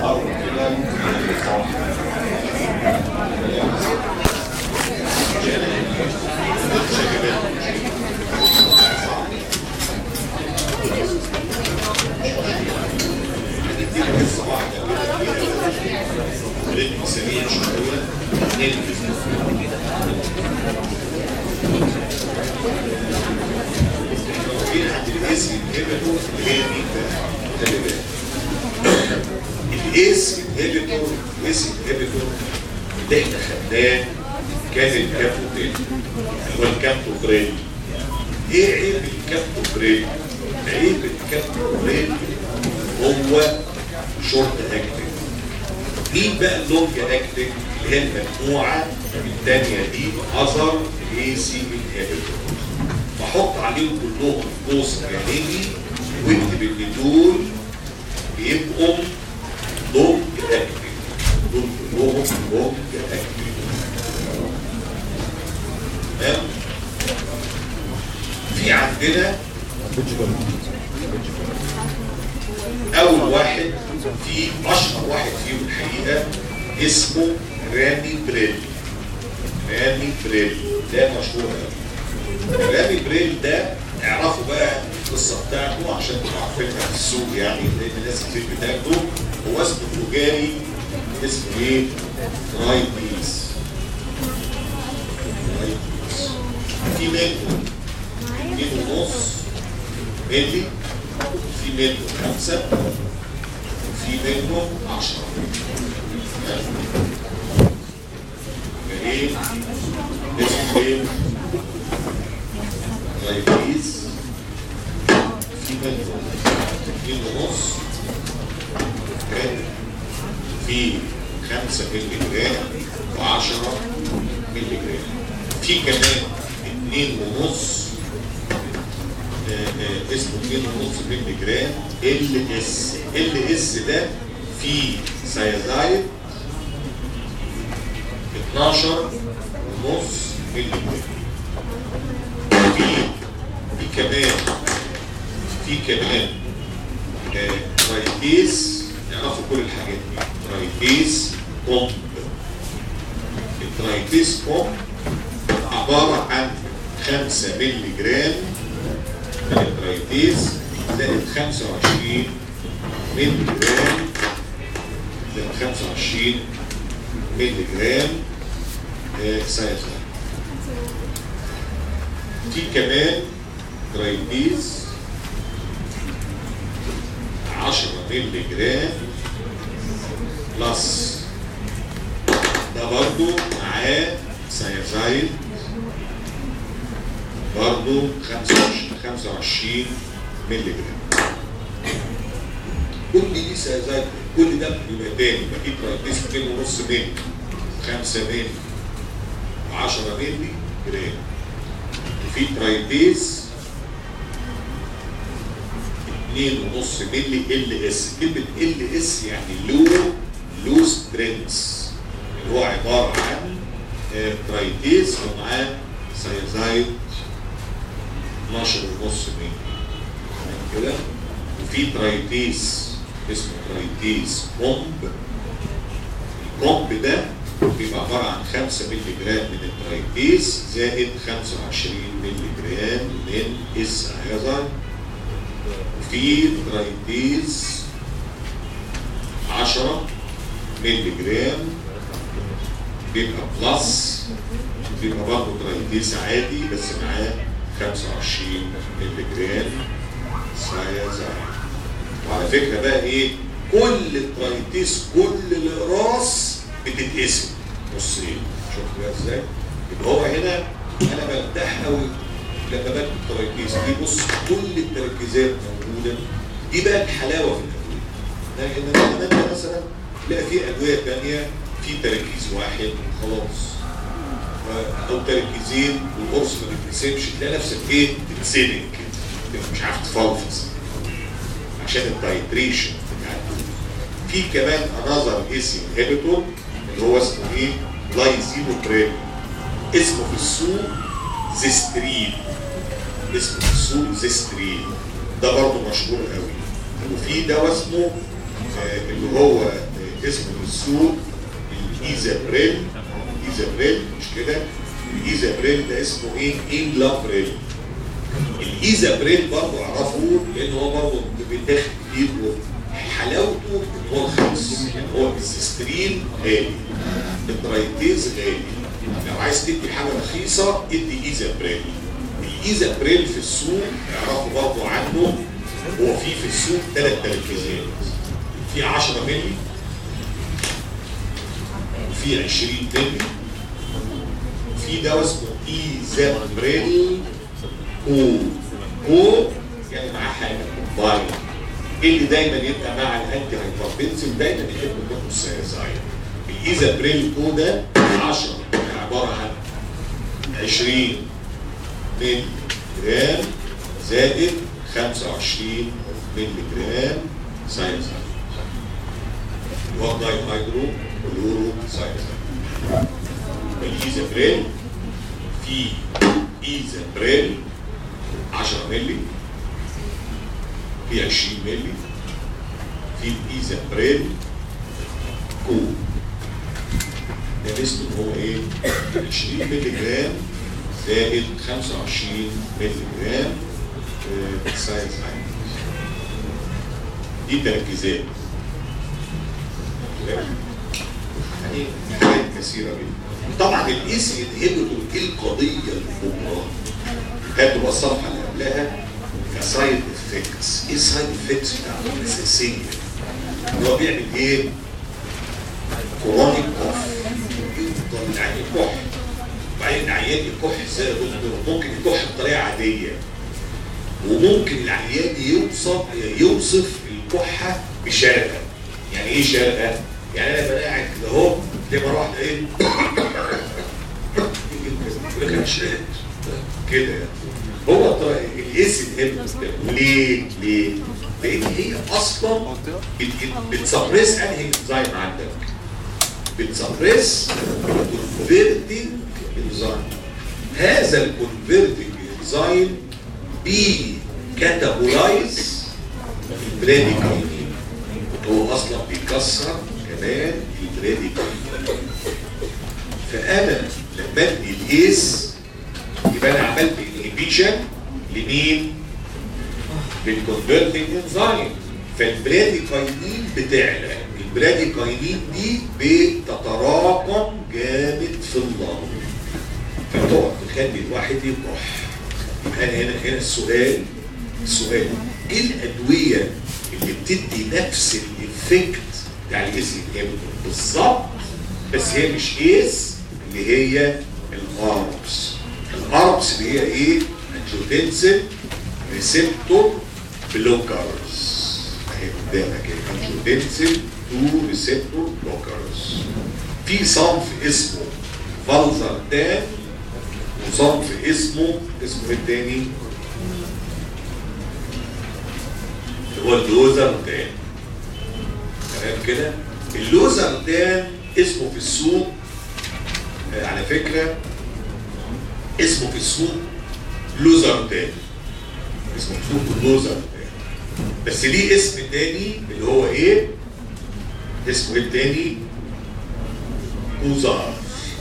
مرة كده هنديك قصة واحدة كده رتم سريع شوية ننجز في عند الاس انهبيتور اللي هي مين بقى؟ خلي بالك الاس انهبيتور الاس انهبيتور اللي احنا خدناه كان الكابتوبريل اللي هو الكابتوبريل ايه عيب الكابتوبريل؟ عيب الكابتوبريل هو شورت اكتنج مين بقى اللونج اكتنج اللي هي المجموعه الثانيه دي اثر الاي سي انهبيتور بحط عليهم كلهم قوس جانبي واكتب ان دول بيبقوا لونج اكتنج دول كلهم لونج اكتنج تمام في عندنا اول واحد في اشهر واحد فيهم الحقيقه اسمه رامي بريل رامي بريل ده مشهور قوي رامي بريل ده اعرفوا بقى القصه بتاعته عشان تبقوا عارفينها في السوق يعني لان الناس كتير بتاخده هو اسمه تجاري اسمه ايه؟ رايبيس رايبيس في منه اتنين ونص ملي في منه خمسة وفي منه عشرة ايه اسمه ايه رايبيز في منه اتنين ونص جرام في خمسة ملي جرام وعشرة ملي جرام في كمان اتنين ونص آه، آه، اسمه 2.5 مللي جرام ال اس ال اس ده فيه سيازايد 12 ونص مللي جرام في في كمان في كمان آه، ترايتيز يعرفوا كل الحاجات دي ترايتيز بومب الترايتيز بومب عبارة عن 5 مللي جرام الترايتيز زائد 25 مللي جرام زائد 25 مللي جرام آه، سايزايد في كمان ترايتيز 10 مللي جرام بلس ده برضو معاه سايزايد برضو 25 25 مللي جرام كل دي سايزايد كل ده بيبقى تاني بجيب رايتيس 2 ونص مللي 5 مللي 10 مللي جرام وفي ترايتيز 2 ونص مللي ال اس كلمه ال اس يعني لو لو سترينث اللي هو عباره عن آه، ترايتيز ومعاه سايزايد 12 ونص مللي تمام كده وفي ترايتيز اسمه ترايتيز بومب البومب ده بيبقى عباره عن 5 مللي جرام من الترايتيز زائد 25 مللي جرام من السايزايد وفي ترايتيز 10 مللي جرام بيبقى بلس بيبقى برضه ترايتيز عادي بس معاه 25 مللي جرام سايزايد وعلى فكره بقى ايه كل الترايتيز كل الاقراص بتتقسم نصين شفت بقى ازاي؟ يبقى هو هنا انا برتاح قوي لما بكتب الترايتيز دي بص كل التركيزات موجوده دي بقى الحلاوه في الادويه لكن لما انت مثلا تلاقي في ادويه ثانيه في تركيز واحد خلاص او تركيزين والقرص ما بيتقسمش تلاقي نفسك ايه بتتسنك كده مش عارف تفلفص عشان التايتريشن في كمان انذر ايسي انهبيتور اللي هو اسمه ايه؟ لايزينوبريل اسمه في السوق زيسترين اسمه في السوق زيسترين ده برضه مشهور قوي وفي دواء اسمه آه اللي هو اسمه في السوق الايزابريل ايزابريل مش كده الايزابريل ده اسمه ايه انجلابريل الايزابريل برضه اعرفه لان هو برضه بيتاخد كتير حلاوته ان هو رخيص يعني هو السيسترين غالي البرايتيز غالي لو عايز تدي حاجه رخيصه ادي ايزابريل الايزابريل في السوق اعرفوا برضه عنه هو في في السوق ثلاث تركيزات في 10 مللي وفي 20 مللي في دواء اسمه ايزابريل كو كو يعني معاه حاجه كومباين اللي دايما يبقى مع الانتي هايبرتنسيف دايما يحب ياخد السيازايد الايزابريل كو ده 10 عباره عن 20 مللي جرام زائد 25 مللي جرام ساينسايد هو داي هيدرو كلورو ساينسايد الايزابريل في ايزابريل 10 مللي في 20 مللي في ايزابريل كو ده اسمه هو ايه 20 مللي جرام زائد 25 مللي جرام ساينس دي تركيزات يعني حاجات كثيره جدا طبعا الاس انهبيتور ايه القضيه الكبرى كانت تبقى الصفحه اللي قبلها كسايد افكتس ايه السايد افكتس بتاعته الاساسيه هو بيعمل ايه؟ كرونيك كوف يفضل يعني كح وبعدين العيان يكح ازاي يا دكتور؟ ممكن يكح بطريقه عاديه وممكن العيان يوصف يوصف الكحه بشرقه يعني ايه شرقه؟ يعني انا بقى قاعد كده اهو زي ما واحده ايه؟ كده يعني هو الاس ليه؟ ليه؟ لان هي اصلا بتسبريس انهي انزيم عندك؟ بتسبريس الكونفيرتنج انزيم هذا الكونفيرتنج انزيم بي كاتابولايز البراديكاينين هو اصلا بيكسر كمان البراديكاينين فانا لما ادي الايس يبقى انا عملت انهبيشن لمين؟ للكونفرتنج انزيم فالبراديكاينين بتعلى البراديكاينين دي بتتراكم جامد في اللنج فتقعد تخلي الواحد يكح يبقى انا هنا هنا السؤال السؤال ايه الادويه اللي بتدي نفس الايفكت بتاع الاس بالظبط بس هي مش ايس اللي هي الاربس الاربس اللي هي ايه؟ انجيوتنسين ريسبتور بلوكرز اهي قدامك انجيوتنسين 2 ريسبتور بلوكرز في صنف اسمه فالزرتان وصنف اسمه اسمه ايه التاني؟ اللي هو اللوزرتان تمام كده؟ اللوزرتان اسمه في السوق آه على فكره اسمه في السوق لوزرتان اسمه في السوق لوزرتان بس ليه اسم تاني اللي هو ايه؟ اسمه ايه التاني؟ كوزار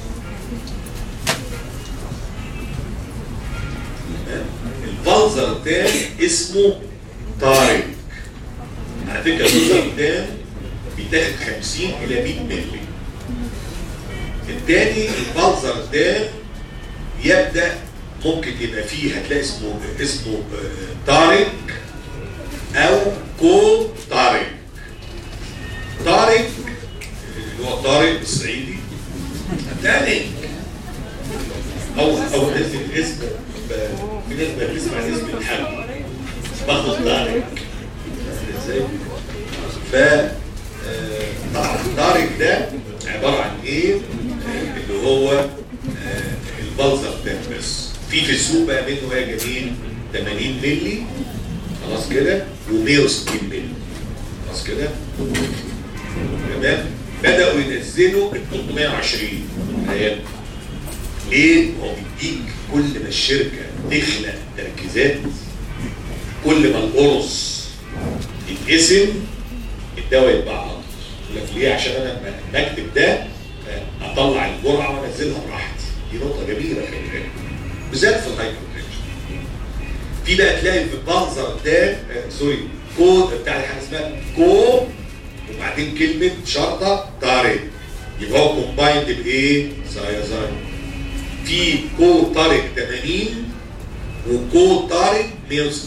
الفالزرتان اسمه طارق على فكره الفالزرتان بيتاخد 50 الى 100 مللي الثاني الفالزرتان يبدا ممكن يبقى فيه هتلاقي اسمه اسمه طارق او كو طارق طارق اللي هو طارق الصعيدي الثاني او او ناس الاسم في ناس بتسمع اسم الحاج باخد طارق ازاي ف طبعا طارق ده عباره عن ايه اللي هو البلزر ده بس في في السوق بقى منه يا جميل 80 مللي خلاص كده و160 مللي خلاص كده تمام بداوا ينزلوا ال 320 هيبقى ليه؟ هو بيديك كل ما الشركه تخلق تركيزات كل ما القرص يتقسم الدواء يتباع اكتر يقول لك ليه عشان انا لما بكتب ده آه، اطلع الجرعه وانزلها براحتي دي نقطه جميله خلي بالك بالذات في الهايبرتنشن في بقى تلاقي في المنظر ده آه، سوري كود بتاع حاجه اسمها كو وبعدين كلمه شرطه طارق يبقى هو كومبايند بايه؟ سايزاين في كو طارق 80 وكو طارق 160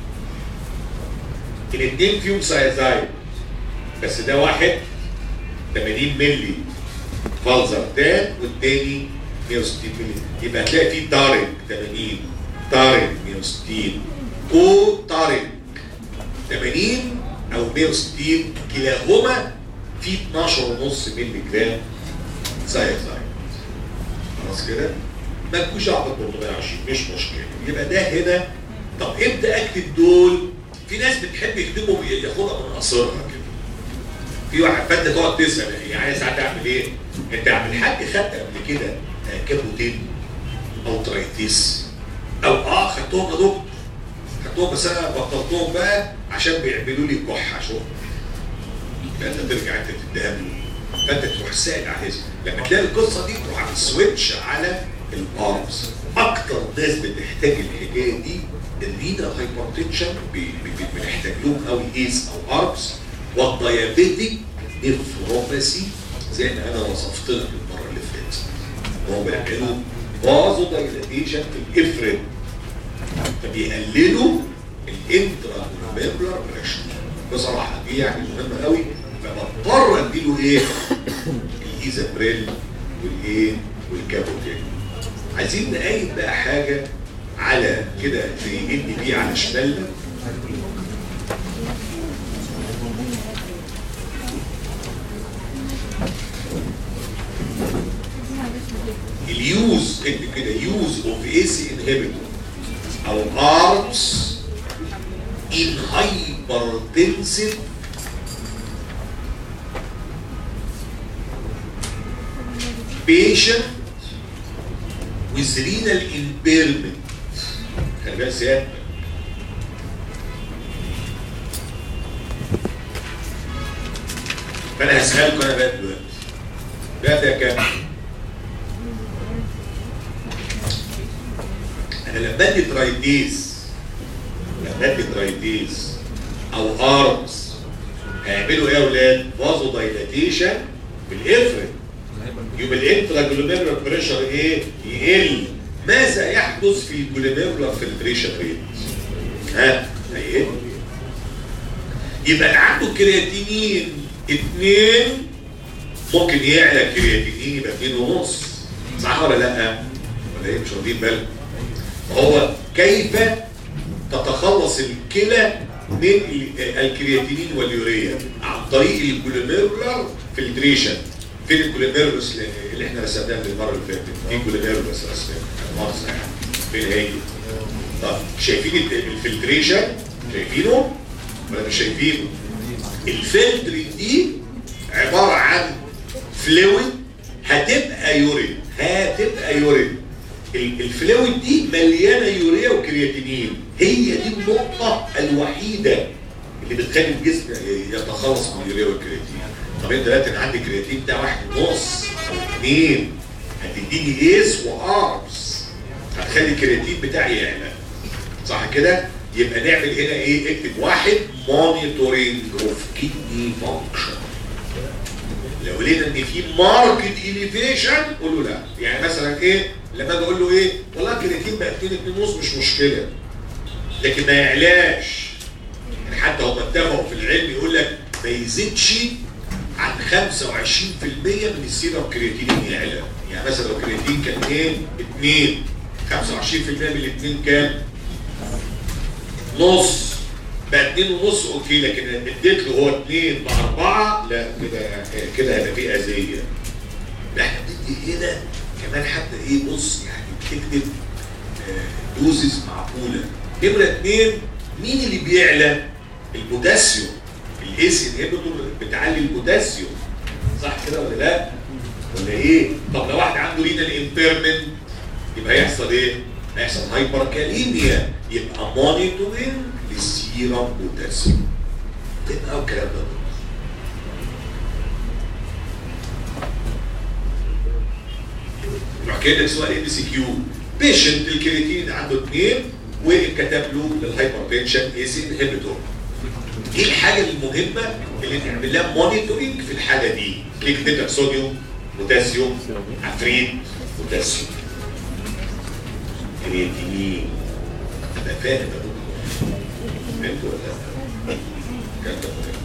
الاثنين فيهم سايزاين بس ده واحد 80 مللي فالزرتان والتاني 160 مللي يبقى هتلاقي فيه طارق 80 طارق 160 كو طارق 80 او 160 كلاهما في 12.5 مللي جرام سايزاين خلاص كده ما تكونش اعبط 420 مش مشكله يبقى ده هنا طب امتى اكتب دول في ناس بتحب يكتبوا ياخدها من قصرها كده في واحد فانت تقعد تسال يعني ساعات اعمل ايه؟ انت يا عم الحاج خدت قبل كده آه، كابوتين او ترايتيس او اه خدتهم يا دكتور خدتهم بس انا بطلتهم بقى عشان بيعملوا لي كحه شوف فانت ترجع انت تديها له فانت تروح سائل على لما تلاقي القصه دي تروح عامل سويتش على الارمز اكتر ناس بتحتاج الحكايه دي الرينا هايبرتنشن بنحتاج لهم قوي ايس او ارمز والديابيتيك نفروباسي زي ما انا وصفت لك المره اللي فاتت هو بيعملوا فازو دايلاتيشن في الافرين فبيقللوا الانترا ميمبلر بريشر بصراحه دي يعني مهمه قوي فبضطر اديله ايه؟ الايزابريل والايه؟ والكابوتين عايزين نقيد بقى حاجه على كده زي ان بي على شمالنا اليوز اكتب كده يوز اوف اي سي انهبيتور او ارمز in hypertensive patient with renal impairment خلي بالك سيادتك فانا هسألكم انا بقى دلوقتي بقى ده كام؟ انا لما ادي ترايتيز لما ادي ترايتيز او ارمز هيعملوا ايه يا اولاد؟ فازو دايلاتيشن بالافرد يبقى الانترا جلوميرولار بريشر ايه؟ يقل ماذا يحدث في الجلوميرولار فلتريشن ريت؟ ها؟ هيقل يبقى اللي عنده كرياتينين اتنين ممكن يعلى الكرياتينين يبقى اتنين ونص صح ولا لا؟ ولا ايه مش واخدين بالكم؟ هو كيف تتخلص الكلى من ال- الكرياتينين واليوريا عن طريق الجلوميرولار فلتريشن فين الجلوميرولس اللي احنا رسمناها المره اللي فاتت دي جلوميرولس رسمناها مؤاخذه يعني فين هي طب شايفين الت- الفلتريشن شايفينه ولا مش شايفينه الفلتر دي عباره عن فلويد هتبقى يورين هتبقى يورين ال- الفلويد دي مليانه يوريا وكرياتينين هي دي النقطه الوحيده اللي بتخلي الجسم يتخلص من اليوريا والكرياتين طب انت دلوقتي انا عندي كرياتين بتاع واحد ونص او اثنين هتديني ايس واربس هتخلي الكرياتين بتاعي يعلى صح كده؟ يبقى نعمل هنا ايه؟ اكتب واحد مونيتورنج اوف كيدني فانكشن لو لقينا ان في ماركت اليفيشن قول له لا يعني مثلا ايه لما اجي اقول له ايه والله الكرياتين بقى 2 2 ونص مش مشكله لكن ما يعلاش يعني حتى هم اتفقوا في العلم يقول لك ما يزيدش عن 25% من السيرم كرياتينين يعلى يعني مثلا لو كرياتين كان ايه 2 25% من الاثنين كام نص بقى 2 ونص اوكي لكن اديت له هو 2 مع 4 لا كده كده هيبقى فيه اذيه ده احنا بندي هنا كمان حتى ايه بص يعني بتكتب آه، دوزز معقوله نمره اثنين مين اللي بيعلى؟ البوتاسيوم الايس انهبيتور بتعلي البوتاسيوم صح كده ولا لا؟ ولا ايه؟ طب لو واحد عنده رينال امبيرمنت يبقى هيحصل ايه؟ هيحصل هايبركاليميا يبقى مونيتورنج للسيرم بوتاسيوم تبقى الكلام ده يروح كده سؤال ام سي كيو بيشنت الكرياتين عنده اثنين وكتب له للهايبر تنشن ايس انهبيتور ايه الحاجه المهمه اللي نعمل لها مونيتورنج في الحاله دي كليك تكتب صوديوم بوتاسيوم عفريت بوتاسيوم كرياتينين انا فاهم يا دكتور فهمت ولا لا؟ كان ده مهم.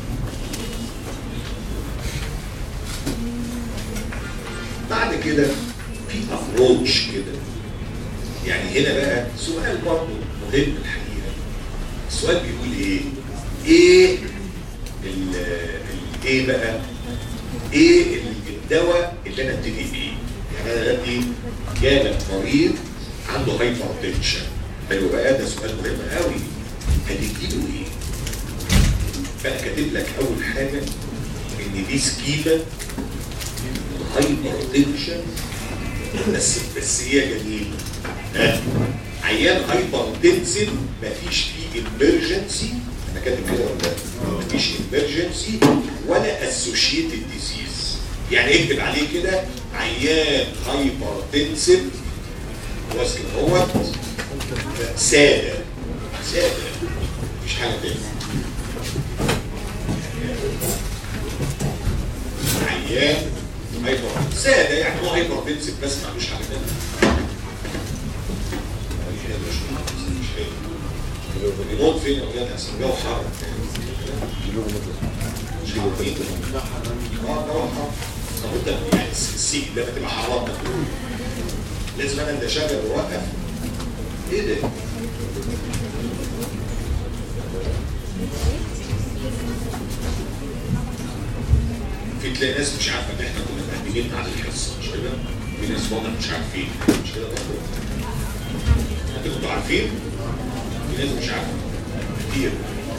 بعد كده في ابروتش كده يعني هنا بقى سؤال برضه مهم الحقيقه السؤال بيقول ايه؟ ايه ال ال- ايه بقى؟ ايه ال- الدواء اللي انا ابتدي بيه؟ يعني انا دلوقتي جالك مريض عنده هايبر تنشن حلو بقى ده سؤال مهم قوي هتديله ايه؟ فانا كاتب لك اول حاجه ان دي سكيما هايبر تنشن بس بس هي جميله ها عيان هايبر تنسن مفيش فيه امرجنسي انا كاتب كده ولا لا؟ مفيش امرجنسي ولا اسوشيتد ديزيز يعني اكتب عليه كده عيان هايبر تنسن خلاص كده هو ساده ساده مفيش حاجه تاني عيان هايبر ساده يعني هو هايبر تنسن بس ما عندوش حاجه تانيه الريموت فين يا ولاد احسن جو حر مش عارفين اه جو حر طب انت يعني السيك لما تبقى حرام لازم انا اللي اشغل واوقف ايه ده؟ في تلاقي ناس مش عارفه ان احنا كنا مقدمين على الحصه مش كده؟ في ناس واضح مش عارفين مش كده برضه؟ انتوا كنتوا عارفين؟ في ناس مش عارفه كتير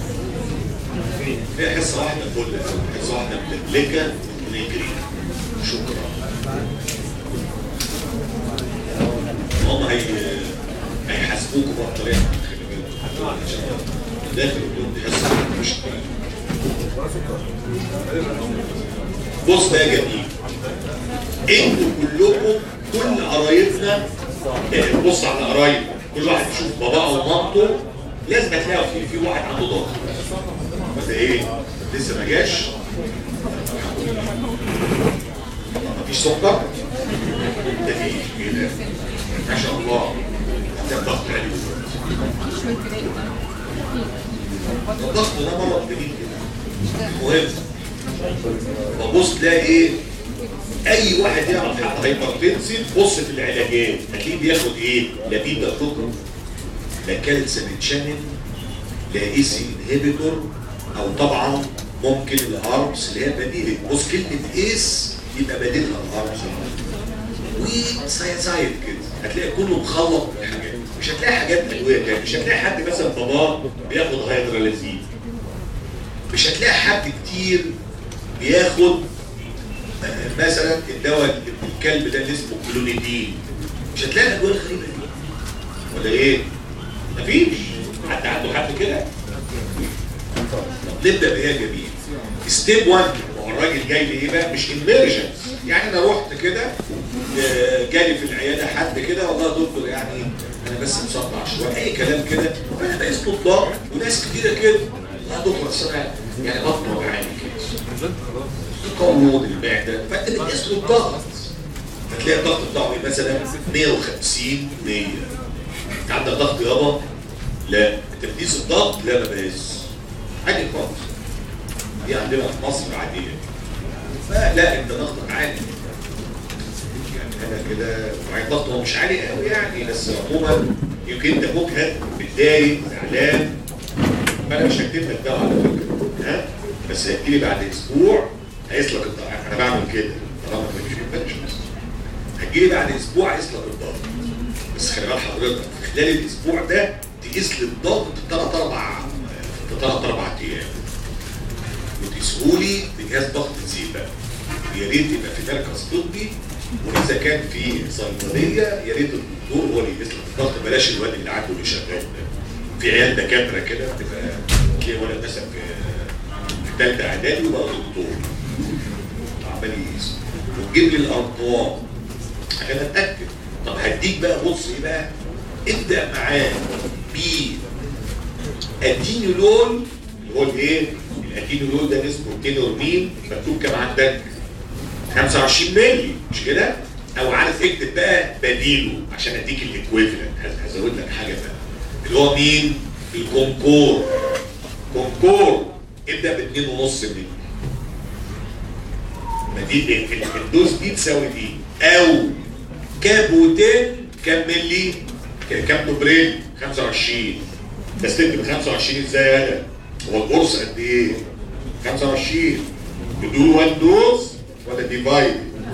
هي حصه واحده فل حصه واحده مدبلكه ونجري شكرا هم هي هيحاسبوكوا بقى بطريقه خلي بالك عشان داخل اليوم دي حصه مش بص بقى يا جميل انتوا كلكم كل قرايبنا يعني بص على قرايب كل واحد يشوف باباه ومامته لازم هتلاقي في في واحد عنده ضغط بس ايه لسه ما جاش مفيش سكر ده في ايه ده ما شاء الله ده الضغط عالي الضغط ده مرض جديد كده مهم فبص تلاقي ايه اي واحد يعرف حد هايبرتنسيف بص في العلاجات هتلاقيه بياخد ايه لا بيتا بلوكر لا كالسيوم شانل لا اي سي انهبيتور او طبعا ممكن الهاربس اللي هي بديله بص كلمه ايس يبقى بديلها الهاربس وسايزايد كده هتلاقي كله مخلط بالحاجات مش هتلاقي حاجات ادويه تاني مش هتلاقي حد مثلا باباه بياخد هيدرالازين مش هتلاقي حد كتير بياخد آه، مثلا الدواء الكلب ده اللي اسمه كلونيدين مش هتلاقي الادويه الغريبه دي ولا ايه؟ مفيش حد عنده حد كده طب نبدا بايه يا جميل؟ ستيب 1 هو الراجل جاي لي ايه بقى؟ مش اميرجنس يعني انا رحت كده آه، جالي في العياده حد كده والله يا دكتور يعني انا بس مصدع شويه اي كلام كده فانا بقيت له الضغط وناس كتيره كده يا دكتور اصل أنا يعني بطني وجعاني كده قولون المعده فانت بتقيس له الضغط فتلاقي الضغط بتاعه إيه؟ مثلا 150 100 انت عندك ضغط يابا لا انت بتقيس الضغط لا ما بقيس عادي خالص دي عندنا في مصر عاديه لا لا انت ضغطك عالي يعني انا كده معايا الضغط هو مش عالي قوي يعني بس عموما يمكن انت مجهد متضايق زعلان فانا مش هكتب لك دواء على فكره ها بس هتجيلي بعد اسبوع هيقيس لك الضغط انا بعمل كده طالما ما فيش انفكشنز هتجيلي بعد اسبوع هيقيس لك الضغط بس خلي بال حضرتك في خلال الاسبوع ده تقيس لي الضغط ثلاث اربع في ثلاث اربع ايام وتقيسه لي بجهاز ضغط زيت بقى يا ريت يبقى في مركز طبي واذا كان في صيدليه يا ريت الدكتور هو اللي يقيس لك الضغط بلاش الواد اللي عنده اللي شغال ده في عيال دكاتره كده بتبقى تلاقي ولد مثلا في في ثالثه اعدادي وبقى دكتور عمال يقيس وتجيب لي الارقام عشان اتاكد طب هديك بقى بص ايه بقى ابدا معاه ب ادينولول اللي هو الايه؟ الادينولول ده اسمه كينورمين مكتوب كام عندك؟ 25 مللي مش كده؟ او عارف اكتب بقى بديله عشان اديك الايكويفالنت هزود لك حاجه بقى اللي هو مين؟ الكونكور كونكور ابدا ب 2.5 مللي ما دي ال- ال- الدوز دي تساوي دي او كابوتين كام ملي ك- كام دوبرين 25 بس تكتب 25 ازاي يالا هو القرص قد ايه 25 بدون وان دوز ولا ديفايد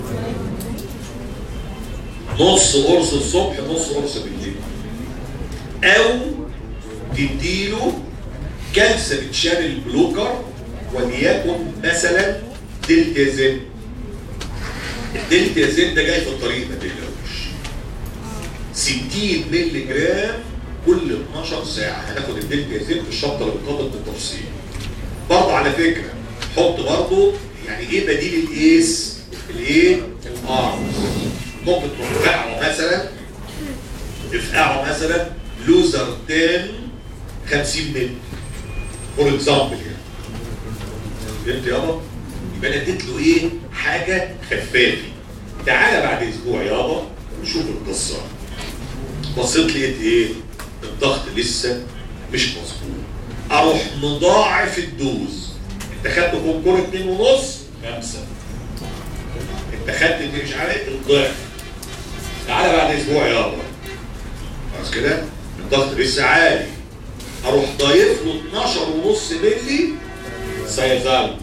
نص قرص الصبح نص قرص بالليل او تديله كالسيوم شانل بلوكر وليكن مثلا دلتازين الدلتازين ده جاي في الطريق ما تقلقوش 60 مللي جرام كل 12 ساعة هناخد الدلتازين في الشابتر القادم بالتفصيل برضه على فكرة حط برضه يعني ايه بديل الايس الايه الارمز ممكن ترفعه مثلا افقعه مثلا لوزر 10 50 مللي فور اكزامبل يعني فهمت يابا؟ يبقى انا اديت له ايه؟ حاجه خفافي تعالى بعد اسبوع يابا نشوف القصه بصيت لقيت ايه؟ الضغط لسه مش مظبوط اروح مضاعف الدوز انت خدت كونكور اتنين ونص خمسه انت خدت مش عارف الضعف تعالى بعد اسبوع يابا خلاص كده الضغط لسه عالي اروح ضايف له 12 ونص مللي سيزال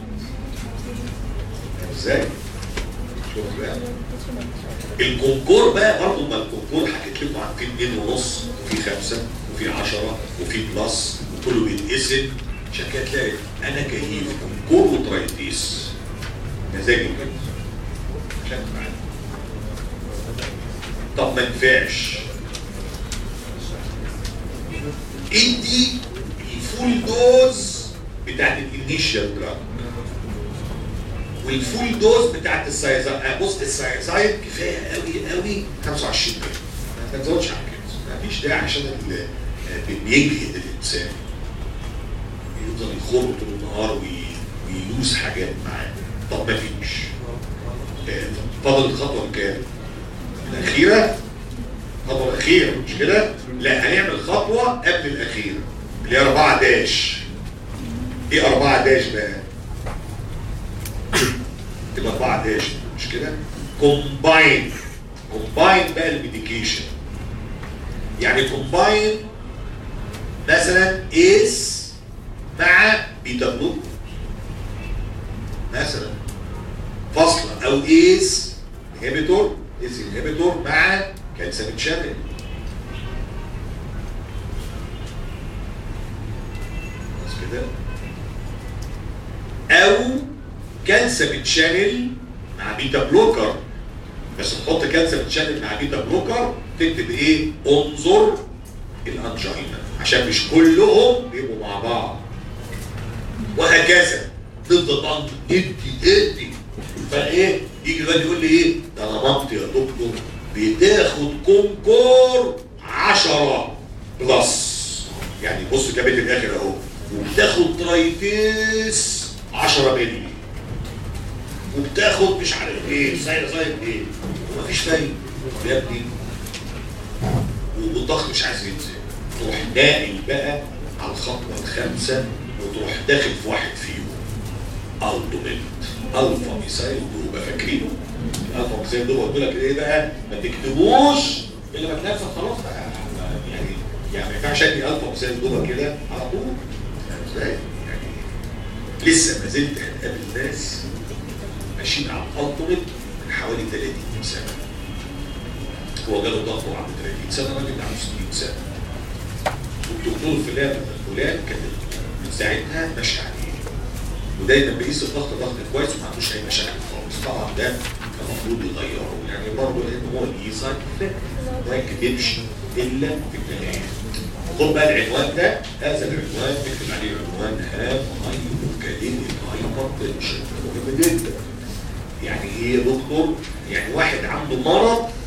ازاي؟ شوف بقى الكونكور بقى برضه ما الكونكور حكيت لكم عن في 2 ونص وفي 5 وفي 10 وفي بلس وكله بيتقسم عشان كده تلاقي انا كيف كونكور وترايتيس مزاجي كده عشان تبقى عارف. طب ما ينفعش ادي الفول دوز بتاعت الانيشال دراج والفول دوز بتاعت السايزايد آه بص السايزايد كفايه قوي قوي 25 جرام ما تزودش عن كده مفيش داعي عشان ال- آه، بيجهد الانسان يفضل يخر طول النهار وي- ويلوس حاجات معاه طب مفيش آه، فاضل الخطوه الكام؟ الاخيره الخطوه الاخيره مش كده؟ لا هنعمل خطوه قبل الاخيره اللي هي 4 داش ايه 4 داش بقى؟ تبقى 4 داش مش كده؟ كومباين كومباين بقى الميديكيشن يعني كومباين مثلا ايس مع بيتا بلوك مثلا فاصله او ايس انهبيتور ايس انهبيتور مع كالسيوم شانل بس كده او كالسيوم شانل مع بيتا بلوكر بس تحط كالسيوم شانل مع بيتا بلوكر تكتب ايه انظر الانجينا عشان مش كلهم بيبقوا مع بعض وهكذا تفضل بقى ادي ادي فايه يجي الواد يقول لي ايه ده انا مامتي يا دكتور بتاخد كونكور 10 بلس يعني بص جابت الاخر اهو وبتاخد ترايتيس 10 مللي وبتاخد مش عارف ايه سايد سايد ايه ومفيش فايده يا ابني والضغط مش عايز ينزل تروح ناقل بقى على الخطوه الخامسه وتروح داخل في واحد فيهم التوميت الفا ميسايل دوبا فاكرينه الفا ميسايل دوبا قلت لك ايه بقى ما تكتبوش الا ما تلاقي خلاص بقى يعني يعني ما ينفعش ادي الفا ميسايل دوبا كده على طول يعني ازاي يعني لسه ما زلت هتقابل ناس ماشيين على الالتوميت من حوالي 30 سنه هو جاله ضغط عنده 30 سنه راجل عنده 60 سنه والدكتور فلان فلان كان من ساعتها ماشي عليه ودايما بيقيس الضغط ضغط كويس وما عندوش اي مشاكل خالص طبعا ده كان المفروض يغيره يعني برضه لان هو الايسايد ما يكتبش الا في النهايه خد بقى العنوان ده هذا العنوان نكتب عليه عنوان هام هايبوكاليميك هايبر تنشن مهم جدا يعني ايه يا دكتور؟ يعني واحد عنده مرض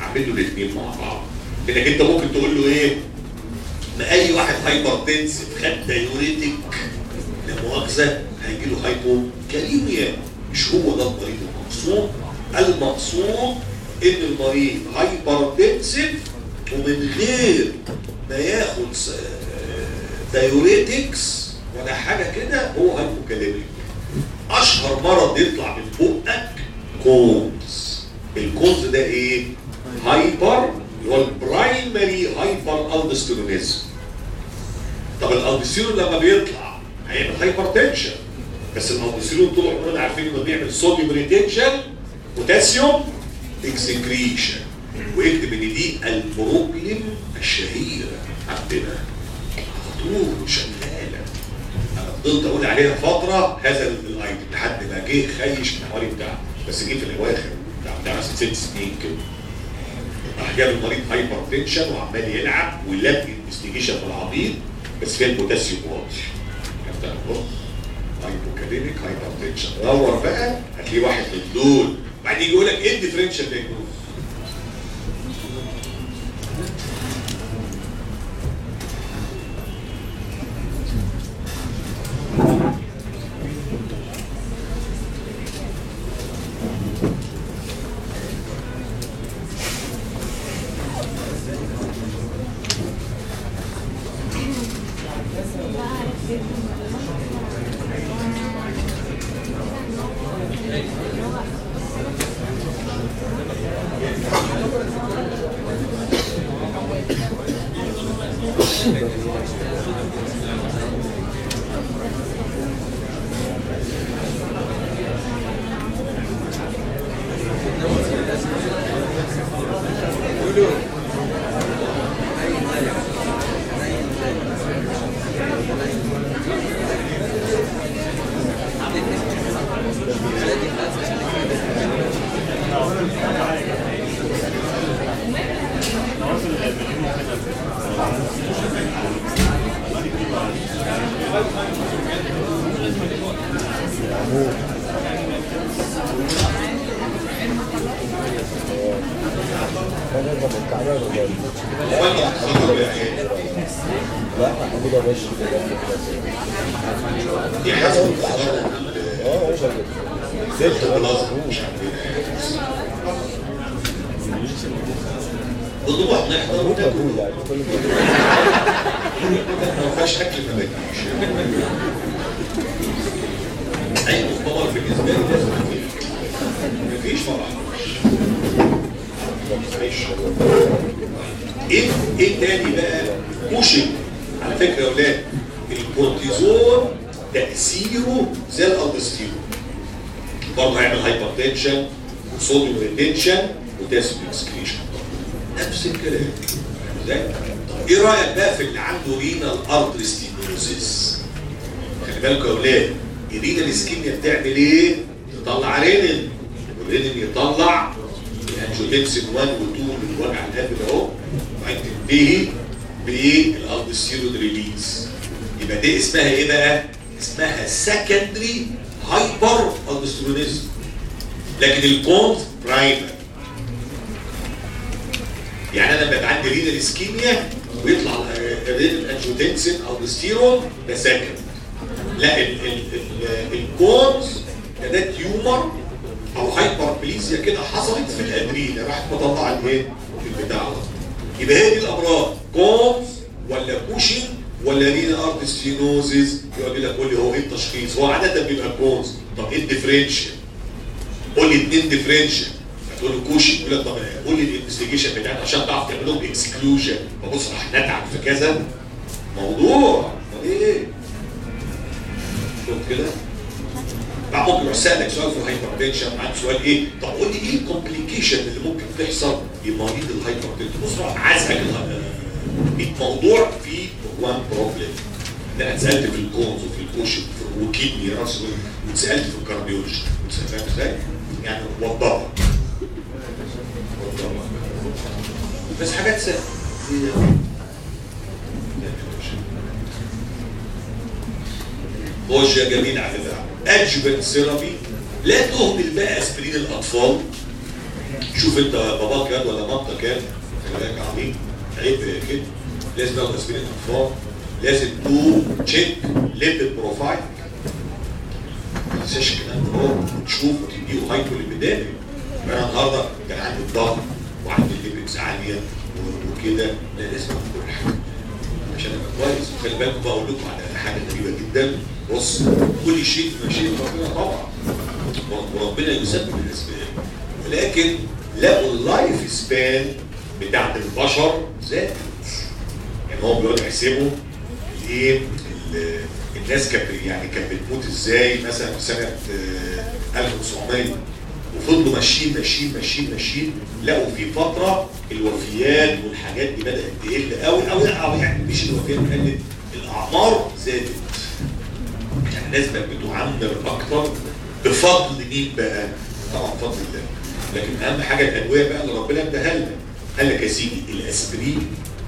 اعمل له الاثنين مع بعض انك انت ممكن تقول له ايه ما اي واحد هايبر تنسف خد دايوريتك لا مؤاخذه هيجي له هايبو كاليميا مش هو ده المريض المقصود المقصود ان المريض هايبر تنسف ومن غير ما ياخد س- دايوريتكس ولا حاجه كده هو هايبوكاليميك اشهر مرض يطلع من بقك كونز الكونز ده ايه هايبر اللي هو البرايمري هايبر الدستيرونيزم طب الالدستيرون لما بيطلع هيعمل هايبر تنشن بس الالدستيرون طول عمرنا عارفين انه بيعمل صوديوم ريتنشن بوتاسيوم اكسكريشن واكتب ان دي البروبلم الشهيره عندنا على طول شغاله انا فضلت اقول عليها فتره هذا الايتم لحد ما جه خيش من حوالي بتاع بس جه في الاواخر بتاع بتاع مثلا ست سنين كده راح جاب المريض هايبر تنشن وعمال يلعب ويلاب انفستيجيشن بالعبيط بس فيها البوتاسيوم واطي كابتن بص هايبوكاليميك هايبر تنشن دور بقى هتلاقي واحد من دول بعدين يجي يقول لك ايه الديفرنشال دايجنوز وانا اخطر بالعيال دي حسب بالضبط نحضر وناكل ما فيهاش اكل ما باكلش اي مختبر بالنسبه لي لازم أكل. مفيش فرح مفيش ايه ايه تاني بقى موشن على فكره يا اولاد الكورتيزون تاثيره زي الالدستيرون برضه هيعمل هايبرتنشن وصوديوم ريتنشن وتاسيوم اكسكريشن نفس الكلام ازاي؟ طب ايه رايك بقى في اللي عنده رينال ارتري ستينوزيس خلي بالكم يا اولاد الرينال اسكيميا بتعمل ايه؟ تطلع رينين والرينين يطلع الانجيوتنسين 1 و 2 من وجع القلب ده اهو وبعدين تنتهي بايه؟ الالدوستيرون ريليز يبقى دي اسمها ايه بقى؟ اسمها سكندري هايبر الدوستيرونيزم لكن الكونز برايمري يعني انا بيبقى عندي رينال اسكيميا ويطلع الرينال انجيوتنسين او الستيرون ده سكند لا ال ال ال الكونز ده ده تيومر او هايبر بليزيا كده حصلت في الادرين راحت مطلعه الايه؟ البتاع ده يبقى هي دي الامراض كونز ولا كوشن ولا رينا ارتستينوزيز يقعد يقول لك قول لي هو ايه التشخيص؟ هو عاده بيبقى كونز طب ايه الديفرنشال؟ قول لي اثنين ديفرنشال هتقول له كوشن يقول لك طب قول لي الانفستيجيشن بتاعتك عشان تعرف تعمل لهم اكسكلوجن فبص راح نتعب في كذا موضوع امال ايه؟ شفت كده؟ بقى ممكن يروح سألك سؤال في الهايبرتنشن معاك سؤال ايه؟ طب قول لي ايه الكومبليكيشن اللي ممكن تحصل لمريض الهايبرتنشن؟ بص راح عايزك الموضوع فيه وان بروبلم ده انا اتسالت في الكونز وفي الكوشن وكيدني راس واتسالت في الكارديولوجي فاهم ازاي؟ يعني وضبها وضبها بس حاجات سهله خش يا جميل على فكره ادجوفنت ثيرابي لا تهمل بقى اسبرين الاطفال شوف انت باباك ياد ولا مامتك ياد خلي بالك عميق عيب كده لازم تاخد اسبرين اطفال لازم تو تشيك ليبيد بروفايل ما تنساش الكلام ده هو وتشوف وتديه هايبو ليبيدامي انا النهارده كان عندي الضغط وعندي الليبيدز عاليه و- وكده لا لازم اعمل كل حاجه عشان ابقى كويس خلي بالكم بقول لكم على حاجه غريبه جدا بص كل شيء مشيئه ربنا طبعا وربنا يسبب الاسباب ولكن لقوا اللايف سبان بتاعت البشر زادت يعني هو بيقعد يحسبوا ايه ال- الناس كانت يعني كانت بتموت ازاي مثلا في سنه آه، 1900 وفضلوا ماشيين ماشيين ماشيين ماشيين لقوا في فتره الوفيات والحاجات دي بدات تقل قوي قوي او يعني مش الوفيات قلت الاعمار زادت يعني الناس بقت بتعمر اكتر بفضل مين بقى؟ طبعا بفضل الله لكن اهم حاجه الادويه بقى اللي ربنا اداها لنا قال لك يا سيدي الاسبرين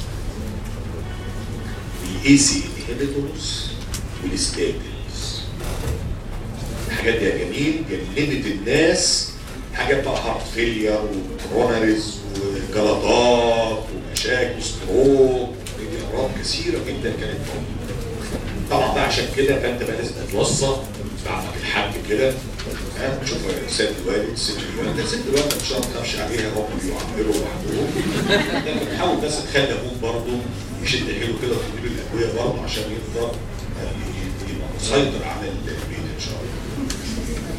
الاي سي انهبيتورز والستابلز الحاجات دي يا جميل جنبت الناس حاجات بقى هارت فيلير وكروناريز وجلطات ومشاكل ستروك دي امراض كثيره جدا كانت موجوده طبعا بقى عشان كده فانت بقى لازم تتوصى بعمك الحاج كده ها تشوف ست الوالد ست الوالد ده ست الوالد ان شاء الله ما تخافش عليها هم بيعملوا لوحدهم لكن حاول بس تخلي ابوك برضه يشد حيله كده وتديله الادويه برضه عشان يقدر يبقى مسيطر على البيت ان شاء الله.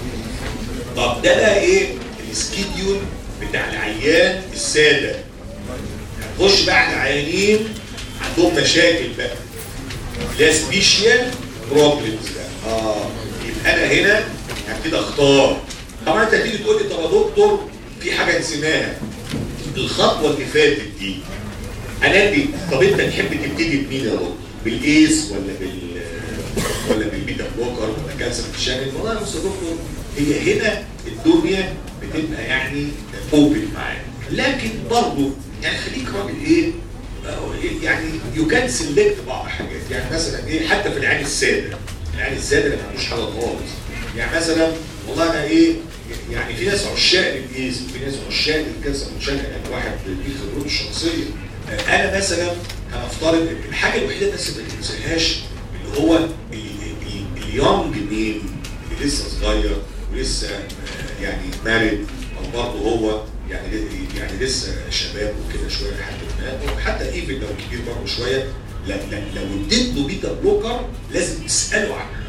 طب ده بقى ايه السكيديول بتاع العيان الساده هنخش بقى على العيانين عندهم مشاكل بقى لا سبيشال بروبلمز بقى اه يبقى انا هنا هبتدي اختار طبعا انت هتيجي تقول لي طب يا دكتور في حاجه نسيناها الخطوه اللي فاتت دي انا دي طب انت تحب تبتدي بمين يا دكتور؟ بالايس ولا بال ولا بالبيتا بلوكر ولا كانسر الشانل والله يا استاذ دكتور هي هنا الدنيا بتبقى يعني اوبن معاك لكن برضه يعني خليك راجل ايه آه، يعني يو كان سيلكت بعض الحاجات يعني مثلا ايه حتى في العين الساده العين الساده اللي ما عندوش حاجه خالص يعني مثلا والله انا ايه يعني في ناس عشاق للايز وفي ناس عشاق للكانسر الشانل يعني واحد ليه خبرته الشخصيه آه، انا مثلا هنفترض الحاجه الوحيده بس ما تنساهاش اللي هو ال- ال- اليونج ميل اللي لسه صغير ولسه آه، يعني مارد او برضه هو يعني يعني لسه شباب وكده شويه لحد ما وحتى ايفن لو كبير برضه شويه لا لا لو اديت له بيتا بلوكر لازم تساله عنها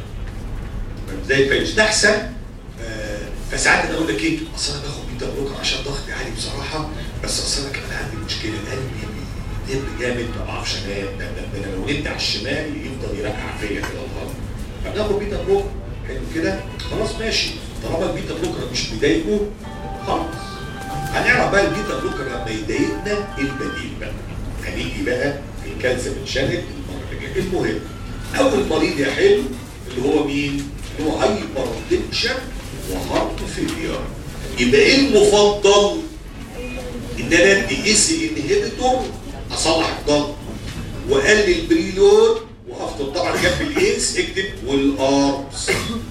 زي فيستحسن آه، فساعات انا اقول لك ايه اصل انا باخد بيتا بلوكر عشان ضغطي عالي بصراحه بس اصل انا كمان عندي مشكله قلبي بيدب جامد ما بعرفش انام ده ده- ده انا لو نمت على الشمال يفضل يرقع فيا كده الغلط فبناخد بيتا بلوكر حلو كده خلاص ماشي طالما البيتا بلوكر مش مضايقه خلاص هنعرف بقى البيتا بلوكر لما يضايقنا ايه البديل بقى هنيجي بقى في الكالسيوم شانل المره اللي جايه المهم اول مريض يا حلو اللي هو مين؟ اللي هو هايبر تنشن وهارت فيلير يبقى ايه المفضل؟ ان انا ادي اس انهبيتور اصلح الضغط واقلل بريلود وافضل طبعا جنب الايس اكتب والارمز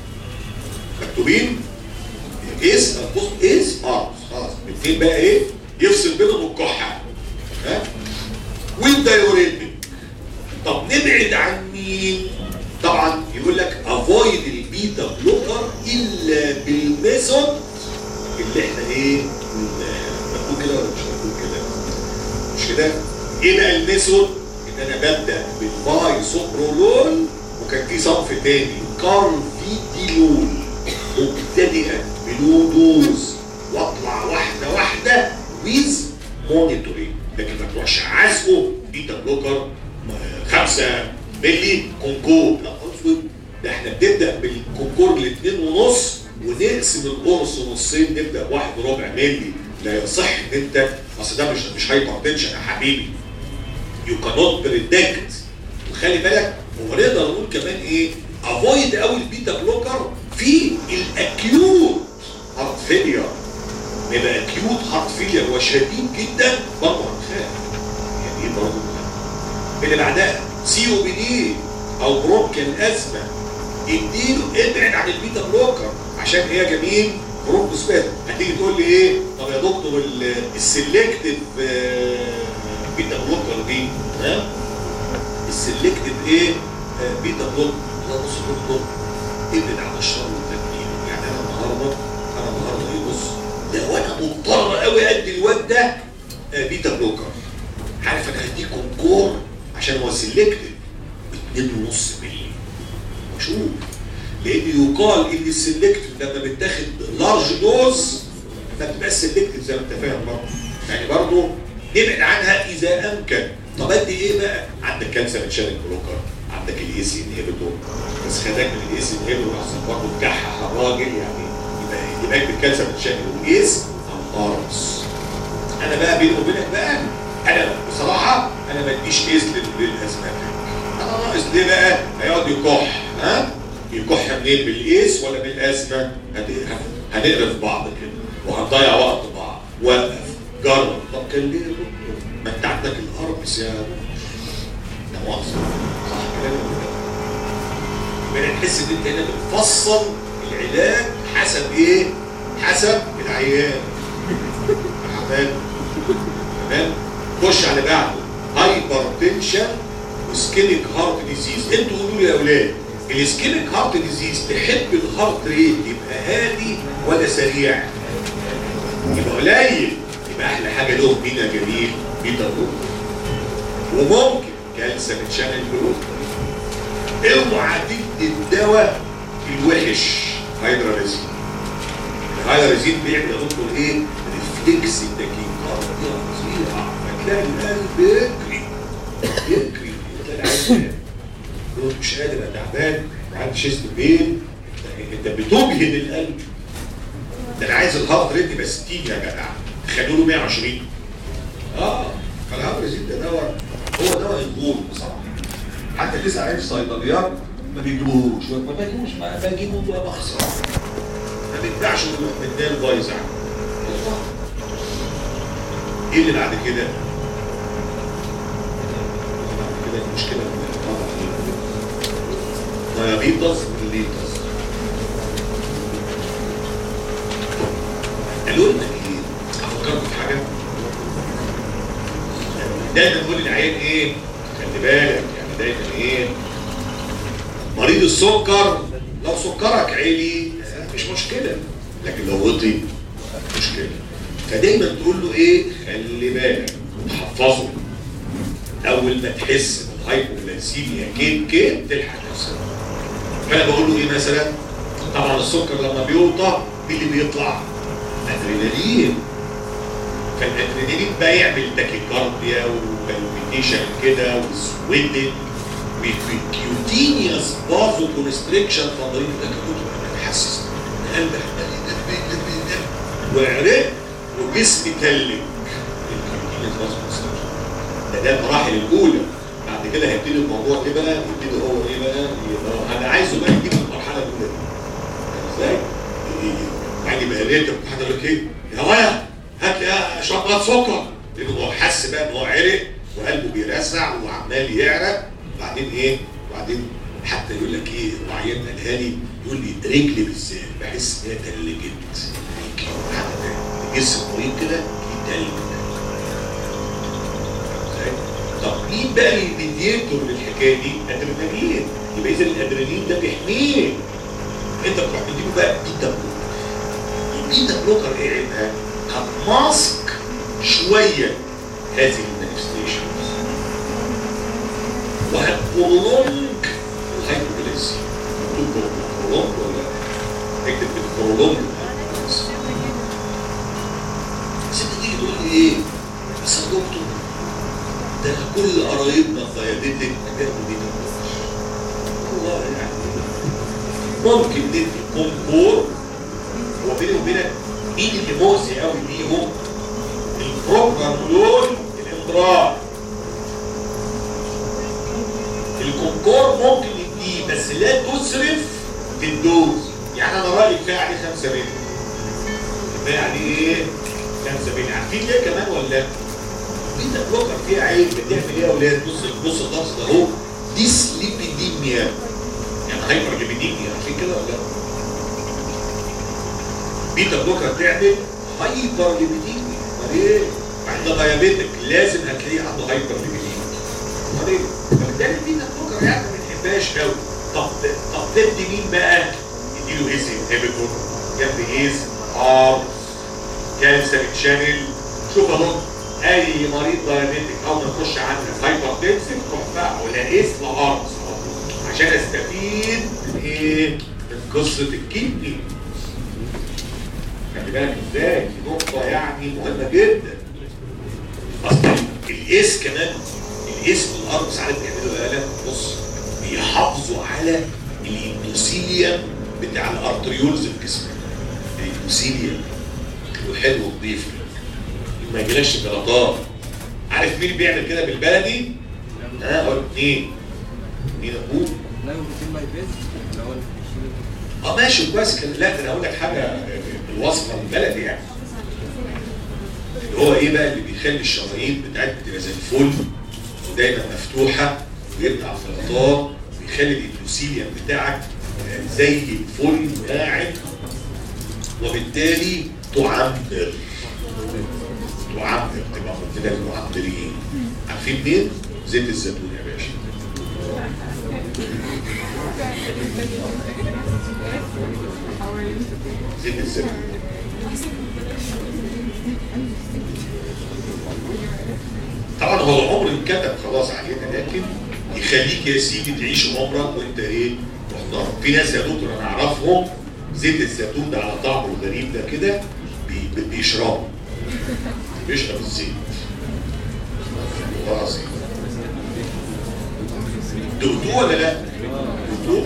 مكتوبين ايس بص ايس ارمز خلاص الاثنين بقى ايه يفصل بينهم الكحه ها والدايوريتميك طب نبعد عن مين طبعا يقول لك افويد البيتا بلوكر الا بالميثود اللي احنا ايه مكتوب كده ولا مش مكتوب كده مش كده ايه بقى الميثود ان انا ببدا بالباي سوبرولول وكان في صنف تاني كارفيديلول مبتدئا بلو دوز واطلع واحده واحده ويز مونيتورينج لكن ما تروحش عازقه بيتا بلوكر خمسة ملي كونكور لا خالص ده احنا بنبدا بالكونكور الاثنين ونص ونقسم القرص نصين نبدا بواحد ربع ملي لا يصح ان انت اصل ده مش مش هايبر تنشن يا حبيبي يو كانوت بريدكت وخلي بالك هو نقدر نقول كمان ايه افويد قوي البيتا بلوكر في الاكيوت هارت فيلير يبقى اكيوت هارت فيلير وشديد جدا برضه هنخاف يعني ايه برضه اللي بعدها سي او بي دي او برونكيال ازمه اديله ابعد عن البيتا بلوكر عشان هي جميل برونكو سبازم هتيجي تقول لي ايه طب يا دكتور السلكتيف بيتا بلوكر دي ها السلكتيف ايه آه، بيتا بلوكر لا بص يا دكتور ابعد عن الشر والتدمير يعني انا النهارده انا النهارده ايه بص ده وانا مضطر قوي ادي الواد ده آه، بيتا بلوكر عارف انا هديه كونكور عشان هو سلكتيف 2.5 مللي وشوف لان يقال ان السلكتيف لما بتاخد لارج دوز ما بتبقاش سلكتيف زي ما انت فاهم برضه يعني برضه نبعد عنها اذا امكن طب ادي ايه بقى؟ عندك كانسر تشانل بلوكر عندك الاي سي انهبيتور بس خدك من الاي سي انهبيتور احسن برضه تجحح الراجل يعني يبقى يبقى يكتب كانسر تشانل والايس امارس انا بقى بيني وبينك بقى انا بصراحه انا ما اديش ايس للازماتيك انا ناقص ليه بقى؟ هيقعد يكح ها؟ يكح منين بالايس ولا بالازمه؟ هت- هنقرف بعض كده وهنضيع وقت بعض وقف جرب طب كان ليه يا دكتور؟ ما انت عندك الاربس يا دكتور لا مؤاخذه صح كلامي ولا لا؟ يبقى تحس ان انت هنا بتفصل العلاج حسب ايه؟ حسب العيان تعبان تمام خش على بعده هايبر تنشن وسكينيك هارت ديزيز انتوا قولوا لي يا اولاد السكينيك هارت ديزيز تحب الهارت ريت يبقى هادي ولا سريع؟ يبقى قليل يبقى احلى حاجه لهم بينا جميل بيتا بلوك وممكن كالسيوم تشانل بلوك اوعى تدي الدواء الوحش هيدرالازين الهيدرالازين بيعمل يا دكتور ايه؟ ريفلكس التكيكارديا فظيعه فتلاقي القلب يجري يجري تلاقي العيان يقول مش قادر انا تعبان وعندي شيست بين انت بتبهد القلب ده انا عايز الهارت ريت يبقى 60 يا جدع خلوا له 120 اه فالهيدرالازين ده دواء هو دواء الغول بصراحه حتى تسأل عليه في الصيدليات ما بيجيبوهوش ما بيجيبوش ما بيجيبوه بقى بخسر ما بيتباعش ويروح مدال بايظ عنه والله. ايه اللي بعد كده؟ بعد كده المشكله دايابيتس ميليتس قالوا لنا ايه؟ افكركم في حاجه؟ دايما نقول للعيان ايه؟ خلي بالك يعني دايما ايه؟ مريض السكر لو سكرك عالي آه، مش مشكله لكن لو وطي مشكله فدايما تقول له ايه؟ خلي بالك وتحفظه اول ما تحس بالهايبوغليسيميا كيد كيد تلحق نفسك فانا بقول له ايه مثلا؟ طبعا السكر لما بيوطى مين اللي بيطلع؟ ادرينالين فالادرينالين بقى يعمل تاكيكارديا وبالبيتيشن كده وسويتنج وكيوتينيوس بازو كونستريكشن فضلين ده كنت حاسس ان قلبي عمال يدب يدب يدب وعرق وجسمي تلج الكيوتينيوس بازو كونستريكشن ده ده المراحل الاولى بعد كده هيبتدي الموضوع ايه بقى؟ يبتدي هو ايه بقى؟ يبقى انا عايزه بقى يجيب المرحله الاولى دي فاهم ازاي؟ يعني بقى ليه الامتحان يقول لك ايه؟ يا ولا هات لي شويه سكر لانه هو حس بقى ان هو عرق وقلبه بيرسع وعمال يعرق وبعدين ايه؟ وبعدين حتى يقول لك ايه العيان قالها لي يقول لي رجلي بالذات بحس ان هي تلجت رجلي حتى جسم مريض كده في تلج ازاي؟ طب مين بقى الميديتور للحكايه دي؟ ادرينالين يبقى اذا الادرينالين ده بيحميه انت بتروح تديله بقى بيتا بلوكر البيتا بلوكر ايه عيبها؟ هتماسك شويه هذه المانيفستيشنز وهتبرولونج الهايبوجليسيا مكتوب برولونج ولا اكتب بالبرولونج بس انت تيجي تقول لي ايه؟ بس يا دكتور ده أنا كل قرايبنا الدايابيتك جابوا بيتا بلوكر والله يعني ممكن ندي كومبور هو بيني وبينك مين اللي مؤذي قوي ليهم البروجرامولول الامرار الكونكور ممكن نديه بس لا تسرف في الدوز يعني انا رايي كفايه عليه 5 مللي كفايه عليه ايه 5 مللي عارفين ليه كمان ولا بيتا بلوكر فيها عيب بتعمل ايه يا اولاد بص بص اللفظ ده اهو ديسليبيديميا يعني هايبر ليبيديميا عارفين كده ولا لا؟ بيتا بلوكر تعمل هايبر ليبيديمي امال ايه؟ عند دايابيتك لازم هتلاقيه عنده هايبر ليبيديمي امال ايه؟ فبالتالي البيتا بلوكر يعني ما بنحبهاش قوي طب طب تدي مين بقى؟ اديله ايز انهبيتور جنب ايز ار كانسر تشانل شوف اهو اي مريض دايابيتك اول ما يخش عندنا هايبر تنسف تحفه ولا ايز لارز عشان استفيد من ايه؟ من قصه الكدني خلي بالك ازاي دي نقطه يعني مهمه جدا اصلا الايس كمان الايس والارض ساعات بيعملوا ايه قلم بص بيحافظوا على الاندوثيليوم بتاع الارتريولز في جسمك الاندوثيليوم حلو ونضيف ما يجيلكش جلطات عارف مين اللي بيعمل كده بالبلدي؟ ها اقول مين؟ مين اقول؟ لا يمكن ما يبيز اللي هو اه ماشي كويس كان لا ده انا هقول لك حاجه بالوصفه البلدي يعني اللي هو ايه بقى اللي بيخلي الشرايين بتاعتك تبقى زي الفل ودايما مفتوحه ويمنع الغلطات بيخلي الاندوثيليوم بتاعك آه، زي الفل قاعد وبالتالي تعمر تعمر تبقى من المعمرين عارفين مين؟ زيت الزيتون يا باشا زيت الزيتون طبعا هو العمر انكتب خلاص علينا لكن يخليك يا سيدي تعيش عمرك وانت ايه محترم في ناس يا دكتور انا اعرفهم زيت الزيتون ده على طعمه الغريب ده كده بي- بي- بيشربه بيشرب الزيت والله العظيم دقتوه ولا لا؟ دقتوه؟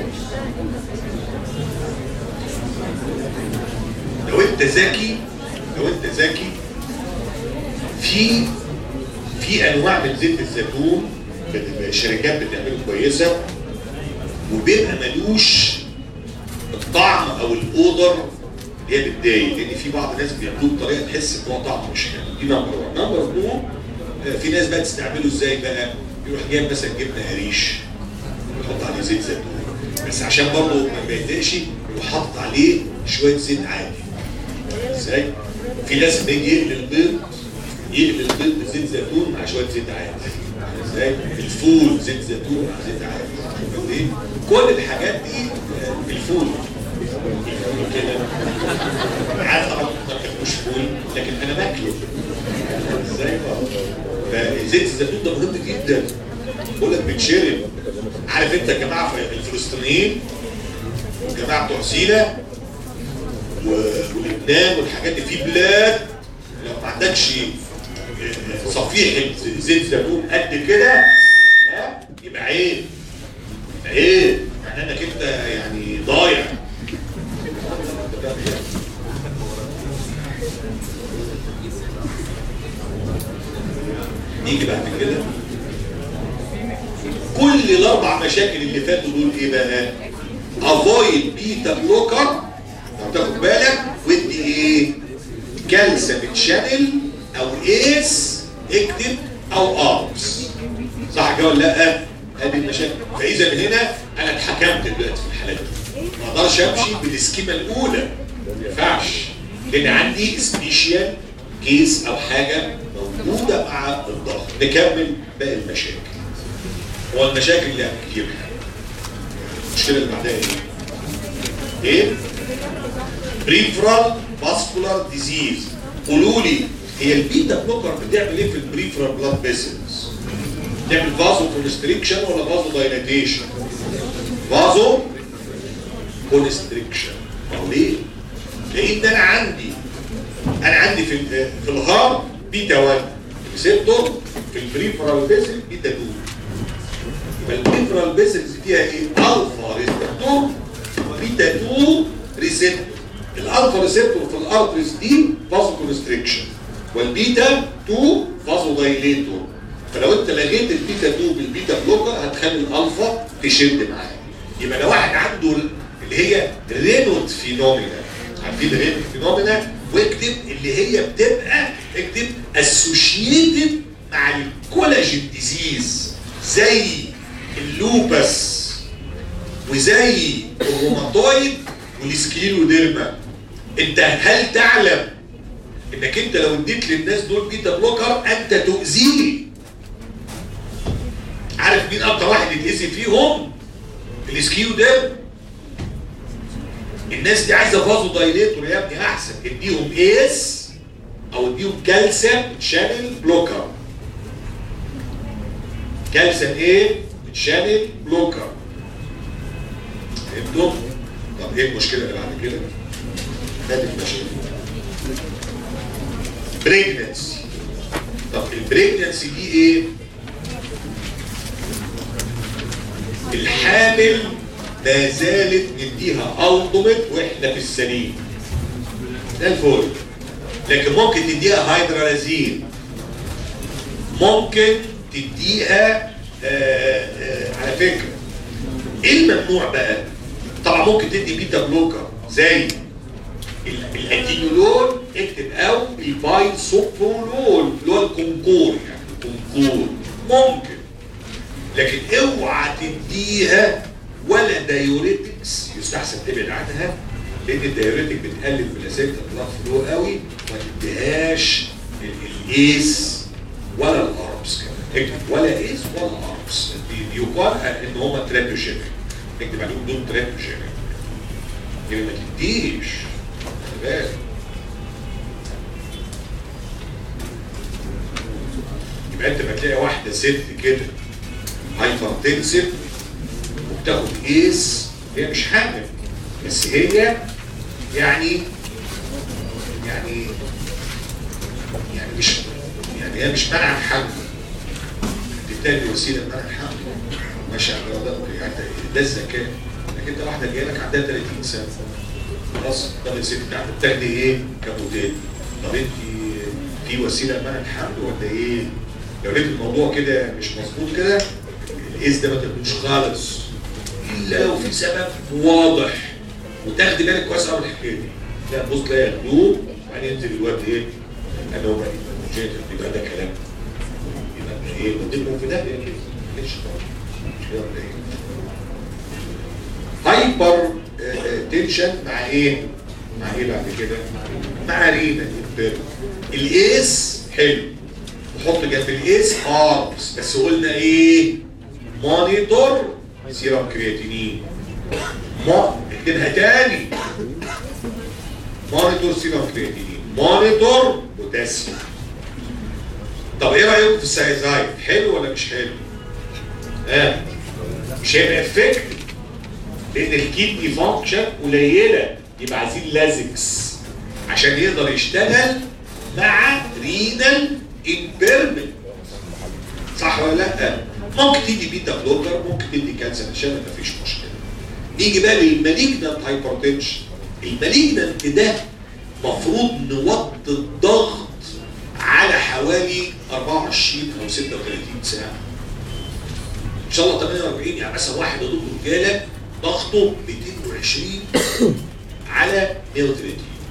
لو انت ذكي لو انت ذكي في في انواع من زيت الزيتون بت- الشركات بتعمله كويسه وبيبقى ملوش الطعم او الاودر اللي هي بتضايق لان في بعض الناس بيعملوه بطريقه تحس ان هو طعمه مش حلو دي نمبر 1 نمبر 2 في ناس بقى تستعمله ازاي بقى يروح جايب مثلا جبنه قريش يحط عليه زيت زيتون بس عشان برضه ما بيضايقش يروح حاطط عليه شويه زيت عادي ازاي؟ في ناس لما يجي يقلي البيض يقلي البيض بزيت زيتون مع شويه زيت عادي ازاي؟ الفول زيت زيتون مع زيت عادي فاهم ايه؟ كل الحاجات دي آه، الفول كده عارف طبعا ما بتاكلوش فول لكن انا باكله ازاي بقى؟ فزيت الزيتون ده مهم جدا بقول لك بيتشرب عارف انت يا جماعه الفلسطينيين والجماعه بتوع سينا و- ولبنان والحاجات دي في بلاد لو ما عندكش آه، صفيحه زيت زيتون قد كده ها يبقى عيب يبقى عيب معناه انك انت يعني ضايع نيجي بعد كده كل الاربع مشاكل اللي فاتوا دول ايه بقى؟ افويد بيتا بلوكر لو تاخد بالك ودي ايه؟ كالسيوم شانل او ايس اكتب او ارمز صح كده ولا لا؟ ادي المشاكل فاذا من هنا انا اتحكمت دلوقتي في الحالات دي ما اقدرش امشي بالسكيما الاولى ما ينفعش لان عندي سبيشال كيس او حاجه موجوده مع الضغط نكمل باقي المشاكل هو المشاكل اللي كتير المشكله اللي بعدها ايه؟ ايه؟ بريفرال فاسكولار ديزيز قولوا لي هي البيتا بلوكر بتعمل ايه في البريفرال بلاد فيسلز؟ بتعمل فازو كونستريكشن ولا فازو دايلاتيشن؟ فازو كونستريكشن طب ليه؟ لان انا عندي انا عندي في ال- في الهارت بيتا 1 ريسبتور في البريفرال فيسل بيتا 2 يبقى البريفرال فيسلز فيها ايه؟ الفا ريسبتور وبيتا 2 ريسبتور الالفا ريسبتور في الارتريز دي فازو كونستريكشن والبيتا 2 فازو دايليتور فلو انت لغيت البيتا 2 بالبيتا بلوكر هتخلي الالفا تشد معاك يبقى لو واحد عنده اللي هي رينوت فينومينا عارفين رينوت فينومينا واكتب اللي هي بتبقى اكتب اسوشيتد مع الكولاجين ديزيز زي اللوبس وزي الروماتويد والسكليروديرما انت هل تعلم انك انت لو اديت للناس دول بيتا بلوكر انت تؤذيه عارف مين اكتر واحد يتأذي فيهم الاسكيو ده الناس دي عايزه فازو دايليتور يا ابني احسن اديهم ايس او اديهم كالسيوم شانل بلوكر كالسيوم ايه شانل بلوكر فهمتوا طب ايه المشكله اللي بعد كده هات المشكله بريجننسي طب البريجننسي دي ايه الحامل ما زالت نديها الضمت واحنا في السليم ده الفل لكن ممكن تديها هيدرالازين ممكن تديها آه آه على فكره ايه الممنوع بقى طبعا ممكن تدي بيتا بلوكر زي الاتينولول اكتب او البايسوبرولول اللي هو الكونكور يعني الكونكور ممكن لكن اوعى تديها ولا دايوريتكس يستحسن تبعد عنها لان الدايوريتك بتقلل بلاسيتا بلاد فلو قوي ما تديهاش الايس ولا الاربس كمان اكتب ولا ايس ولا اربس يقال ان هم تراتوجينيك اكتب عليهم دول تراتوجينيك يعني ما تديش خلي بالك يبقى انت ما تلاقي واحده ست كده هايبرتنسيف وبتاخد ايس هي مش حامل بس هي يعني يعني يعني مش يعني هي مش منع الحمل بالتالي وسيله منع الحمل ماشي على ده يعني ده الذكاء لكن انت واحده جايه لك عندها 30 سنه خلاص طب الست بتاعتك بتاخدي ايه كموديل طب انت في وسيله منع الحمل ولا ايه؟ لو لقيت الموضوع كده مش مظبوط كده الايز ده ما تاخدوش خالص الا لو في سبب واضح وتاخدي بالك كويس قوي من الحكايه دي لا بص تلاقي ياخدوه وبعدين ينزل الواد ايه؟ انا هو يبقى ده كلام يبقى ايه؟ وديتهم في ده كده ليش مش كده ولا ايه؟ هايبر تنشن مع ايه؟ مع ايه بعد كده؟ مع رينا الايس حلو نحط جنب الايس اربس بس قلنا ايه؟ مونيتور سيرم كرياتينين ما اكتبها تاني مونيتور سيرم كرياتينين مونيتور بوتاسيوم طب ايه رايكم في السايزايد حلو ولا مش حلو؟ اه مش هيبقى افكت لان الكيدني فانكشن قليله يبقى عايزين لازكس عشان يقدر يشتغل مع رينال امبيرمنت صح ولا لا؟ ممكن تدي بيتا بلوكر ممكن تدي كانسر عشان مفيش مشكله. نيجي بقى للمالجنت هايبرتنشن. المالجنت ده مفروض نوطي الضغط على حوالي 24 او 36 ساعه. ان شاء الله 48 يعني مثلا واحد يا دكتور رجاله ضغطه 220 على 130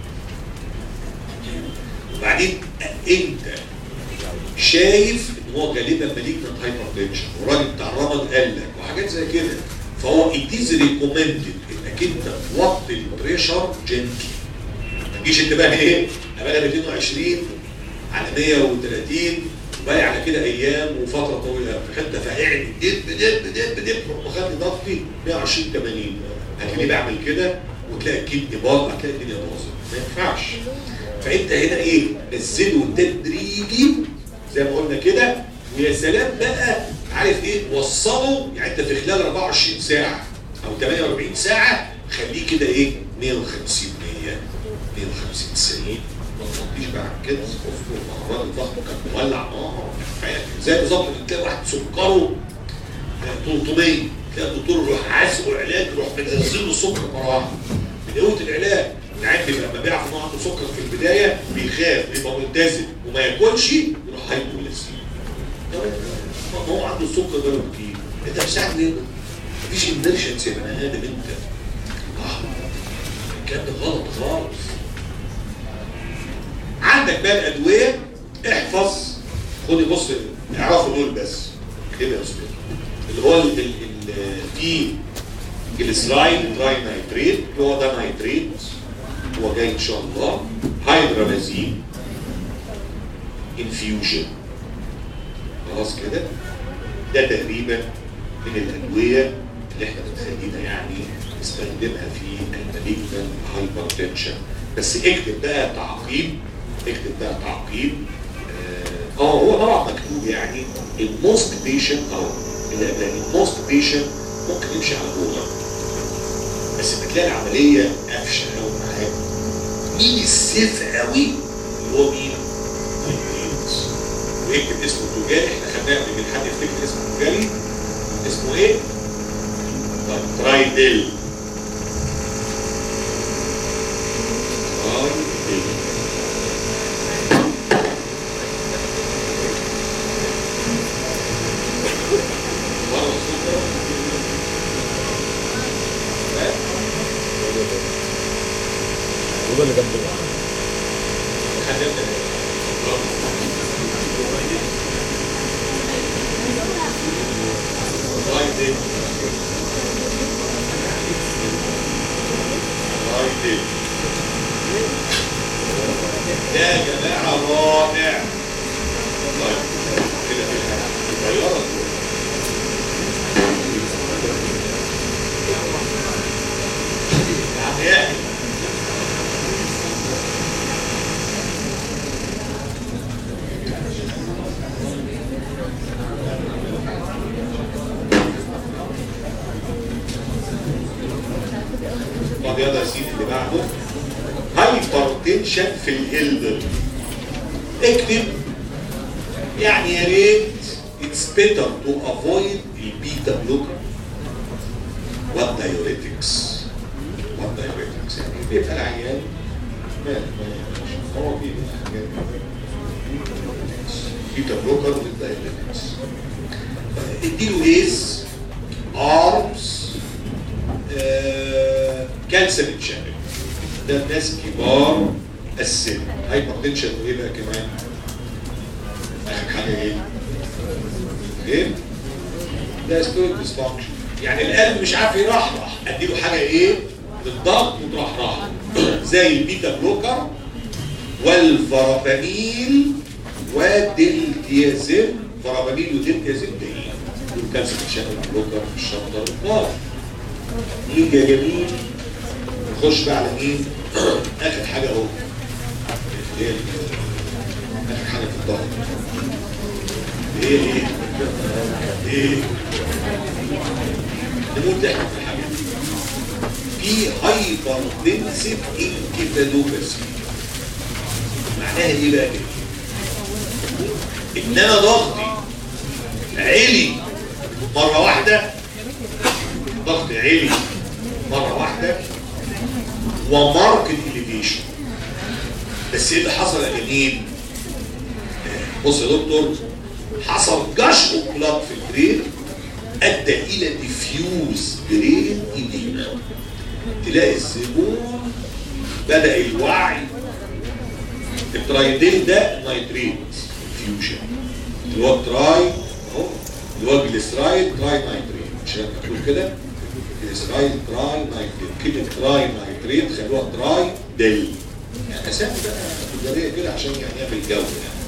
وبعدين انت شايف ان هو غالبا مالجنت هايبرتنشن والراجل بتاع الرمد قال لك وحاجات زي كده فهو اتيز ريكومندد انك انت توطي البريشر جنتلي ما تجيش انت بقى ايه انا 220 على 130 وباقي على كده ايام وفتره طويله في حته فقاعد دب دب دب دب روح مخلي ضغطي 120 80 هتلاقيني بعمل كده وتلاقي الكدني باظ هتلاقي الدنيا باظت ما ينفعش فانت هنا ايه نزله تدريجي زي ما قلنا كده ويا سلام بقى عارف ايه وصله يعني انت في خلال 24 ساعه او 48 ساعه خليه كده ايه 150 100 150 90 ما تغطيش بقى عن كده الراجل الضغط كان مولع نار زي بالظبط تلاقي واحد سكره 300 تلاقي الدكتور يروح عازقه علاج يروح منزل له السكر مره واحده من قوه العلاج العيان بيبقى لما بيعرف ان هو عنده سكر في البدايه بيخاف بيبقى ملتزم وما ياكلش يروح هايبوغليسيميا ما هو عنده السكر ده كتير انت مش عارف ليه مفيش اندرشنس يا بني ادم انت اه الكلام ده غلط خالص عندك بقى الادويه احفظ خدي بص اعرفوا دول بس كده يا استاذ اللي هو ال ال ال في جليسرايد تراي نايتريت اللي هو ده نايتريت هو جاي ان شاء الله هيدرامازين انفيوجن خلاص كده ده تقريبا من الادويه اللي احنا بنخلينا يعني نستخدمها في المالجنال هايبرتنشن بس اكتب بقى تعقيب اكتب بقى تعقيب اه آه، هو طبعا مكتوب يعني الموست بيشنت او الموست بيشنت ممكن يمشي على الاوضه بس بتلاقي العمليه قفشه قوي معاك مين السيف قوي اللي هو مين؟ البيتس ويكتب اسمه التجاري احنا خدناه قبل كده حد يفتكر اسمه التجاري اسمه ايه؟ طيب ترايدل ترايدل مرة صوت لا هو اللي جنب حد يبدأ ترايدل ترايدل ده يا جماعة رائع طيب كده كده طيارة يعني ايه طب يلا يا سيدي اللي بعده هايبرتنشن في الالدر اكتب يعني يا ريت it's better to avoid البيتا بلوكر والدايوريتكس والدايوريتكس يعني بيبقى العيان ما ما هو بيبقى حاجات بيتا بلوكر والدايوريتكس اديله ايز ارمز كانسر تشانل ده الناس كبار السن هايبرتنشن وايه بقى كمان اخر حاجه ايه ايه ده ستوريك ديسفانكشن يعني القلب مش عارف يرحرح اديله حاجه ايه للضغط وترحرح زي البيتا بلوكر والفراباميل والدلتيازيم فراباميل ودلتيازيم ده ايه دول كانسر تشانل بلوكر في الشنطه الكبار يجي يا جميل نخش بقى على مين اخر حاجه اهو اللي هي اخر حاجه في الضغط ايه ايه ايه نموت احنا في الحاجات دي في هايبرتنسيف انكفالوباسي معناها ايه بقى كده ان انا ضغطي عالي مره واحده ضغط عالي مرة واحدة وماركت اليفيشن بس ايه اللي حصل يا جميل آه، بص يا دكتور حصل جش بلاد في البرين ادى الى ديفيوز برين ايدينا تلاقي الزبون بدا الوعي الترايدين ده نايتريت فيوجن اللي هو تراي اهو اللي هو جليسرايد تراي نايتريت مش هتقول كده جليسرايد تراي نايتريت كلمه تراي نايتريت خلوها تراي دل يعني اسامي بقى تجاريه كده عشان يعني يعمل جو يعني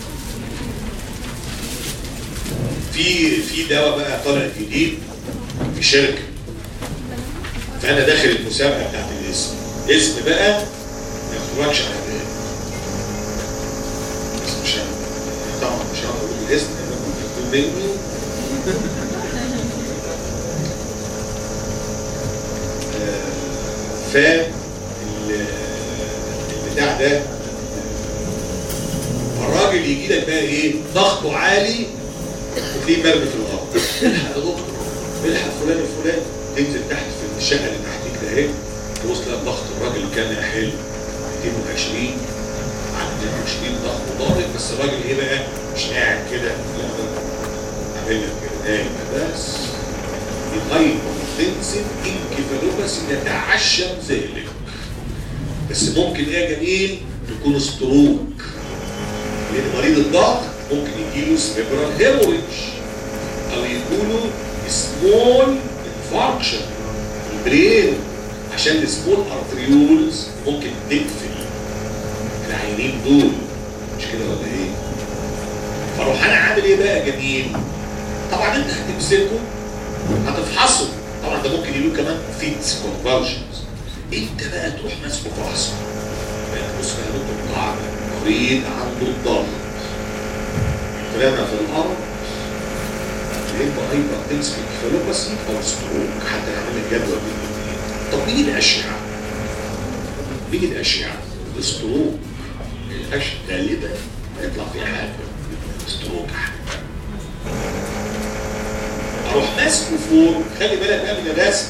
في في دواء بقى طالع جديد في شركه فانا داخل المسابقه بتاعت الاسم اسم بقى ما يخرجش على بالي بس مش ه- طبعا مش هقدر اقول الاسم لانكم تاخدوه مني آه، ف ال- البتاع ده الراجل يجي لك بقى ايه ضغطه عالي وتلاقيه مرمي في الارض الحق يا دكتور الحق فلان الفلاني تنزل تحت في الشقه اللي تحتيك ده اهي تبص تلاقي ضغط الراجل كان حلو 220 عن 220 ضغط ضارب بس الراجل ايه بقى مش قاعد كده لا ده عامل لك كده نايم بس الهايبوتنسيف انكفالوباثي يتعشم ذلك بس ممكن ايه يا جميل يكون ستروك لان مريض الضغط ممكن يجيله سبيبرال هيموريج او يجيله سمول انفاركشن البرين عشان السمول ارتريولز ممكن تقفل العينين دول مش كده ولا ايه؟ فاروح انا عامل ايه بقى جميل؟ طبعا انت هتمسكه هتفحصه طبعا ده ممكن يجيله كمان فيتس كونفالشنز انت بقى تروح ماسكه في راسه بقى بص بقى دكتور قاعده مريض عنده الضغط اترمى في الارض يبقى هيبقى تمسك الفلوبسي او ستروك حتى نعمل الجدول بين الاثنين طب مين الاشعه؟ مين الاشعه؟ الستروك الاشعه غالبا هيطلع فيها حاجه ستروك اروح ماسكه فوق خلي بالك بقى من الرسم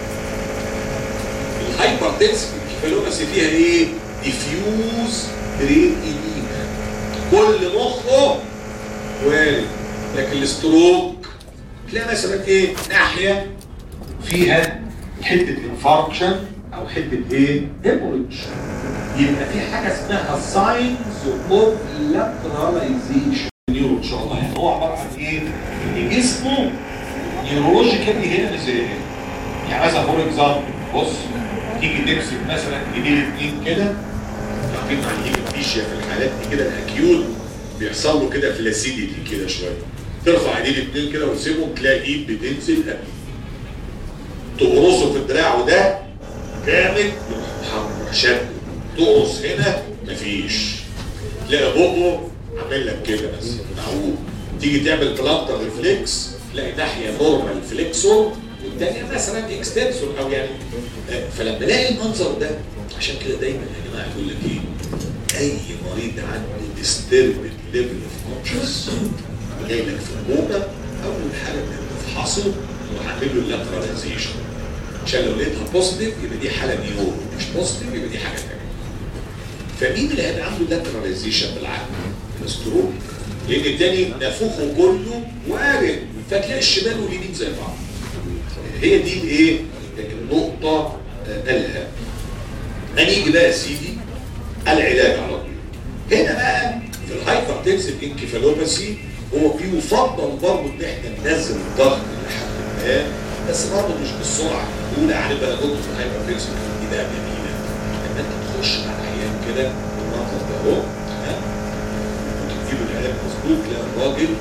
الهايبر تنسك الكيفالوباسي فيها ايه؟ ديفيوز برين ايديما كل مخه وارد لكن الستروك تلاقي مثلا ايه ناحيه فيها حته انفاركشن او حته ايه هيموريدج يبقى في حاجه اسمها ساينز اوف لاتراليزيشن نيورو ان شاء الله يعني هو عباره عن ايه؟ ان جسمه نيورولوجيكالي هنا مش زي هنا يعني مثلا فور اكزامبل بص تيجي تمسك مثلا ايدين الاثنين كده عارفين عن هيجي في الحالات دي كده الاكيوت بيحصل له كده فلاسيديتي كده شويه ترفع ايدين الاثنين كده وتسيبهم تلاقي ايد بتنزل قبل تقرصه في الدراع وده جامد محمر شد تقرص هنا مفيش تلاقي بقه عامل لك كده بس معقول تيجي تعمل بلانتر ريفلكس تلاقي ناحيه نورمال فليكسور والثانيه مثلا اكستنسور او يعني فلما الاقي المنظر ده عشان كده دايما يا جماعه يقول لك ايه اي مريض عنده ديستربد ليفل اوف كونشس جاي لك في الكوما اول حاجه بتفحصه وعامل له اللاتراليزيشن عشان لو لقيتها بوزيتيف يبقى دي حاله نيورو مش بوزيتيف يبقى دي حاجه ثانيه فمين اللي هيبقى عنده لاتراليزيشن بالعقل؟ الستروك لان التاني نافوخه كله وارد فتلاقي الشمال واليمين زي بعض هي دي الايه؟ النقطه الها هنيجي بقى يا سيدي العلاج على طول هنا بقى في الهايبر تنسيف انكفالوباسي هو بيفضل برضه ان احنا ننزل الضغط لحد ما بس برضه مش بالسرعه الاولى عارف بقى نقطه في الهايبر تنسيف دي بقى جميله ان انت تخش على العيان كده بالمنظر ده اهو تمام وتديله العلاج مظبوط تلاقي الراجل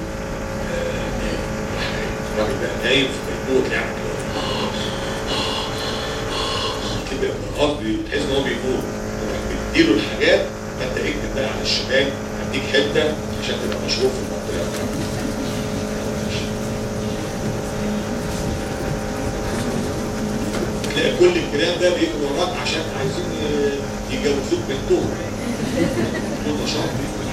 الراجل بقى نايم في بيموت يعني كده قصدي تحس ان هو بيموت بتديله الحاجات فانت اكتب بقى على الشمال هديك حته عشان تبقى مشهور في المنطقه تلاقي كل الكلام ده بيجري وراك عشان عايزين يجوزوك بنتهم كل نشاط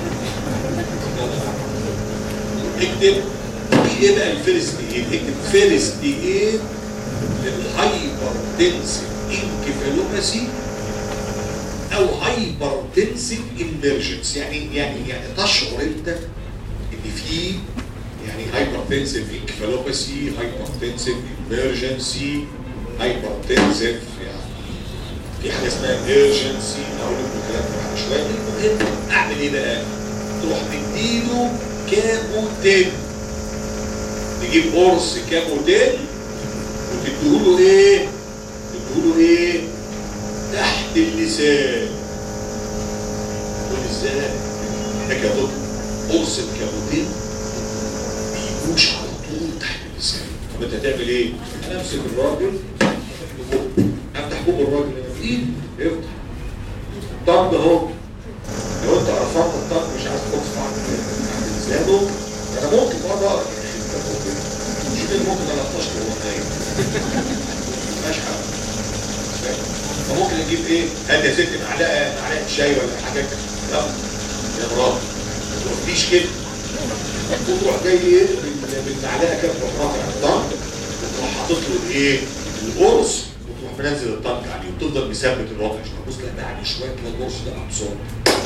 اكتب في ايه بقى الفيرست ايد اكتب فيرست ايد للهايبر تنسيف انكفالوباسي او هايبر تنسيف امرجنس يعني يعني يعني تشعر انت ان في يعني هايبر تنسيف انكفالوباسي هايبر تنسيف امرجنسي هايبر تنسيف يعني في حاجه اسمها امرجنسي اقول لكم الكلام ده بعد شويه المهم اعمل ايه بقى؟ تروح تديله كاموتين تجيب قرص كاموتين وتديله ايه؟ تديله ايه؟ تحت اللسان تقول ازاي؟ ده كده قرص الكاموتين بيجوش على طول تحت اللسان طب انت هتعمل ايه؟ انا امسك الراجل افتح بوق الراجل ايد افتح الطرد اهو لو انت رفعت الطرد مش عايز تقص عند لسانه انا ممكن مره اقرا شوف اللي ممكن انا اطشت وهو نايم ماشي حاجه فممكن اجيب ايه؟ هات يا ستي معلقه معلقه شاي ولا حاجه كده يا مراد ما تروحليش كده وتروح جاي ايه بالمعلقه كده تروح رافع الطنك وتروح حاطط له الايه؟ القرص وتروح منزل الطنك عليه وتفضل مثبت الوضع شويه بص لا بعد شويه تلاقي القرص ده ابصر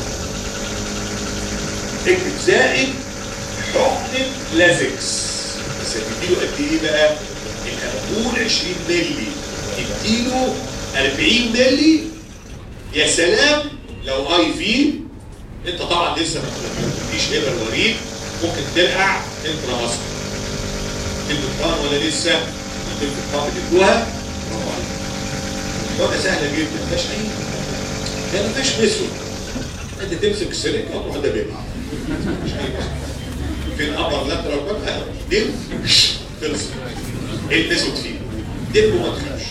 اكتب زائد حقن لازكس بس هتديله قد ايه بقى؟ الامبول 20 مللي تديله 40 مللي يا سلام لو اي في انت طبعا لسه ما تديش ابر وريد ممكن ترقع انترا ماسك تلبس ولا لسه تلبس بتدوها برافو عليك الوضع سهله جدا مفيهاش اي ده ما فيش ميثود انت تمسك السرنجه وتروح دبابها مش أي ميثود. في الابر لاترال بقى دب خلص ايه الميثود فيه؟ دب وما تخافش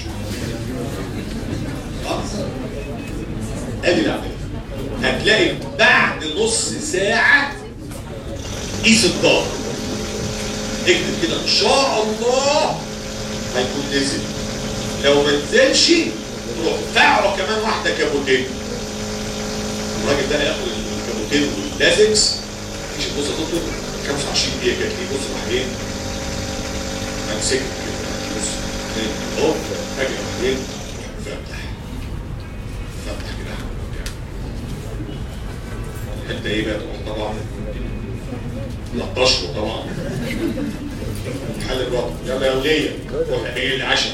خلاص ادي العمليه هتلاقي بعد نص ساعه قيس الضغط اكتب كده ان شاء الله هيكون نزل لو ما نزلش تروح فعله كمان واحده كابوتين الراجل ده هياخد الكابوتين واللازكس مش بص يا دكتور 25 دقيقه جات لي بص راح ايه امسك كده بص اهو اجي ايه فتح فتح كده الحته ايه بقى تروح طبعا لطشته طبعا حل الوقت يلا يا وليه روح اعمل لي عشاء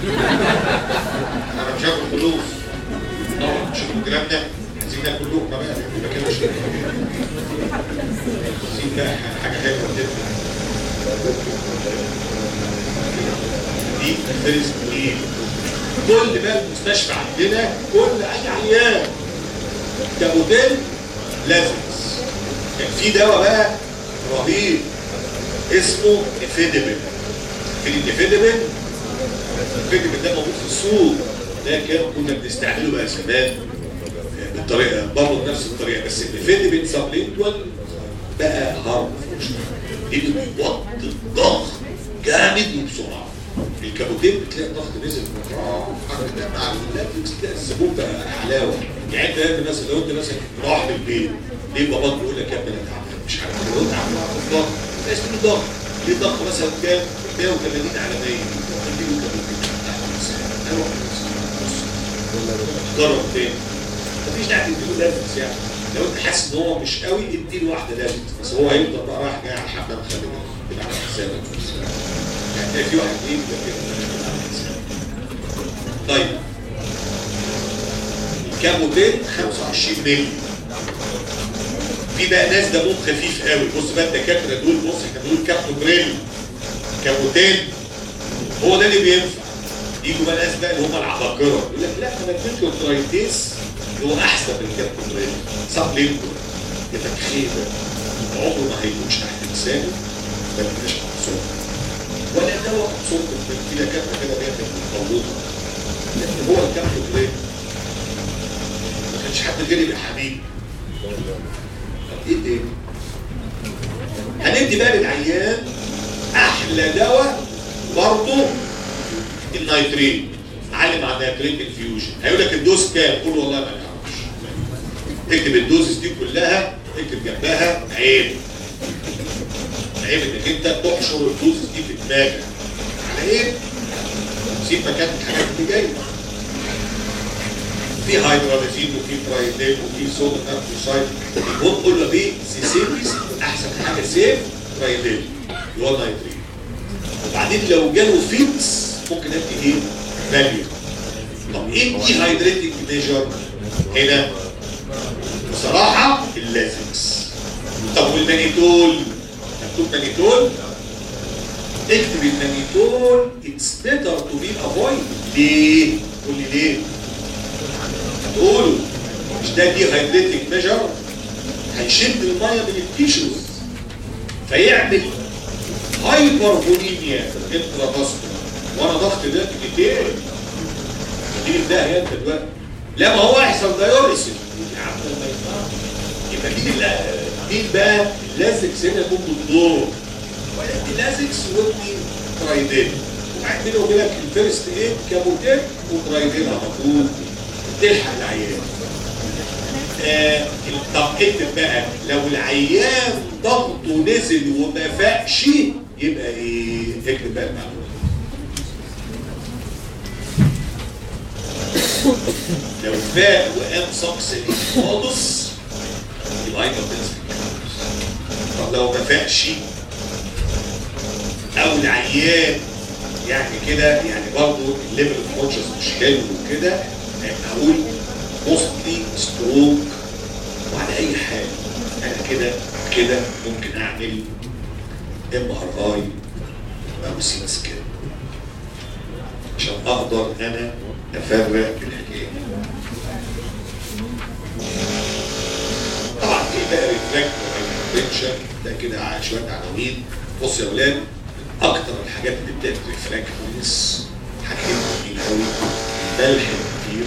انا مش هاخد فلوس طبعا شوف الكلام ده عايزين ناكل لقمه بقى يبقى كده مش عايزين بقى حاجه حلوه جدا دي فيرست ايه كل بقى المستشفى عندنا كل اي عيان كموديل لازم كان في دواء بقى رهيب اسمه افيدبل في الافيدبل الافيدبل ده موجود في السوق ده كان كنا بنستعمله بقى زمان بالطريقه برضه بنفس الطريقه بس الافيدبل سبلينتوال بقى هارد لانه بيوطي الضغط جامد وبسرعه الكابوتين بتلاقي الضغط نزل بالراحه مع اللاتكس تلاقي الزبون بقى حلاوه يعني انت انت مثلا لو انت مثلا رايح من البيت ليه باباك بيقول لك يا ابني انا تعبان مش عارف لو انت عامل الضغط ليش من الضغط ليه الضغط مثلا كام 180 على 100 اديله كابوتين جرب تاني مفيش داعي تديله لازمس يعني لو انت حاسس ان هو مش قوي اديله واحده لازمس بس هو هيفضل بقى رايح جاي على الحمام خلي بالك يبقى على حسابك يعني تلاقي في واحد ايه بيبقى كده على حسابك طيب الكاموتين 25 مللي في بقى ناس دمهم خفيف قوي بص بقى الدكاتره دول بص احنا بنقول كابتوبريل كاموتين هو ده اللي بينفع يجوا بقى ناس بقى اللي هم العباقره يقول لك لا انا اديت له ترايتيس اللي هو احسن من الكابتوبريل سبلينتو يتخيل عمره ما هيكونش تحت لسانه ما يبقاش مبسوط ولا دواء مبسوط في دكاتره كده بياخد مخلوطه لكن هو الكابتوبريل ما كانش حد غيري يبقى حبيبي ايه تاني هندي بقى للعيان احلى دواء برضه النيترين علم على النيترين انفيوجن هيقول لك الدوز كام قول والله ما نعرفش اكتب الدوزز دي كلها اكتب جنبها عيب عيب انك انت تحشر الدوزز دي في دماغك على ايه؟ سيب مكان الحاجات اللي جايه في هيدرالازين وفي برايدين وفي صودا ناركوسايد المهم كله بيه سيسيفيس احسن حاجه سيف برايدين اللي هو النيترين وبعدين لو جاله فيتس ممكن ادي ايه؟ فاليو طب ايه دي هيدريتنج ميجر هنا بصراحه اللازكس طب والمانيتول مكتوب مانيتول اكتب المانيتول اتس بيتر تو بي افويد ليه؟ قول لي ليه؟ تقولوا مش ده دي هيدريتنج ميجر هيشد الميه من التيشوز فيعمل هايبر فوليميا انترافاسكولار وانا ضغط ده 200 دي ده هي انت دلوقتي لا ما هو هيحصل دايوريسيس يا عم ما ينفعش يبقى مين اللي مين بقى اللازكس هنا يكون بالدور ويدي لازكس ويدي ترايدين وبعدين بينه وبينك الفيرست ايد كابوتين وترايدين على طول تلحق العيان آه طب اكتب بقى لو العيان ضغطه نزل وما فاقش يبقى ايه اكتب بقى المعلومه لو فاق وقام سكسلي خالص يبقى هايبرتنسف طب لو ما فاقش او العيان يعني كده يعني برضه الليفل اوف كونشس مش حلو وكده اقول موستلي ستروك وعلى اي حال انا كده كده ممكن اعمل ام ار اي او سي سكان عشان اقدر انا افرق الحكايه فاكتور هايبرتنشن ده كده شويه عناوين بص يا اولاد اكتر الحاجات اللي بتعمل ريفراكتوريز حاجتين مهمين قوي ملح كتير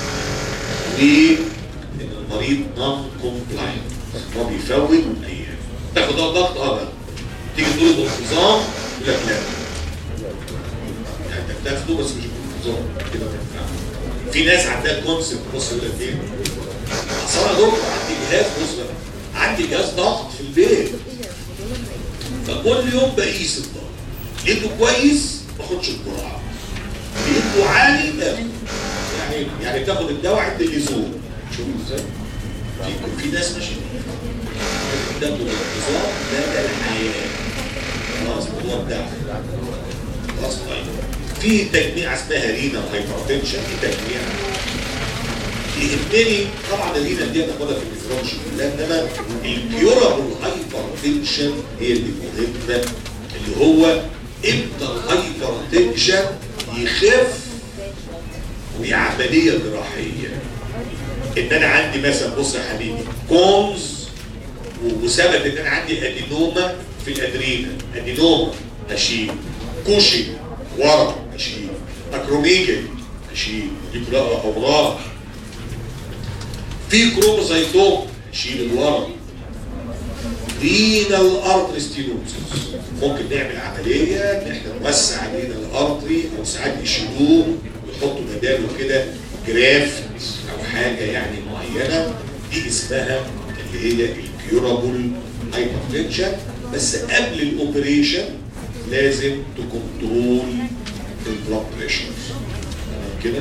وان المريض نون كومبلاينت هو بيفوت ايام تاخد ده ضغط اه بقى تيجي تقول له بانتظام يقول لك لا يعني انت بتاخده بس مش بانتظام كده ما ينفعش. في ناس عندها كونسبت بص يقول لك ايه اصل انا دكتور عندي جهاز بص بقى عندي جهاز ضغط في البيت فكل يوم بقيس الضغط لقيته كويس ما اخدش الجرعه لقيته عالي باخد يعني يعني بتاخد الدواء عند اللزوم شوف ازاي في في ناس ماشيه ده الانتظام ده ده الحياه خلاص الموضوع بتاعك خلاص طيب في تجميع اسمها رينا هايبرتنشن في تجميع يهمني طبعا الرينا دي هناخدها في النفرولوجي كلها انما الكيورابل هايبرتنشن هي اللي مهمه اللي هو امتى الهايبرتنشن يخف بعمليه جراحيه ان انا عندي مثلا بص يا حبيبي كونز وثبت ان انا عندي ادينوما في الادرينا ادينوما اشيل كوشي ورا اشيل اكروميجل اشيل دي كلها امراض في كروموزايتوم اشيل الورا رينال ارتري ستينوزس ممكن نعمل عمليه ان احنا نوسع رينال ارتري او ساعات يشيلوه ويحطوا بداله كده جرافت او حاجه يعني معينه دي اسمها اللي هي الكيورابل هايبرتنشن بس قبل الاوبريشن لازم تكنترول البلاد بريشر تمام كده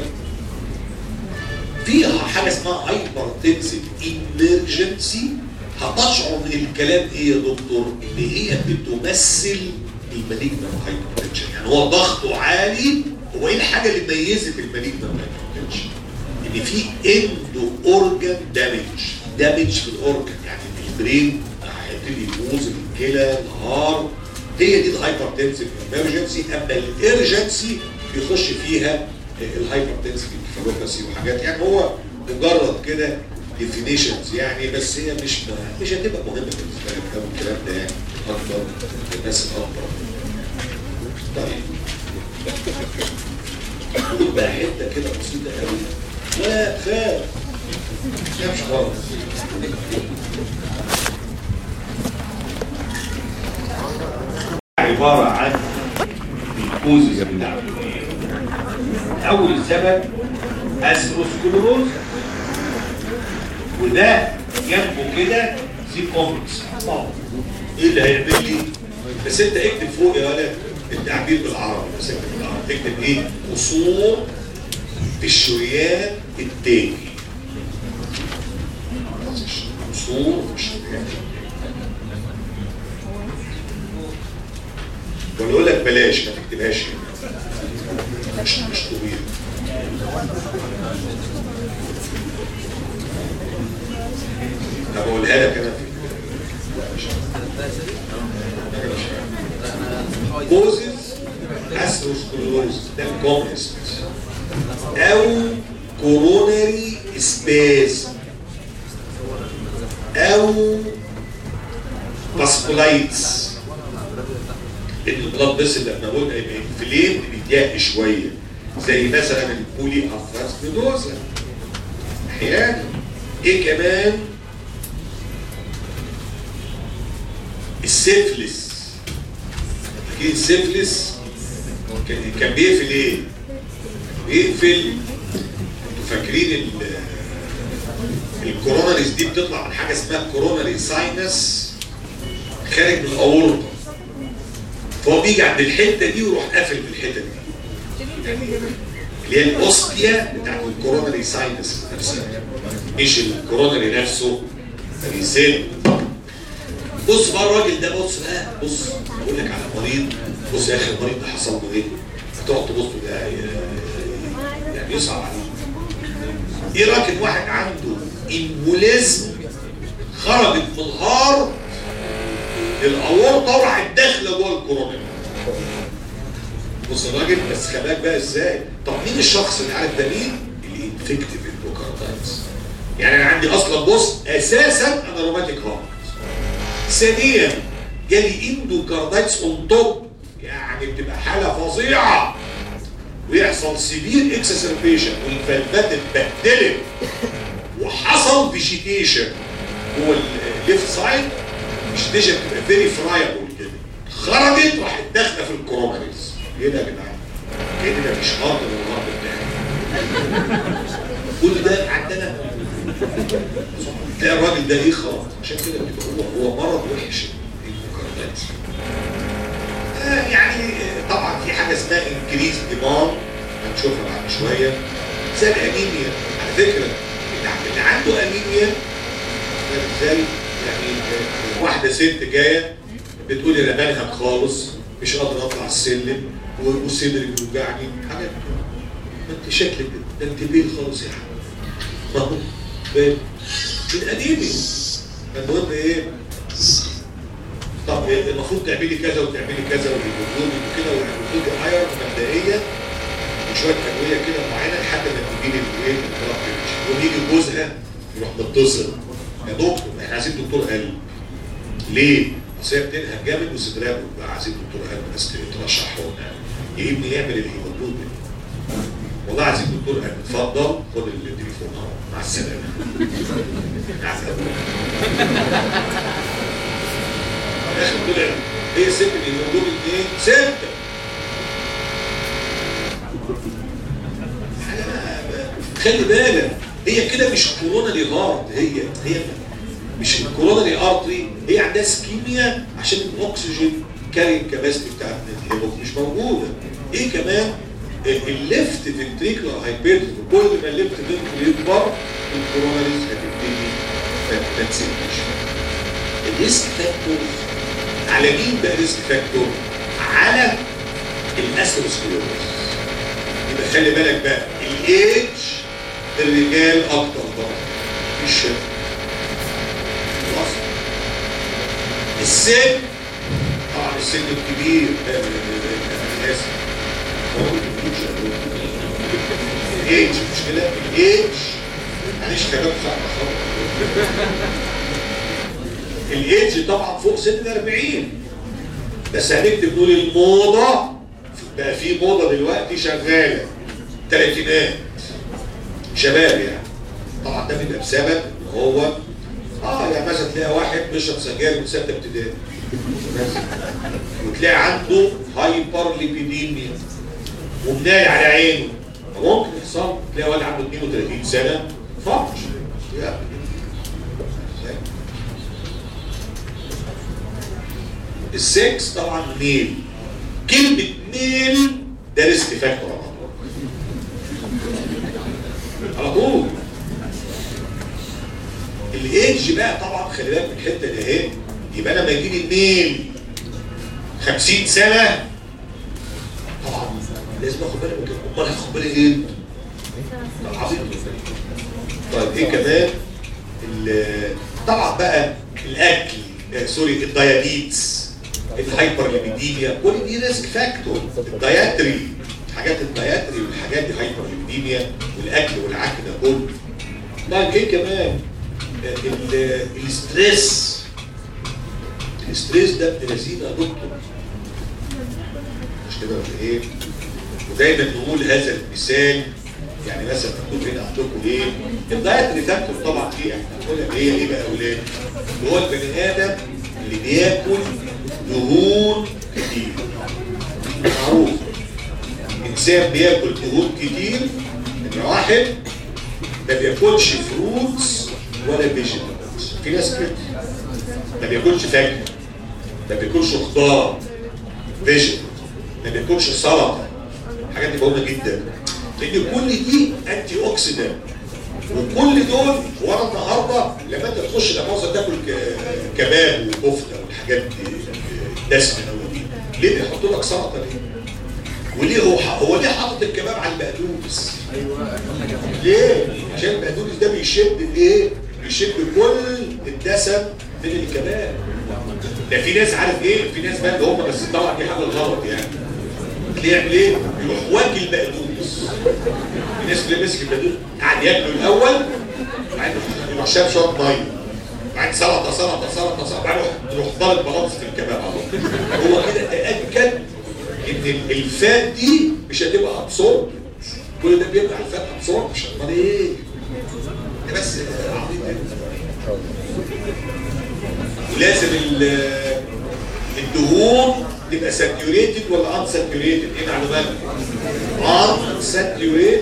في حاجه اسمها هايبرتنسيف ايمرجنسي هتشعر من الكلام ايه يا دكتور ان هي بتمثل المالجنال هايبرتنشن يعني هو ضغطه عالي هو ايه الحاجه اللي ميزت المالجنال هايبرتنشن ان في اندو اورجان دامج دامج في الاورجان يعني البرين هيبتدي يبوظ الكلى الهار هي دي الهايبرتنسيف ايمرجنسي اما الارجنسي بيخش فيها الهايبرتنسيف انكفالوباسي وحاجات يعني هو مجرد كده ديفينيشنز يعني بس هي مش مش هتبقى مهمه بالنسبه لك ده الكلام ده يعني اكبر الناس الاكبر طيب خد بقى حته كده بسيطه قوي لا خاف خافش خالص عباره عن الكوزز بتاعته اول سبب اسروسكلوروز وده جنبه كده سي كومبلكس ايه اللي هيعمل لي بس انت اكتب فوق يا ولد التعبير بالعربي بس اكتب بالعربي اكتب ايه قصور في الشريان التاني قصور في الشريان ولا اقول لك بلاش ما تكتبهاش هنا مش مش طويل طب اقولها لك انا كوزز اسروسكلوز ده الكومنست او كوروناري سباز او فاسكولايتس البلاد بس لما قلنا الانفلين بيضيق شويه زي مثلا البولي افاسكولوزا احيانا ايه كمان السيفلس اكيد السيفلس كان كان بيقفل ايه؟ بيقفل انتوا فاكرين ال الكوروناريز دي بتطلع من حاجه اسمها كوروناري ساينس خارج من الاورطه فهو بيجي عند الحته دي ويروح قافل في الحته دي اللي هي الاوستيا بتاعت الكوروناري ساينس نفسها مش الكوروناري نفسه بيسد بص بقى الراجل ده بص بقى بص اقول لك على مريض بص يا اخي المريض ده حصل له ايه؟ هتقعد تبص ده يعني يصعب عليه ايه رايك واحد عنده امبوليزم خرجت من الهار الاورطه وراحت داخله جوه الكورونا بص الراجل بس خلي بالك بقى ازاي طب مين الشخص اللي عارف ده مين اللي انفكتيف اندوكاردايتس يعني انا عندي اصلا بص اساسا انا روماتيك هارت ثانيا جالي اندوكاردايتس اون توب يعني بتبقى حاله فظيعه ويحصل سيفير اكسسربيشن والفالفات اتبهدلت وحصل فيجيتيشن هو الليفت سايد فيجيتيشن بتبقى فيري فرايبل كده خرجت راحت داخله في الكوروناريز ايه ده يا جدعان؟ كده ده مش قادر الغرب بتاعي كل ده عندنا تلاقي الراجل ده ايه خلاص عشان كده بيبقى هو هو مرض وحش المكررات آه يعني آه، طبعا في حاجه اسمها انكريز ديماند هنشوفها بعد شويه زي الانيميا على فكره اللي اللي عنده انيميا فاهم ازاي يعني آه، واحده ست جايه بتقول انا بنهج خالص مش قادر اطلع السلم و- وصدري بيوجعني حاجات كده. ما انت شكلك كده، ده انت بيه خالص يا حبيبي ما هو فاهم الانيميا المهم ايه طب إيه المفروض تعملي كذا وتعملي كذا وتقولي كده وتقولي ايرون مبدئيا وشويه ادويه كده معينه لحد ما تجيبي الايه ويجي جوزها يروح متصل يا دكتور احنا عايزين دكتور قلب ليه؟ اصل هي بتنهج جامد وصدرها بيوجع عايزين دكتور قلب بس ترشحه لنا يا ابني يعمل الهيموجلوبين والله عايزين دكتور قلب اتفضل خد التليفون اهو مع السلامه مع السلامه الاخر طلع هي ست الهيموجلوبين ايه؟ ستة حاجة بقى- خلي بالك هي كده مش كورونا دي هارد هي هي مش الكورونا دي ارتري هي عندها سكيميا عشان الاكسجين كارين كاباسيتي بتاعت الهيموجلوبين مش موجوده ايه كمان الليفت فنتريكولار هايبرتروفي كل ما الليفت فنتريكولار يكبر الكوروناريز هتبتدي ما ما تسيبش الريسك فاكتور على مين بقى ريسك فاكتور؟ على الاسيروسكليروز يبقى خلي بالك بقى الايدج الرجال اكتر طبعا مش الشباب خلاص السن طبعا السن الكبير ده انا اسف الايدج مش كده الايدج معلش كلام صعب خالص الايدج طبعا فوق سن ال 40 بس هنكتب نقول الموضه بقى في موضه دلوقتي شغاله تلاتينات شباب يعني طبعا ده بيبقى بسبب ان هو اه يعني مثلا تلاقي واحد بيشرب سجاير من سته ابتدائي بس. وتلاقي عنده هايبر ليبيديميا وبناي على عينه ممكن يحصل تلاقي واحد عنده 32 سنه فقش يعني السكس طبعا ميل كلمة ميل ده ريسك فاكتور على طول على طول الايدج بقى طبعا خلي بالك من الحته دي اهي يبقى انا لما يجي لي الميل 50 سنه طبعا لازم اخد بالي من كده امال هاخد بالي ايه؟ طب عظيم طيب ايه كمان ال- طبعا بقى الاكل آه، سوري الديابيتس الهايبر ليبيديميا كل دي ريسك فاكتور الدايتري حاجات الدايتري والحاجات دي هايبر ليبيديميا والاكل والعك ده كله طيب ايه كمان آه، ال- الستريس الستريس ده ابن لذيذ يا دكتور مش كده ولا ايه ودايما نقول هذا المثال يعني مثلا مكتوب هنا عندكم ايه الدايت فاكتور طبعا دي احنا هنقولها هي ايه بقى يا اولاد اللي هو البني ادم اللي بياكل دهون كتير معروف انسان بياكل دهون كتير نمره واحد ما بياكلش فروتس ولا فيجيتابلز في ناس كده ما بياكلش فاكهه ما بياكلش خضار فيجيتابلز ما بياكلش سلطه الحاجات دي مهمه جدا لان كل دي انتي اوكسيدنت وكل دول وانا النهارده لما انت تخش الامازون تاكل ك- كباب وكفته والحاجات دي دسمه قوي دي ليه بيحطوا لك سلطه ليه؟ وليه هو هو ليه حاطط الكباب على البقدونس؟ ليه؟ عشان البقدونس ده بيشد الايه؟ بيشد كل الدسم من الكباب ده في ناس عارف ايه؟ في ناس بقى اللي هم بس طبعا دي حاجه غلط يعني يعمل ايه؟ يروح واكل بقدونس الناس اللي مسك البقدونس قاعد ياكله الاول وبعدين يروح شاب شويه ميه بعد سلطه سلطه سلطه سلطه بعد تروح ضارب بطاطس في الكباب على طول. هو كده تاكد ان الفات دي مش هتبقى ابسورب كل ده بيبقى الفات ابسورب مش امال ايه؟ ده بس عبيط ولازم ال- الدهون تبقى ساتيوريتد ولا ان ساتيوريتد ايه معلوماتك؟ ان ساتيوريتد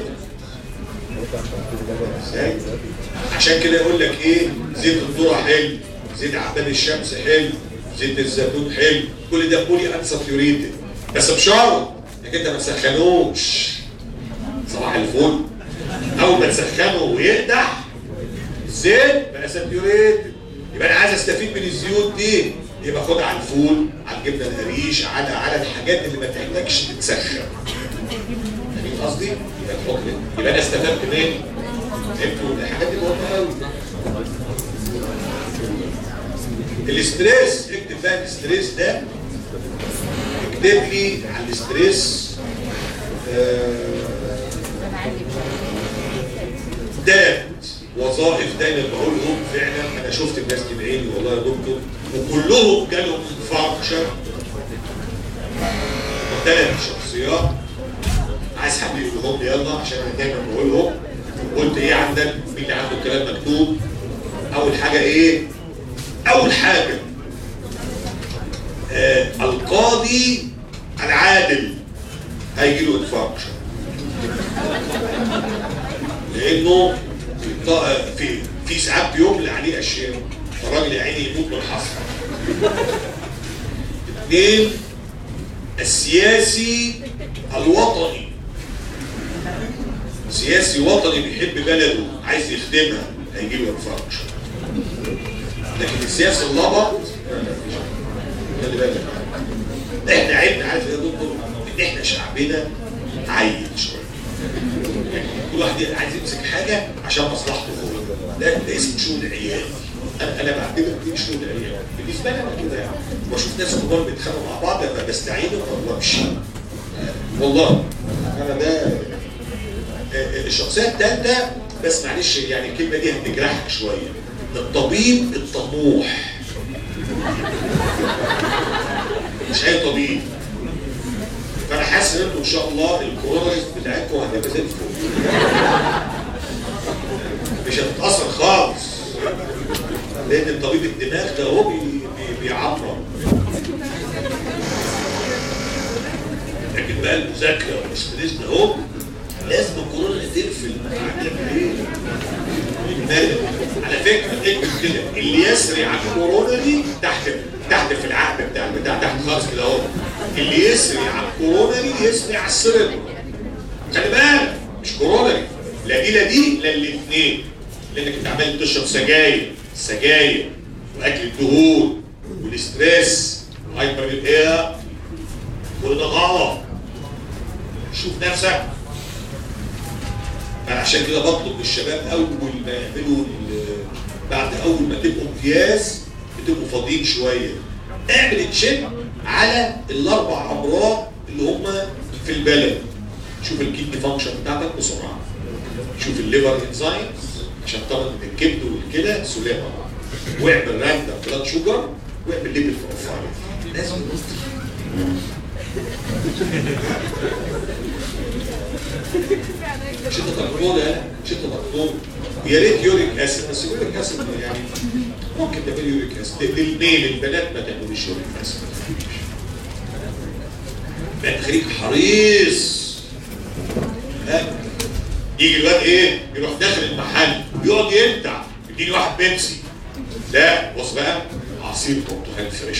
ازاي؟ عشان كده يقول لك ايه زيت الذره حلو زيت عباد الشمس حلو زيت الزيتون حلو كل ده بولي ان ساتيوريتد بس بشرط انك انت ما تسخنوش صباح الفل اول ما تسخنه ويقدح الزيت بقى ساتيوريتد يبقى انا عايز استفيد من الزيوت دي يبقى خدها على الفول على الجبنه القريش على على الحاجات اللي ما تحتاجش تتسخن فاهمين قصدي؟ يبقى تحط يبقى انا استفدت منين؟ فهمتوا الحاجات دي مهمه قوي الاستريس اكتب بقى الاستريس ده اكتب لي على الاستريس آه، ده وظائف دايما بقولهم فعلا انا شفت الناس دي بعيني والله يا دكتور وكلهم جالهم انفاركشن ثلاث شخصيات عايز حد يقولهم لي يلا عشان انا دايما بقولهم قلت ايه عندك مين اللي عنده كلام مكتوب اول حاجه ايه اول حاجه آه القاضي العادل هيجي له انفاركشن لانه في ط- في في ساعات بيملى عليه اشياء الراجل يا عيني يموت من الحصر اثنين السياسي الوطني سياسي وطني بيحب بلده عايز يخدمها هيجي له انفاركشن لكن السياسي اللبط خلي بالك احنا عيبنا عارف يا دكتور ان احنا شعبنا عيل شويه يعني كل واحد عايز يمسك حاجه عشان مصلحته هو ده ده اسمه شغل عيال انا انا بعتبر دي شغل عيال بالنسبه لي انا كده يعني بشوف ناس كبار بيتخانقوا مع بعض أبقى بستعينهم ما بمشي والله انا ده الشخصيه الثالثه بس معلش يعني الكلمه دي هتجرحك شويه الطبيب الطموح مش اي طبيب فانا حاسس ان انتوا ان شاء الله الكورونا بتاعتكم هتبقى زي الفل مش هتتاثر خالص لان الطبيب الدماغ ده هو بي بي بيعمر لكن بقى المذاكره والاستريس ده هو لازم الكورونا تقفل هنعمل ايه؟ المال. على فكره اكتب كده اللي يسري على الكورونا دي تحت تحت في العقد بتاع البتاع تحت خالص كده اهو اللي يسري على الكورونا دي يسري على السيرم خلي بالك مش كورونا دي لا دي لا دي لا الاثنين لانك انت عمال تشرب سجاير سجاير واكل الدهون والاستريس وهايبر الايه وده غلط شوف نفسك انا عشان كده بطلب للشباب اول ما يعملوا ال- بعد اول ما تبقوا امتياز بتبقوا فاضيين شويه اعمل تشيك على الاربع امراض اللي هم في البلد شوف الكيدني فانكشن بتاعتك بسرعه شوف الليفر انزايمز عشان طبعا إن الكبد والكلى سلامه واعمل راندم بلاد شوجر واعمل ليبل بروفايل لازم مش انت دكتور ده مش انت دكتور يا ريت يوريك اسيد بس يوريك اسيد يعني ممكن تعمل يوريك اسيد للميل البنات ما تعملوش يوريك اسيد بقى خليك حريص ها؟ يجي الواد ايه يروح داخل المحل يقعد يمتع يديني واحد بيبسي لا بص بقى عصير برتقال فريش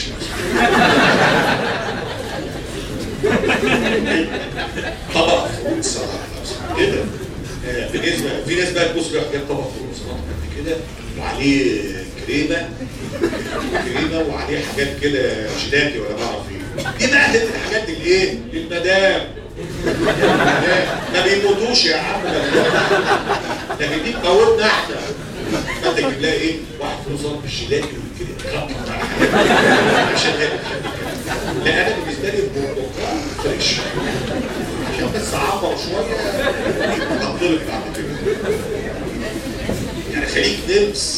طبق فروت سلطه كده آه، بالنسبه في ناس بقى تبص بقى جاب طبق فروت سلطه قد كده وعليه كريمه كريمه وعليه حاجات كده جيلاتي ولا ما اعرف ايه دي بقى هتبقى الحاجات الايه للمدام ما بيموتوش يا عم لكن دي تموتنا احنا فانت تجيب لها ايه واحد كيلو صلب بالجيلاتي وكده تقطع على حاجات عشان هي بتحب كده لا انا بالنسبه لي البرتقال فريش عشان بس اعمر شويه هتضرب بعد كده يعني خليك نمس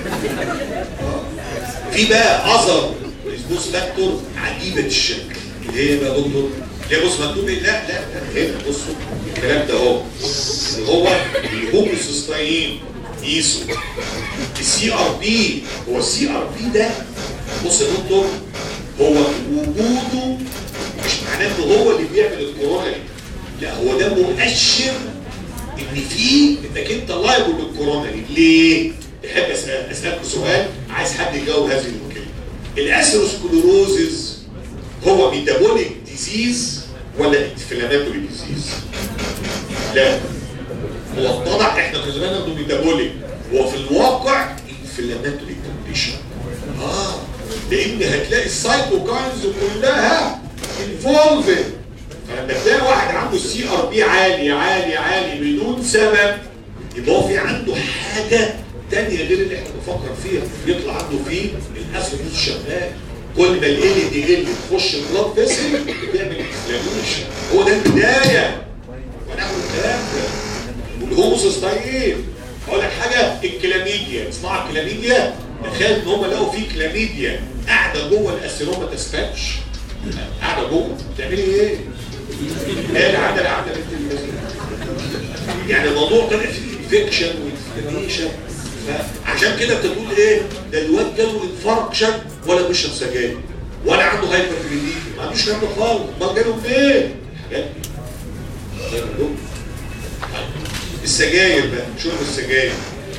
في بقى اذر ريسبوس فاكتور عجيبه الشكل اللي هي بقى دكتور اللي هي بص مكتوب ايه لا لا لا هنا بصوا الكلام ده اهو اللي هو الهوموسيستاين ايسو السي ار بي هو السي ار بي ده بص يا دكتور هو وجوده مش معناه ان هو اللي بيعمل الكورونا دي لا هو ده مؤشر ان في انك انت لايبل للكورونا دي ليه؟ احب اسال اسالكم سؤال عايز حد يجاوب هذه المكالمه الاسيروسكلوروزز هو ميتابوليك ديزيز ولا انفلاماتوري ديزيز؟ لا هو اتضح احنا كنا زمان انه ميتابوليك هو في الواقع انفلاماتوري كونديشن اه لان هتلاقي السايتوكاينز كلها انفولفد فلما تلاقي واحد عنده السي ار بي عالي عالي عالي بدون سبب يبقى هو في عنده حاجه تانية غير اللي احنا بنفكر فيها يطلع عنده فيه الاسيدوس شغال كل ما ال ال دي ال تخش البلاد فيسل بتعمل انفلاميشن هو ده البدايه وناخد الكلام ده والهوموسيستاين اقول لك حاجه الكلاميديا اسمعوا الكلاميديا تخيل ان هم لقوا في كلاميديا قاعده جوه الاسيروما تسباتش قاعده جوه بتعملي ايه؟ هي العاده العاده بنت اللذينه. يعني الموضوع طلع فيه انفكشن وانفلاميشن عشان كده بتقول ايه؟ ده الواد جاله انفاركشن ولا بيشرب سجاير ولا عنده هايبر ما عندوش الكلام ده خالص امال جاله منين؟ الحاجات دي طيب، السجاير بقى شرب السجاير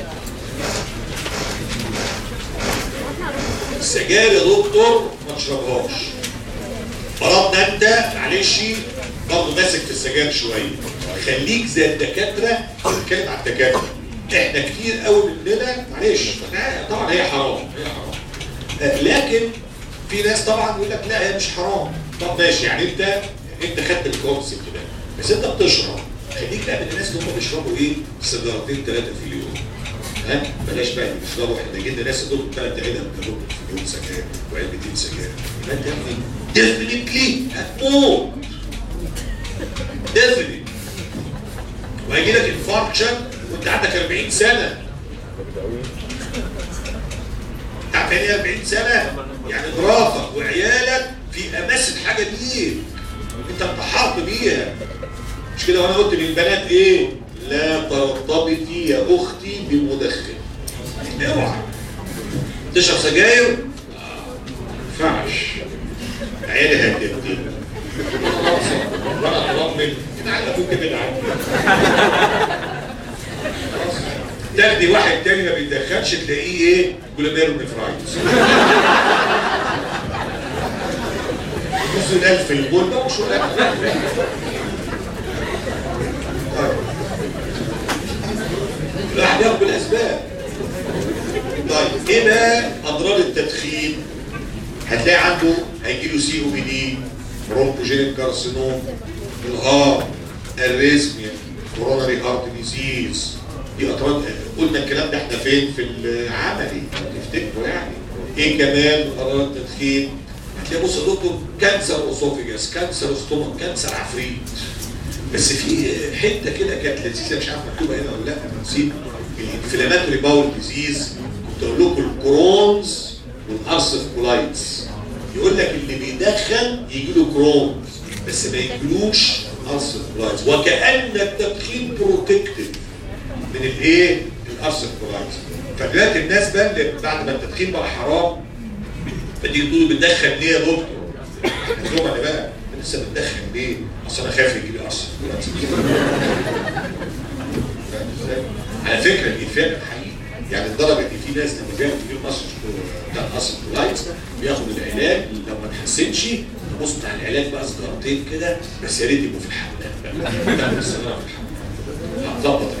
السجاير يا دكتور ما تشربهاش فرضنا انت معلش برضه ماسك في السجاير شويه خليك زي الدكاتره بنتكلم على الدكاتره احنا كتير قوي مننا معلش طبعا هي حرام هي حرام آه، لكن في ناس طبعا يقول لك لا هي مش حرام طب ماشي يعني انت انت خدت الكونسيبت ده بس انت بتشرب خليك بقى من الناس اللي هم بيشربوا ايه سيجارتين ثلاثه في اليوم ها بلاش بقى اللي بيشربوا احنا جينا ناس دول ثلاث علب كانوا في اليوم سجاير وعلبتين سجاير يبقى انت ديفنتلي هتموت ديفنتلي وهيجي لك انفاركشن وانت عندك 40 سنه بتاع 40 سنه يعني مراتك وعيالك في اماسه حاجه دي انت انتحرت بيها مش كده وانا قلت للبنات ايه لا ترتبطي يا اختي بمدخن اوعى تشرب سجاير ما ينفعش عيالي هتبتدي وانا اطمن انا عايز ابوك كده عني تاخدي واحد تاني ما بيتدخلش تلاقيه ايه جلوميرو نفرايتس نص الالف البول ده مش طيب الواحد ياخد بالاسباب طيب ايه بقى اضرار التدخين هتلاقي عنده هيجي له سي او بي دي برونكوجينيك كارسينوم الهارت الريزميا كوروناري هارت ديزيز دي اضرار قلنا الكلام ده احنا فين في العملي تفتكروا يعني ايه كمان اضرار التدخين هتلاقي بص يا دكتور كانسر اوسوفيجاس كانسر استومك كانسر عفريت بس في حته كده كانت لذيذه مش عارف مكتوبه هنا ولا لا انا نسيت الانفلاماتوري باول ديزيز كنت اقول لكم الكرونز والارسف كولايتس يقول لك اللي بيدخن يجي له كرونز بس ما يجيلوش ارسف كولايتس وكان التدخين بروتكتد من الايه؟ الارسف كولايتس فدلوقتي الناس بقى اللي بعد ما التدخين بقى حرام فتيجي تقول بتدخن ليه يا دكتور؟ احنا انا بقى لسه بتدخن ليه؟ اصل انا خايف يجي لي ارسف كولايتس على فكره الافاده حقيقي يعني لدرجه ان في ناس لما جايه تجيب مصر بتاع مصر كولايتس بياخد العلاج لو ما تحسنش تبص بتاع العلاج بقى سجارتين كده بس يا ريت يبقوا في الحمام تعمل السنه في الحمام هتظبط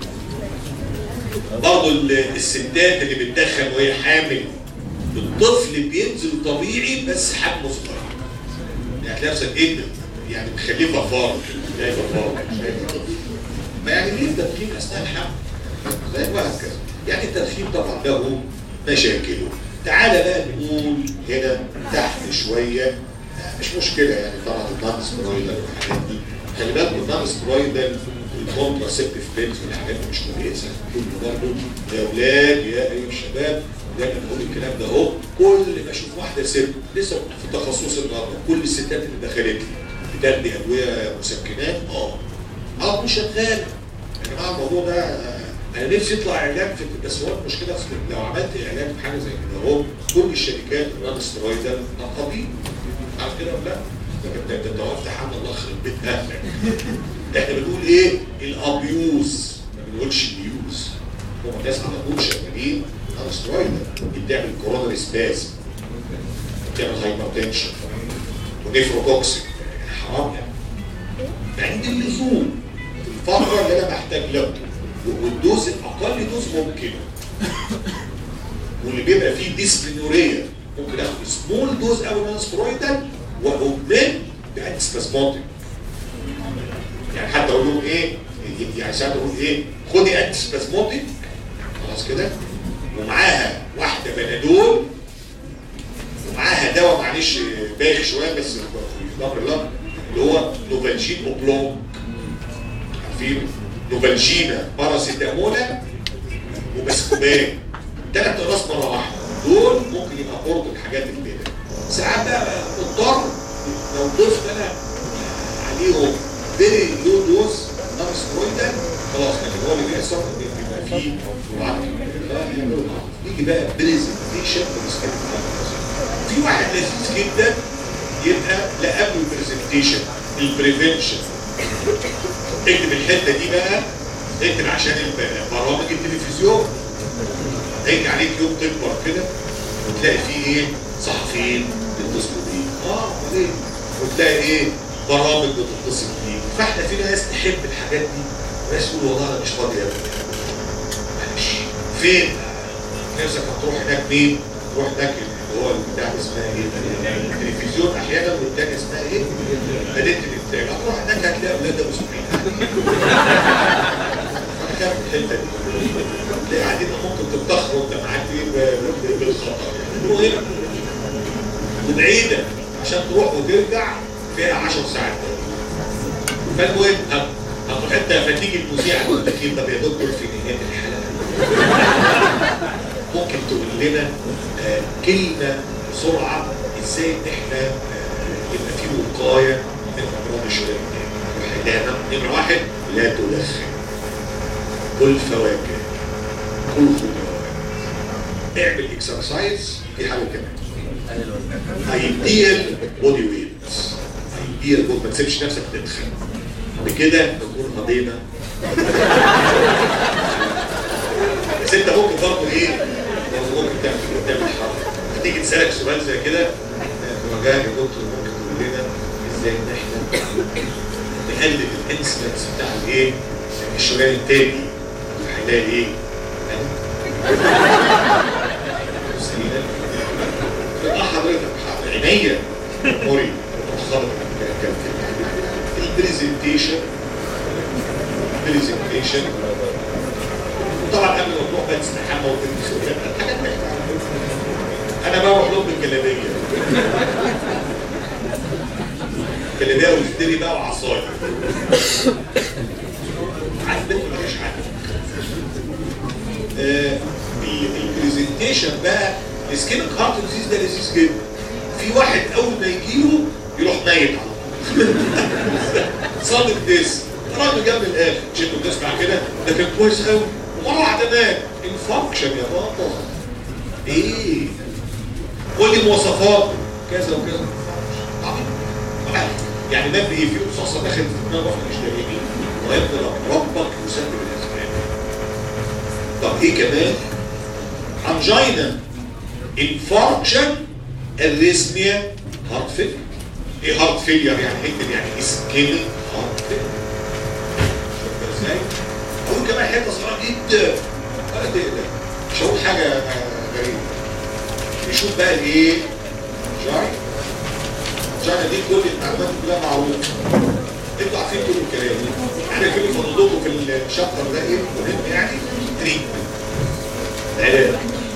برضه الستات اللي بتدخن وهي حامل الطفل بينزل طبيعي بس حجمه صغير يعني هتلاقي نفسك ايه ده؟ يعني مخليه ففار شايف ففار ما يعني ليه التدخين اثناء الحمل؟ زي وهكذا يعني التدخين طبعا له مشاكله تعالى بقى نقول هنا تحت شويه مش مشكله يعني طبعا النون سترويدال والحاجات دي خلي بالك النون سترويدال الكونتراسيبتيف بيلز والحاجات دي مش كويسه كل برضه يا اولاد يا ايها الشباب دايما بقول الكلام ده اهو كل ما اشوف واحده ست لسه كنت في تخصص النهارده كل الستات اللي دخلت لي بتدي ادويه مسكنات اه اه مش شغاله يا جماعه الموضوع ده آه، انا نفسي يطلع اعلان في بس هو المشكله أصل لو عملت اعلان في حاجه زي كده اهو كل الشركات الران سترويدال نقابين عارف كده ولا لا؟ ده انت انت وقفت حمد الله يخرب بيت اهلك احنا بنقول ايه؟ الابيوز ما بنقولش اليوز هم الناس على طول شغالين على سترويدال بتعمل كوروناري سباز بتعمل هايبرتنشن ونيفروكوكسيك حرام يعني عند اللزوم الفترة اللي انا محتاج له والدوز اقل دوز ممكن واللي بيبقى فيه ديسبلينوريا ممكن اخد سمول دوز قوي من سترويدال واوجمنت بانتي سباسموتيك يعني حتى اقول لهم ايه يعني ساعات اقول ايه خدي انتي سباسموتيك خلاص كده ومعاها واحده بنادول ومعاها دواء معلش بايخ شويه بس في ظهر الله اللي هو نوفالجين اوبلونج عارفين نوفالجينا باراسيتامولا وبسكوبان ثلاث اقراص مره واحده دول ممكن يبقى قرب الحاجات اللي كده ساعات بقى مضطر لو ضفت انا عليهم فيري لو دوز نون سترويدال خلاص لكن هو اللي بيحصل بيبقى فيه جرعات يجي بقى بريزنتيشن في واحد لذيذ جدا يبقى لا قبل البرزنتيشن البريفنشن اكتب الحته دي بقى اكتب عشان الب- برامج التلفزيون هيجي عليك يوم تكبر كده وتلاقي فيه ايه صحفيين بيتصلوا بيك اه امال ايه وتلاقي ايه برامج بتتصل بيك فاحنا في ناس تحب الحاجات دي وناس تقول والله انا مش فاضي يا ابني معلش فين نفسك هتروح هناك مين؟ تروح هناك اللي هو البتاع اسمها ايه؟ التلفزيون احيانا والتاني اسمها ايه؟ مدينه الانتاج هتروح هناك هتلاقي اولاد ابو سبعين كان الحته دي تلاقي قاعدين ممكن تتضخم وانت معاك ايه ب- بالخطر المهم وبعيده عشان تروح وترجع فيها 10 ساعات فالمهم هت- هتروح انت فتيجي المذيع تقول لك ايه طب يا دكتور في نهايه الحلقه ممكن تقول لنا آه، كلمه بسرعه ازاي ان احنا آه، يبقى في وقايه من امراض الشريان التاني نمره واحد لا تدخن كل فواكه كل خضروات اعمل اكسرسايز دي حاجه كمان ايديال بودي ويت ايديال بودي ما تسيبش نفسك تدخن بكده نكون قضينا بس انت ممكن برضه ايه برضه ممكن تعمل تعمل حركه هتيجي تسالك سؤال زي كده رجاء يا دكتور ممكن تقول لنا ازاي ان احنا نقلل الانسلنس بتاع الايه الشريان التاني هنلاقي ايه سلينا اه حضرتك عينيا موري خبط البرزنتيشن برزنتيشن وطبعا قبل ما تروح بقى تستحمى وتلبس وكده الحاجات اللي احنا عارفينها. انا بروح لهم بالجلابيه جلابيه وازدري بقى وعصايه عايز بنت مفيش حاجه آه، البرزنتيشن بقى السكينك هارت ديزيز ده لذيذ جدا في واحد اول ما يجيله يروح ميت على طول صادق ديس راجل جنب الاخر شكله بتسمع كده ده كان كويس قوي ومره واحده مات انفكشن يا بابا ايه قول لي مواصفات كذا وكذا عظيم. عادي. يعني مات بايه في رصاصه دخلت في دماغه واحنا مش لاقيين ويفضل ربك يسبب الاسباب طب ايه كمان انجينا انفاركشن الريزميا هارت فيلير ايه هارت فيلير يعني اكتب يعني اسكيميك هارت فيلير شفت ازاي؟ اقول كمان حته صغيره جدا ولا تقلق مش هقول حاجه غريبه نشوف بقى الايه جاي جاي دي كل المعلومات كلها معروفه انتوا عارفين كل الكلام احنا كل فضلكم في الشابتر ده ايه مهم يعني تريتمنت العلاج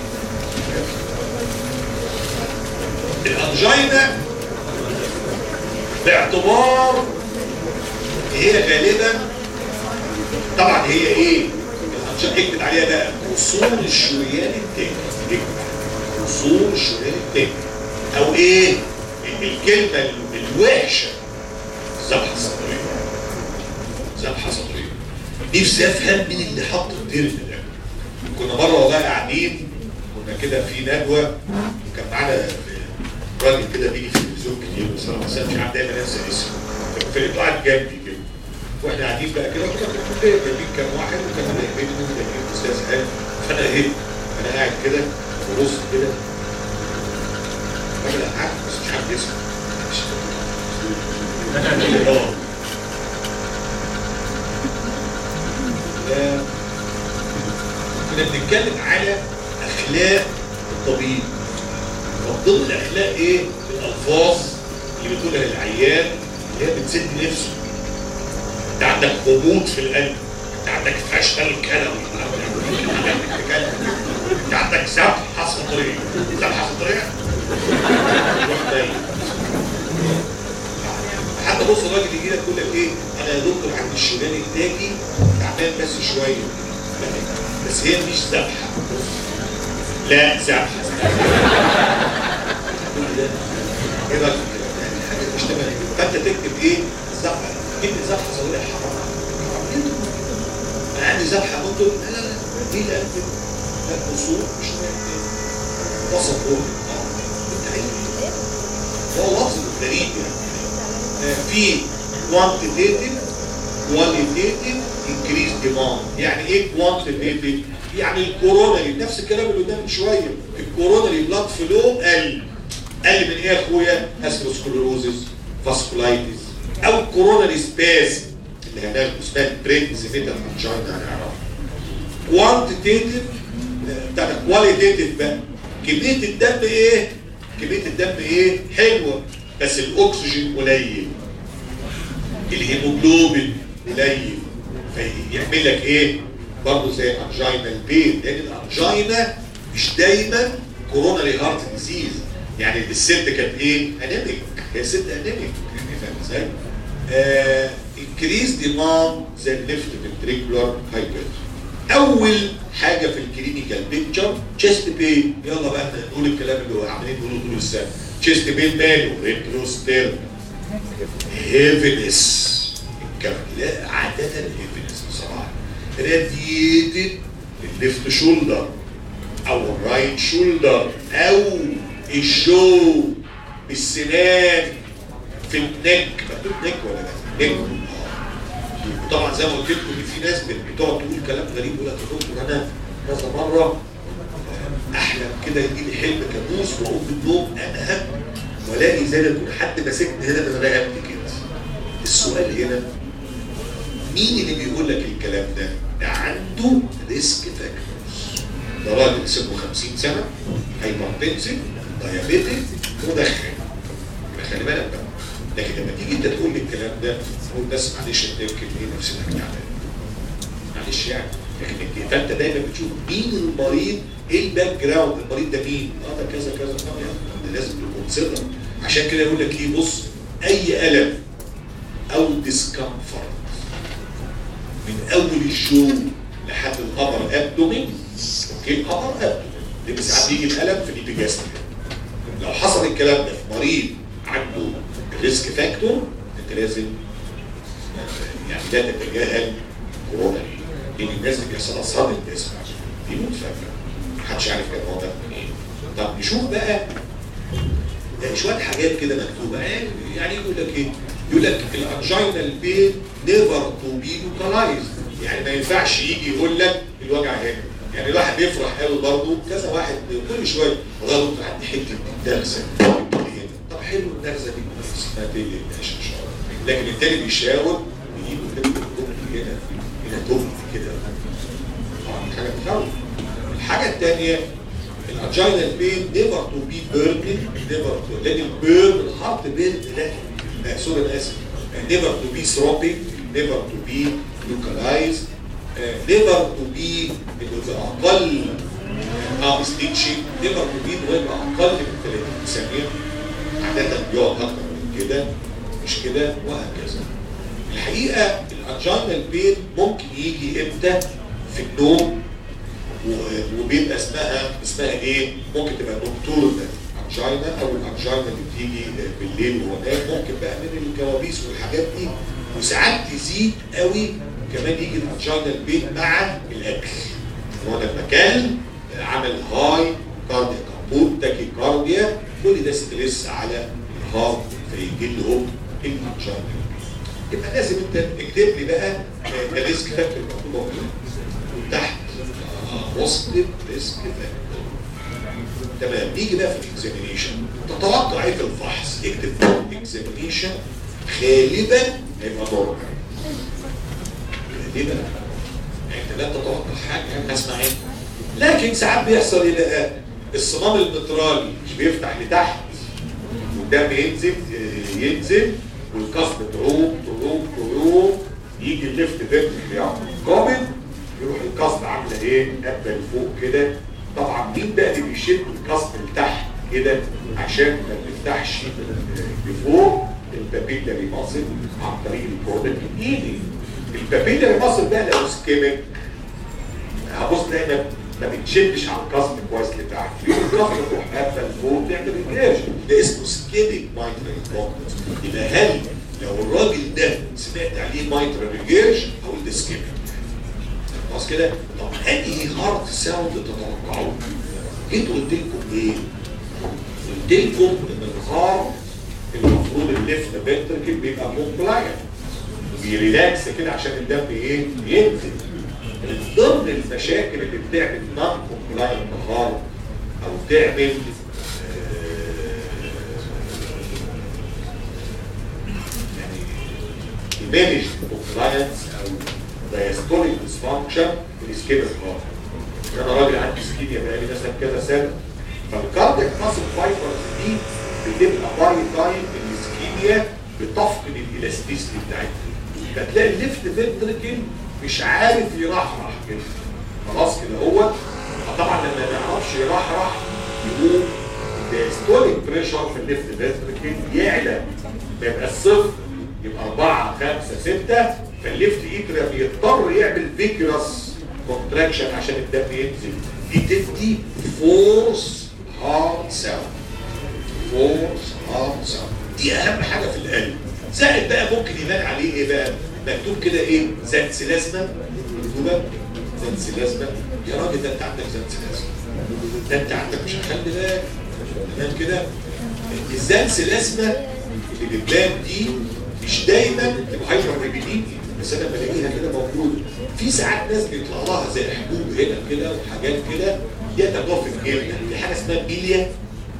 الانجينا باعتبار هي غالبا طبعا هي ايه عشان اكتب عليها بقى اصول الشريان التاني اكتب اصول الشريان التاني او ايه الكلمه الوحشه ذبحه صدريه ذبحه صدريه نفسي افهم مين اللي حط الترم ده كنا مره والله قاعدين كنا كده في ندوه وكان معانا راجل كده بيجي في التلفزيون كتير بس انا ما مش عارف دايما انسى اسمه كان في قاعد جنبي كده واحنا قاعدين بقى كده كنا في الكليه جايبين كام واحد وكان جايبين منهم جايبين استاذ هاني فانا ايه انا قاعد كده ببص كده راجل قاعد بس مش عارف اسمه اه آه، كنا بنتكلم على اخلاق الطبيب ومن ضمن الاخلاق ايه؟ الالفاظ اللي بتقولها للعيان اللي هي بتسد نفسه انت عندك هبوط في القلب انت عندك فشل كلوي انت عندك ذبحه صدريه ذبحه صدريه روح نايم. حتى بص الراجل يجي لك يقول لك ايه انا يا دكتور عندي الشمال التاجي تعبان بس شويه لا، بس هي مش ذبحه لا ذبحه كل ده ايه رايك في الكلام ده؟ يعني حاجه مش تمام فانت تكتب ايه ذبحه كلمه ذبحه صغيره حرام حرام جدا انا عندي ذبحه ممكن لا لا لا دي لا لا اصول مش وسط هو انت عايز هو لفظ غريب يعني آه، في quantitative qualitative increase demand يعني ايه quantitative يعني الكورونري نفس الكلام اللي قدام من شويه الكورونري بلاد فلو قل قل من ايه يا اخويا اسكروسكلروزس فاسكولايتس او الكورونري سباس اللي هناك اسمها برينز ميتال انجينا هنعرفها كوانتيتيف بتاع كواليتيف بقى كميه الدم ايه كميه الدم ايه حلوه بس الاكسجين قليل الهيموجلوبين قليل فيعمل لك ايه برضه زي انجينا البين لان الانجينا مش دايما كوروناري هارت ديزيز يعني الست كانت ايه انيميك هي ست انيميك فاهم ازاي انكريز ديماند زي الليفت فنتريكولار هايبرتروفي اول حاجه في الكلينيكال بيكتشر تشيست بين يلا بقى احنا نقول الكلام اللي هو عاملين نقوله طول السنه تشيست بين ماله ريتروستيرن هيفنس لا عادة هيفنس بصراحة راديتد الليفت شولدر او الرايت شولدر او الجو السنان في النك مكتوب نك ولا لا؟ نك طبعا زي ما قلت لكم ان في ناس بتقعد تقول كلام غريب يقول لك يا دكتور انا كذا مره احلم كده يجي لي حلم كابوس واقوم من النوم انهك والاقي زي ما يكون حد ماسكني هنا من رقبتي كده السؤال هنا مين اللي بيقول لك الكلام ده؟ ده عنده ريسك فاكتورز ده راجل سنه 50 سنه هايبرتنسيف دايابيتك مدخن يبقى خلي بالك بقى لكن لما تيجي انت تقول لي الكلام ده تقول بس معلش انت يمكن ايه نفسك تعبان معلش يعني لكن انت فانت دايما بتشوف مين المريض ايه الباك جراوند المريض ده مين؟ اه ده كذا كذا اه يعني ده لازم تكونسيدر عشان كده يقول لك ايه بص اي الم او ديسكمفورت من اول الجو لحد الابر ابدومين اوكي ابر ابدومين لان ساعات بيجي الالم في الابيجاستريك لو حصل الكلام ده في مريض عنده الريسك فاكتور انت لازم يعني لا تتجاهل كورونا لان الناس اللي بيحصل اصابه الجسم بيموت فجاه محدش عارف كان هو ده من ايه طب نشوف بقى يعني شويه حاجات كده مكتوبه يعني يعني يقول لك ايه؟ يقول لك الانجينال بين نيفر تو بي لوكالايز يعني ما ينفعش يجي يقول لك الوجع هنا يعني الواحد بيفرح قوي برضه كذا واحد كل شويه والله دكتور عندي حته نغزه طب حلو النغزه دي بس ما تقلقش ان شاء الله لكن التاني بيشاور ويجيب كده هنا هنا دم كده طبعا حاجه بتخوف الحاجه الثانيه الانجينال بين نيفر تو بي بيرن نيفر تو لان البيرن الهارت بيرن لا سوري انا اسف نيفر تو بي ثروبيك نيفر تو بي لوكالايز نيفر تو بي اقل اه ستيتشنج نيفر تو بي انه يبقى اقل من 30 ثانيه عاده بيقعد اكتر من كده مش كده وهكذا الحقيقه الانجينال بين ممكن يجي امتى في النوم و- وبيبقى اسمها اسمها ايه؟ ممكن تبقى نوكتورنال انجينا او الانجينا اللي بتيجي بالليل وهو نايم ممكن بقى من الكوابيس والحاجات دي وساعات تزيد قوي كمان يجي الانجينال بين مع الاكل هو لما كان عمل هاي كاردياك امبوت تاكي كارديا كل ده ستريس على الهارت فيجي لهم الانجينال يبقى لازم انت اكتب لي بقى الريسك فاكتور مكتوب تحت وصل ريسك فاكتور تمام نيجي بقى في الاكزامينيشن تتوقع ايه في الفحص اكتب فوق اكزامينيشن غالبا هيبقى نورمال غالبا يعني انت لا تتوقع حاجه اسمع ايه لكن ساعات بيحصل ايه بقى الصمام المترالي مش بيفتح لتحت والدم ينزل آه، ينزل والكف تعوم تعوم تعوم يجي الليفت فيرتيكال يعني قابل يروح الكسر عامله ايه؟ قبل لفوق كده طبعا مين بقى اللي بيشد الكسر لتحت كده عشان ما تفتحش لفوق البابيلاري ماسل عن طريق الكورد الايدي البابيلاري ماسل بقى لو سكيمك هبص دايما ما بتشدش على الكسر كويس لتحت يقوم الكسر تروح قافله لفوق تعمل انجاج ده اسمه سكيمك مايترال كومبلكس يبقى هل لو الراجل ده سمعت عليه مايترال ريجيرش هقول ده سكيمك خلاص كده طب انهي هارد ساوند تتوقعوه جيت قلت لكم ايه قلت لكم ان الهارد المفروض الليفت فنتركل بيبقى كومبلاينت بيريلاكس كده عشان الدم ايه ينزل من ضمن المشاكل اللي بتعمل نون كومبلاينت هارد او تعمل آه، يعني يمانج كومبلاينس او diastolic dysfunction الاسكيميك هارت انا راجل عندي اسكيميا بقالي مثلا كذا سنه فالكاردياك ماسل فايبرز دي بتبقى باي تايم الاسكيميا بتفقد الالاستيستي بتاعتها فتلاقي الليفت فنتركل مش عارف يرحرح كده خلاص كده هو طبعا لما ما يعرفش يرحرح يقوم الدايستوليك بريشر في الليفت فنتركل يعلى ما يبقى الصفر يبقى 4 5 6 فالليفت ايتريا بيضطر يعمل فيجرس كونتراكشن عشان الدم ينزل دي تدي فورس هارد ساوند فورس هارد ساوند دي اهم حاجه في القلب زائد بقى ممكن يبان عليه ايه بقى مكتوب كده ايه زنس لازمه مكتوبه زنس لازمه يا راجل ده انت عندك زنس لازمه ده انت عندك مش هخلي بالك تمام كده الزنس لازمه اللي بتبان دي مش دايما تبقى هايبر ريبيديتي بس انا بلاقيها كده موجوده في ساعات ناس بيطلع لها زي حبوب هنا كده وحاجات كده دي تضاف في الجلد في حاجه اسمها بيليا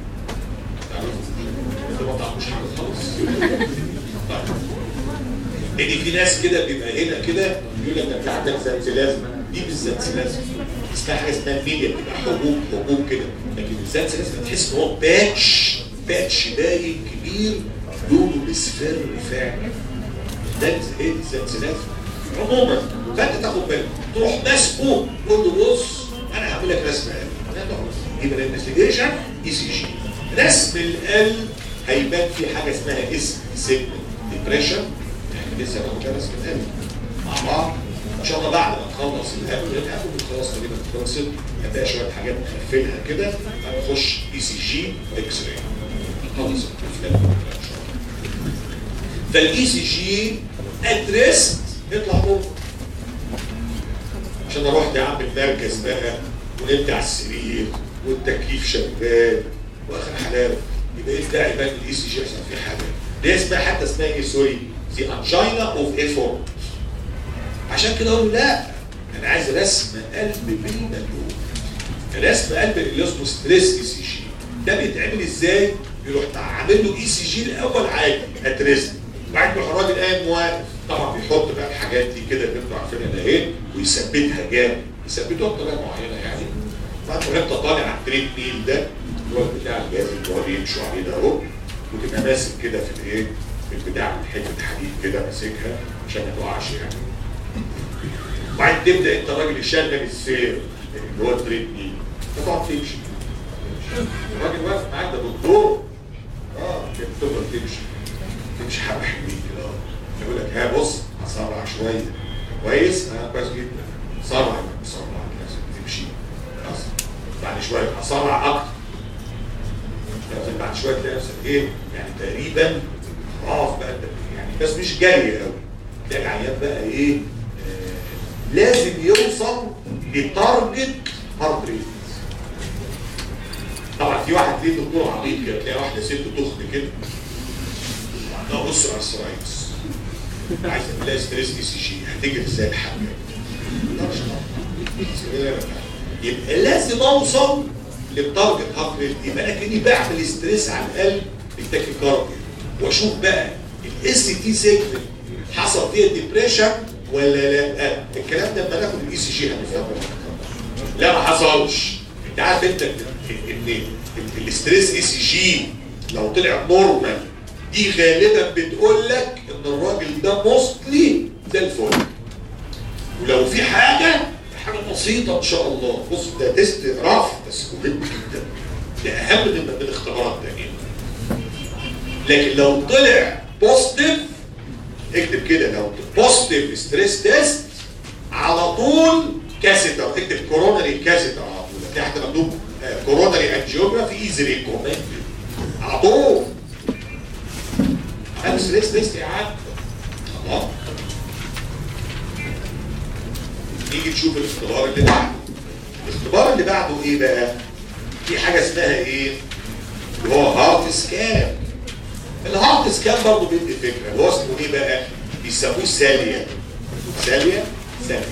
تعرفوا ما تعرفوش حاجه خالص طيب لان في ناس كده بيبقى هنا كده يقول لك انت عندك زنزلازمه دي مش زنزلازمه اسمها حاجه اسمها ميليا بتبقى حبوب حبوب كده لكن الزنزلازمه تحس ان هو باتش باتش باين كبير لونه مصفر فعلا ده ايه الزنزلازمه عموما فانت تاخد بالك تروح ماسكه تقول له بص انا هعمل لك رسم قلب لا خلاص يبقى الانفستيجيشن اي سي جي رسم القلب هيبان في حاجه اسمها اسم سيجمنت ديبريشن احنا لسه هناخد رسم القلب مع بعض ان شاء الله بعد ما نخلص القلب القلب خلاص تقريبا خلصت هتلاقي شويه حاجات نقفلها كده هنخش اي سي جي اكس راي خلص الافلام ان شاء الله فالاي سي جي ادريس يطلع بره عشان اروح يا عم المركز بقى ونمت على السرير والتكييف شغال واخر حلاوه يبقى ايه الداعي بقى الاي سي جي يحصل فيه حاجه دي اسمها حتى اسمها ايه سوري دي انجينا اوف ايفورت عشان كده اقول لا انا عايز رسم قلب بالمجهول رسم قلب اللي اسمه ستريس اي سي جي ده بيتعمل ازاي؟ يروح عامل له اي سي جي الاول عادي اتريزم وبعدين يروح الراجل قايم واقف طبعا بيحط بقى الحاجات دي كده اللي انتوا عارفينها اهي ويثبتها جامد يثبتوها بطريقه معينه يعني بعد ما انت طالع على التريد ميل ده اللي هو بتاع الجهاز اللي هو بيمشوا عليه ده اهو وتبقى ماسك كده في الايه؟ في البتاع حته حديد كده ماسكها عشان ما تقعش يعني وبعدين تبدا انت راجل يشغل السير اللي هو التريد ميل تقعد تمشي الراجل واقف معاك ده دكتور اه تفضل تمشي تمشي حبه حلوين كده يقول لك ها بص هسرع شويه كويس اه كويس جدا سرع بسرعه لازم تمشي خلاص بعد شويه هسرع اكتر لازم بعد شويه تلاقي نفسك ايه يعني تقريبا خلاص بقى انت يعني بس مش جري قوي تلاقي العيان بقى ايه آه لازم يوصل لتارجت هارت ريت طبعا في واحد ليه دكتور عبيط كده تلاقي واحده ست تخن كده لا بص على السرايتس عايز تلاقي ستريس اي سي جي هتجري ازاي الحاجه لا مش طبعا. يبقى لازم اوصل للتارجت هارت ريت يبقى انا كاني بعمل ستريس على القلب التاكيكارديا واشوف بقى الاس تي سيجمنت حصل فيها ديبريشن ولا لا الكلام ده لما ناخد الاي سي جي هنفهمه لا ما حصلش انت عارف انت ان الاستريس اي سي جي لو طلع نورمال دي غالبا بتقول لك ان الراجل ده موستلي زي الفل ولو في حاجه حاجه بسيطه ان شاء الله بص ده تيست رف بس مهم جدا ده اهم من من الاختبارات الثانيه لكن لو طلع بوزيتيف اكتب كده لو بوزيتيف ستريس تيست على طول كاسيتر اكتب كوروناري كاسيتر على طول تحت مكتوب كوروناري انجيوجرافي ايزي ريكومند على طول هذا ستريس تيست يا عم الله نيجي نشوف الاختبار اللي بعده الاختبار اللي بعده ايه بقى في حاجه اسمها ايه اللي هو هارت سكان الهارت سكان برضه بيدي فكره هو اسمه ايه بقى بيسموه ساليه ساليه ساليه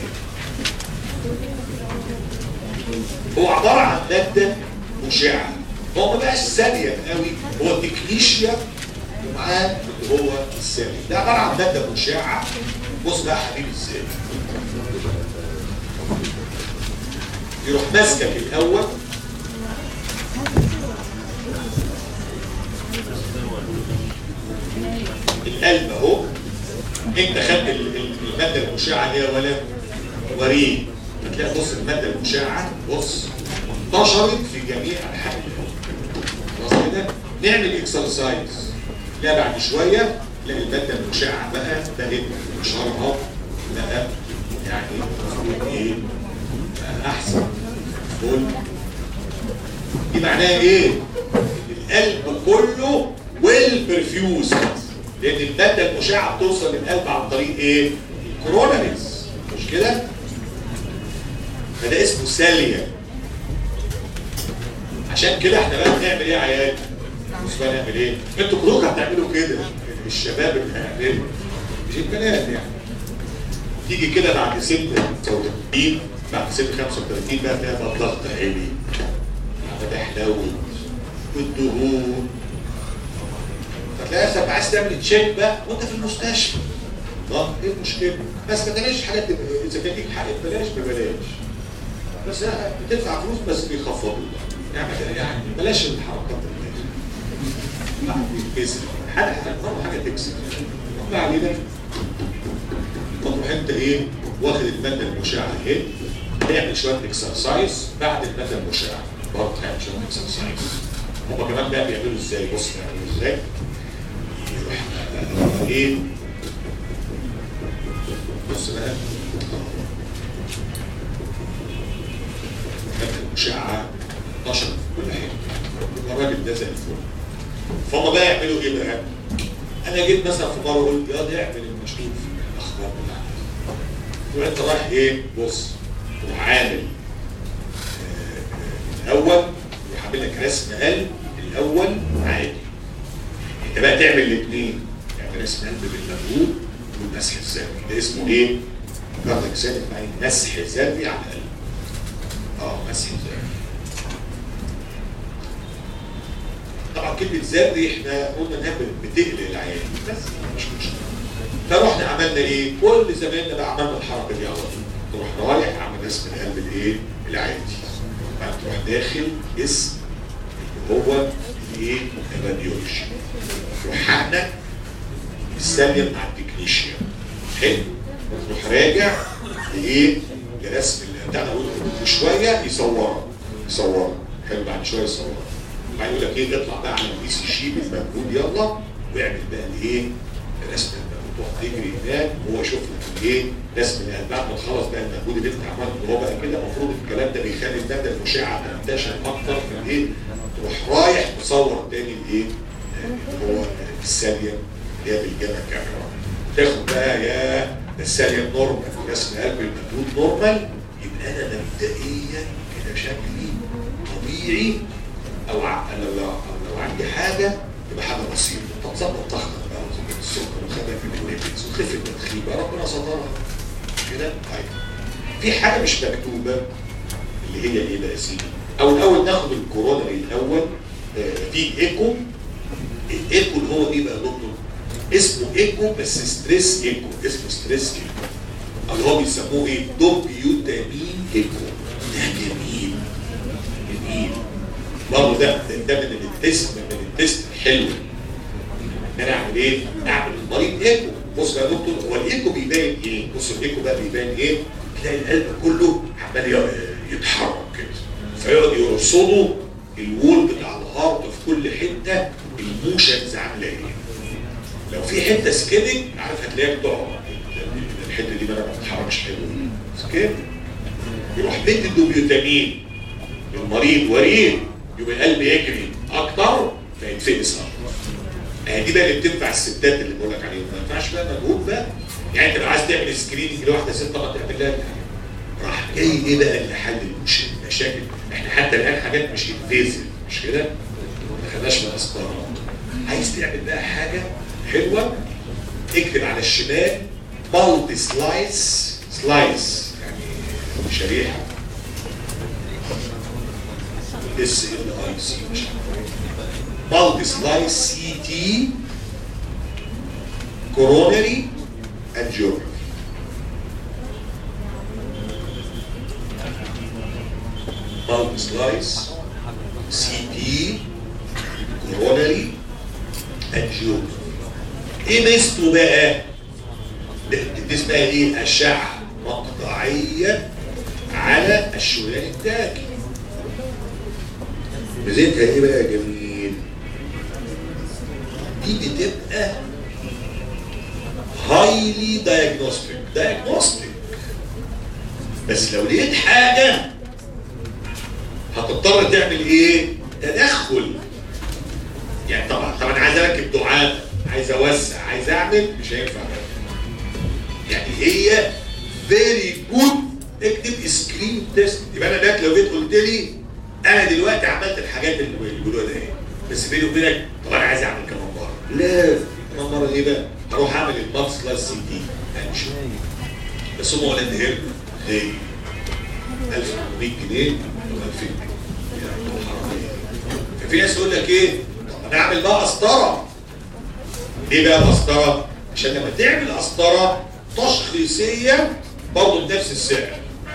هو عباره عن ماده مشعه هو ما بقاش ساليه قوي هو تكنيشيا ومعاه اللي هو السالي ده عباره عن ماده مشعه بص بقى يا حبيبي ازاي يروح ماسكك الاول القلب اهو انت خدت الماده المشعه دي ولا وريه هتلاقي بص الماده المشعه بص انتشرت في جميع انحاء خلاص كده نعمل اكسرسايز لا بعد شويه تلاقي الماده المشعه بقى بقت شرها بقى يعني ايه بقى احسن فل دي معناها ايه؟ القلب كله ويل برفيوز لان الماده المشعه بتوصل للقلب عن طريق ايه؟ الكوروناريز مش كده؟ فده اسمه ساليا عشان كده احنا بقى بنعمل ايه يا عيال؟ بص بقى نعمل ايه؟ انتوا كلكم هتعملوا كده الشباب اللي هيعملوا مش البنات يعني تيجي كده بعد سن 36 بعد سن 35 بقى تلاقي بقى الضغط عالي بدأ حلاوة والدهون فتلاقي نفسك عايز تعمل تشيك بقى وانت في المستشفى الله ايه المشكله؟ بس ما تعملش حاجات اذا كان ليك حق ببلاش ببلاش بس بتدفع فلوس بس بيخفضوا يعني يعني بلاش الحركات اللي كسر حاجه برضه حاجه تكسر ما علينا فتروح انت ايه واخد الماده المشعه اهي تعمل شويه اكسرسايز بعد الماده المشعه برضه تعمل شويه اكسرسايز هما كمان بقى بيعملوا ازاي بص بيعملوا ازاي يروح ايه بص بقى الماده المشعه انتشرت في كل حته الراجل ده زي الفل فهم بقى يعملوا ايه بقى؟ انا جيت مثلا في مره قلت يا ده اعمل المشروع في الاخبار بتاعتك وانت رايح ايه؟ بص تروح عامل الاول يروح عامل لك رسم قلب الاول عادي انت بقى تعمل الاثنين تعمل رسم قلب بالمجهود والمسح الذري ده اسمه ايه؟ كارديك سالك يعني مسح ذري على القلب اه مسح ذري طبعا كلمة ذري احنا قلنا انها بتقلق العيان بس مش مشكلة فروحنا عملنا ايه؟ كل زمايلنا بقى عملنا الحركة دي على طول تروح رايح عامل رسم القلب الايه؟ العادي بعد تروح داخل اسم اللي هو الايه؟ الراديولوجي تروح حقنك السلم مع التكنيشيا حلو وتروح راجع لايه؟ لرسم بتاع ده وشويه يصورها يصورها حلو بعد شويه يصورها بعدين يقول لك ايه اطلع بقى على البي سي جي بالمجهود يلا واعمل بقى الايه؟ رسم المجهود تروح تجري هناك وهو يشوف لك ايه ناس من بعد ما تخلص بقى المجهود اللي انت عملته هو بقى كده المفروض الكلام ده بيخلي الماده المشعه تنتشر اكتر في ايه تروح رايح تصور تاني الايه اللي هو الساليه اللي هي بالجامعه كاميرا تاخد بقى يا ده الساليه نورمال رسم قلب المجهود نورمال يبقى انا مبدئيا كده شكلي طبيعي او ع- أنا لو أو لو عندي حاجه تبقى حاجه بسيطه طب ظبط ضغطك بقى وظبط السكر وخفف من الليبيدز وخف التدخين بقى ربنا سترها كده طيب في حاجه مش مكتوبه اللي هي ايه بقى يا سيدي او الاول ناخد الكورونا الاول آه، في ايكو الايكو اللي هو ايه بقى يا دكتور اسمه ايكو بس ستريس ايكو اسمه ستريس ايكو او اللي هو بيسموه ايه دوبيوتامين ايكو ده جميل جميل برضه ده ده من التست من التست الحلو ان انا اعمل ايه؟ اعمل المريض ايكو بص بقى يا دكتور هو الايكو بيبان ايه؟ بص الايكو بقى بيبان ايه؟ تلاقي القلب كله عمال ي- يتحرك كده فيقعد يرصدوا الوول بتاع الهارت في كل حته الموشنز عامله ايه؟ لو في حته سكيننج عارف هتلاقيها بتقع الحته دي بقى ما بتتحركش حلو سكين يروح مد الدوبيوتامين للمريض وريد يبقى القلب يجري اكتر فيتفقس اكتر اهي دي بقى اللي بتنفع الستات اللي بقول لك عليهم ما ينفعش بقى مجهود بقى يعني انت لو عايز تعمل سكريننج لواحده ست طبعا تعمل لها راح جاي ايه بقى اللي حل المش- المشاكل احنا حتى الان حاجات مش انفيزيف مش كده ما خدناش من اسطره عايز تعمل بقى حاجه حلوه اكتب على الشمال مالتي سلايس سلايس يعني شريحه اس ال اي سي مش مالتي سلايس سي تي كورونري انجيوجرافي مالتي سلايس سي تي كورونري انجيوجرافي ايه ميزته بقى؟ ده دي اسمها ايه؟ اشعه مقطعيه على الشريان التاجي ميزتها ايه بقى يا جميل؟ دي بتبقى هايلي دايجنوستيك دايجنوستيك بس لو لقيت حاجه هتضطر تعمل ايه؟ تدخل يعني طبعا طبعا عايز اركب دعامه عايز اوسع عايز اعمل مش هينفع يعني هي فيري جود اكتب سكرين تيست يبقى انا دلوقتي لو جيت قلت لي انا دلوقتي عملت الحاجات اللي بيقولوها ده ايه بس بيني وبينك طب انا عايز اعمل كمان مره لا كمان مره ايه بقى؟ هروح اعمل المابس كلاس سي دي هنشوف بس هم ولا هيرنا هي 1800 جنيه ولا 2000 جنيه حرامية. ففي ناس يقول لك ايه؟ طب انا اعمل بقى قسطره ليه بقى القسطره؟ عشان لما تعمل قسطره تشخيصيه برضه بنفس السعر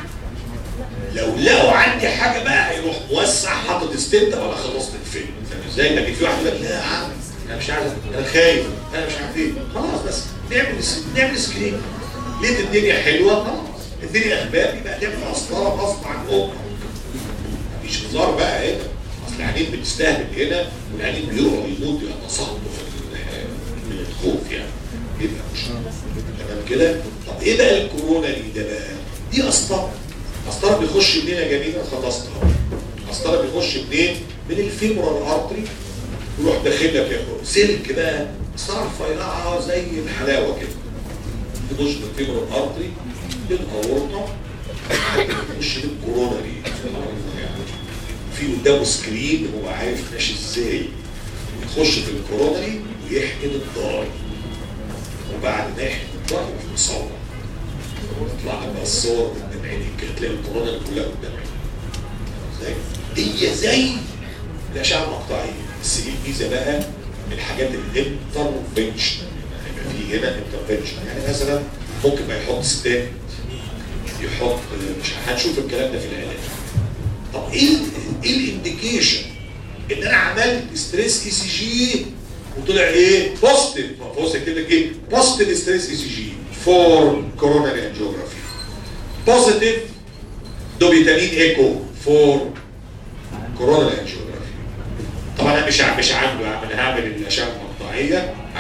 لو لقوا عندي حاجه بقى هيروح موسع حاطط ستنت ولا خلصت الفيلم فاهم ازاي؟ لكن في واحد يقول لك لا يا عم انا مش عايز انا خايف انا مش عارف ايه خلاص بس نعمل نعمل سكرين لقيت الدنيا حلوه خلاص الدنيا اخبار يبقى تعمل قسطره غصب عن امك مفيش هزار بقى هنا اصل العيانين بتستهبل هنا والعيانين بيقعوا يموتوا يتصاحبوا في ال- من الخوف يعني يبقى مش تمام كده طب ايه بقى الكورونا دي ده بقى دي قسطره قسطره بيخش منين يا جميل انا خلصت اهو قسطره بيخش منين من الفيمورال ارتري يروح داخل لك يا اخو سلك بقى قسطره رفيعه زي الحلاوه كده تخش من الفيمورال ارتري للاورطه تخش للكوروناري يعني في قدامه سكرين هو عارف ماشي ازاي يخش في الكوروناري ويحقن الضاي وبعد ما يحقن الضاي يروح مصور يطلع لك بقى الصور قدام عينيك كده تلاقي الكوروناري كلها قدام عينيك ازاي؟ هي زي الاشعه المقطعيه بس ايه الميزه بقى من الحاجات الانترفنشن هيبقى في هنا انترفنشن يعني مثلا ممكن ما يحط ستات يحط مش هنشوف الكلام ده في العلاج طب ايه ال- ايه الانديكيشن ان انا عملت ستريس اي سي جي وطلع ايه بوزيتيف فبص كده ايه بوزيتيف ستريس اي سي جي فور كوروناري انجيوجرافي بوزيتيف دوبيتامين ايكو فور كوروناري انجيوجرافي طبعا انا مش ع- مش عامله انا هعمل الاشعه المقطعيه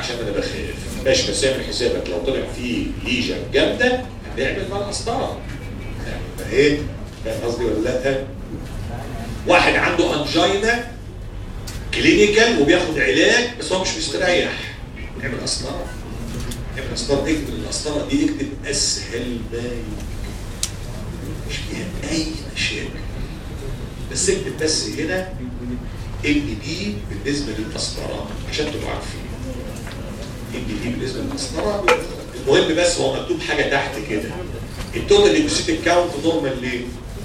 عشان انا بخاف ماشي بس اعمل حسابك لو طلع فيه ليجن جامده هنعمل بقى القسطره يعني ايه فاهم قصدي ولا لا؟ واحد عنده انجينا كلينيكال وبياخد علاج بس هو مش مستريح نعمل قسطره نعمل قسطره اكتب القسطره دي اكتب اسهل ما يمكن مش فيها اي مشاكل بس اكتب بس هنا ان دي بالنسبه للقسطره عشان تبقوا عارفين ان دي بالنسبه للقسطره المهم بس هو مكتوب حاجه تحت كده التوتال ليكوسيتيك كاونت نورمال ليه؟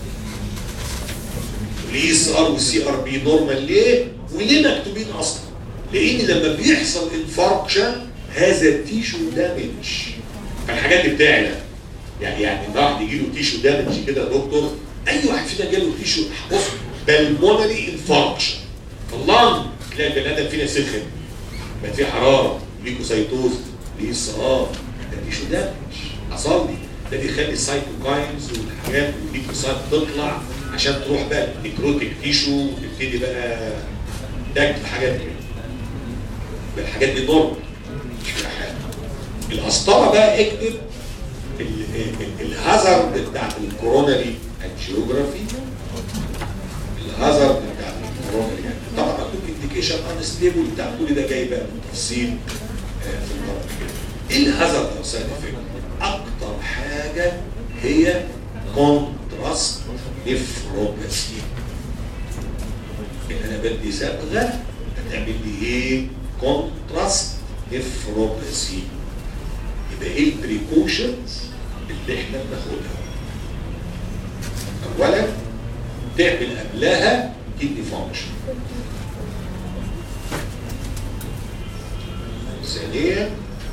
الاي اس ار والسي ار بي نورمال ليه؟ وليه مكتوبين اصلا؟ لان لما بيحصل انفاركشن هذا تيشو دامج فالحاجات دي بتعلى يعني يعني واحد يجي له تيشو دامج كده يا دكتور اي واحد فينا جاله تيشو بص بالمونري انفاركشن اللنج تلاقي البني ادم فينا سخن بقى فيه حراره ليكوسايتوز ليه ار ده تيشو دامج حصل لي ده بيخلي السايتوكاينز والحاجات والليكوسايت تطلع عشان تروح بقى النيكروتيك تيشو وتبتدي بقى تاكل في حاجات كده يبقى الحاجات دي نورمال مش فيها حاجه القسطره بقى اكتب ال- ال- الهازارد بتاعت الكوروناري انجيوجرافي الهازارد بتاعت الكوروناري يعني طبعا مكتوب انديكيشن انستيبل بتاع كل ده جاي بقى بالتفصيل آه، في المرض كده ايه الهازارد او سايد افكت؟ اكتر حاجه هي كونتراست نفروباسي ان انا بدي صبغه هتعمل لي ايه؟ كونتراست نفروباسي يبقى ايه البريكوشنز اللي احنا بناخدها؟ اولا تعمل قبلها كدني فانكشن ثانيا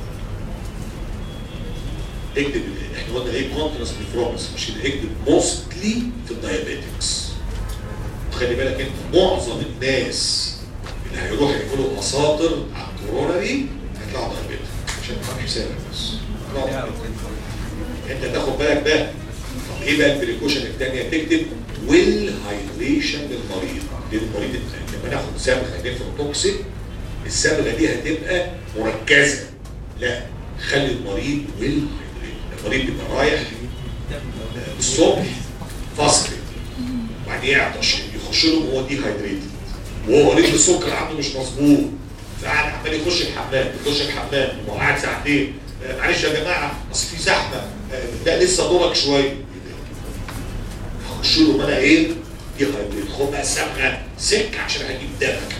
اكتب احنا قلنا ايه كونتراست نفروباسي مش كده اكتب موستلي في الدايابيتكس خلي بالك انت معظم الناس اللي هيروحوا يعملوا اساطر على الكوروناري هيطلعوا دايابيتك عشان تبقى حسابك بس هيطلعوا diabetic. انت تاخد بالك ده طب ايه بقى البريكوشن الثانيه تكتب ويل هايدريشن للمريض للمريض التاني. لما ناخد صبغه نيفروتوكسيك الصبغه دي هتبقى مركزه لا خلي المريض ويل هايدريشن المريض بيبقى رايح آه، الصبح فاصل وبعدين يعطش يخش له وهو دي هايدريتد وهو مريض السكر عنده مش مظبوط فقعد عمال يخش الحمام يخش الحمام وهو قاعد ساعتين آه، معلش يا جماعه اصل في زحمه آه، ده لسه دورك شويه هخش له ما انا ايه دي هايدريتد خد بقى الصبغه سكه عشان هجيب دمك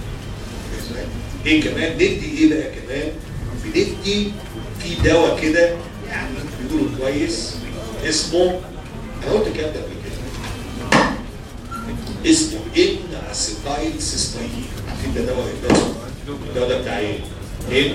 ايه كمان ندي ايه بقى كمان بندي في دواء كده يعني بيقولوا كويس اسمه انا قلت الكلام ده قبل كده اسمه ان اسيتايل سيستاين عارفين ده دواء ايه ده؟ الدواء ده بتاع ايه؟ ان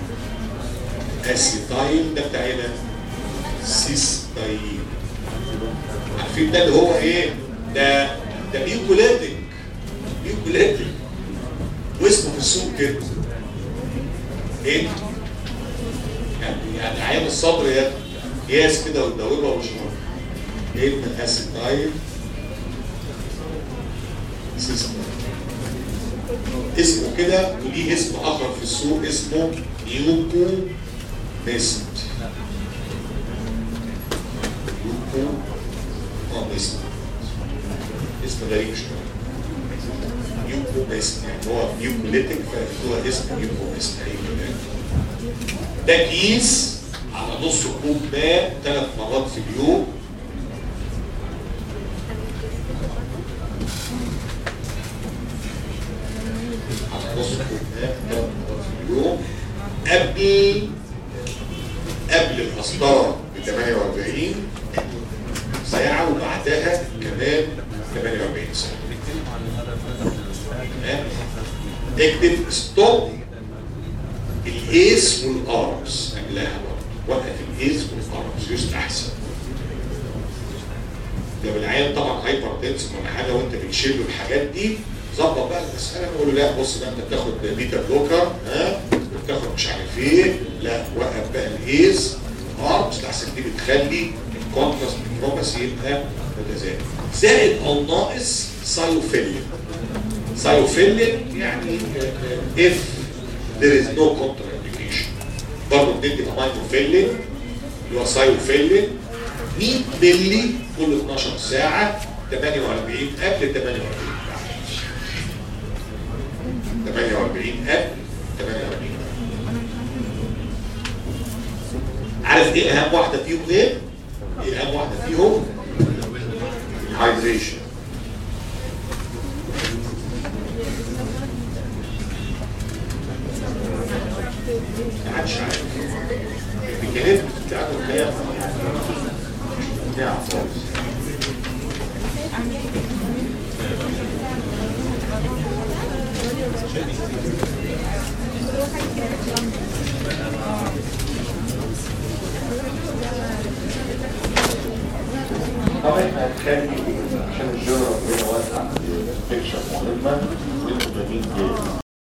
اسيتايل ده بتاع ايه ده؟ سيستاين عارفين ده اللي هو ايه؟ ده ده ميوكولاتيك ميوكولاتيك واسمه في السوق كده ايه؟ يعني يعني عيان الصبر يا قياس كده وتدوبها وشرب ايه من اسيتايل سيستم اسمه كده وليه اسم اخر في السوق اسمه يوكو ميست يوكو اه ميست اسم غريب شويه يوكو ميست يعني هو يوكوليتك فهو اسم يوكو ميست اي كلام ده كيس على نص كوب ماء ثلاث مرات في اليوم على نص كوب ماء ثلاث مرات في اليوم قبل قبل القسطره ب 48 ساعة وبعدها كمان 48 ساعة تمام؟ اكتب ستوب الايس والارمز قبلها برضه وقف الايس والارمز يستحسن لو العيان طبعا هايبر تنس ولا حاجه وانت بتشيل له الحاجات دي ظبط بقى المساله نقول له لا بص بقى انت بتاخد بيتا بلوكر ها وبتاخد مش عارف ايه لا وقف بقى الايس ارمز لحسن دي بتخلي الكونتراست بروباسي يبقى متزايد زائد او ناقص سايوفيلين سايوفيلين يعني اف there is no contraindication برضه بندي امينوفيلين اللي هو سايوفيلين 100 مللي كل 12 ساعة 48 قبل 48 بعد 48 قبل 48 عارف ايه اهم واحدة فيهم ايه؟ ايه اهم واحدة فيهم؟ الهايدريشن محدش عارف الميكانيزم بتاعته الحقيقة بتاع خالص طبعا احنا هنخلي عشان الجنرال هنا واسع بيكشر مهمة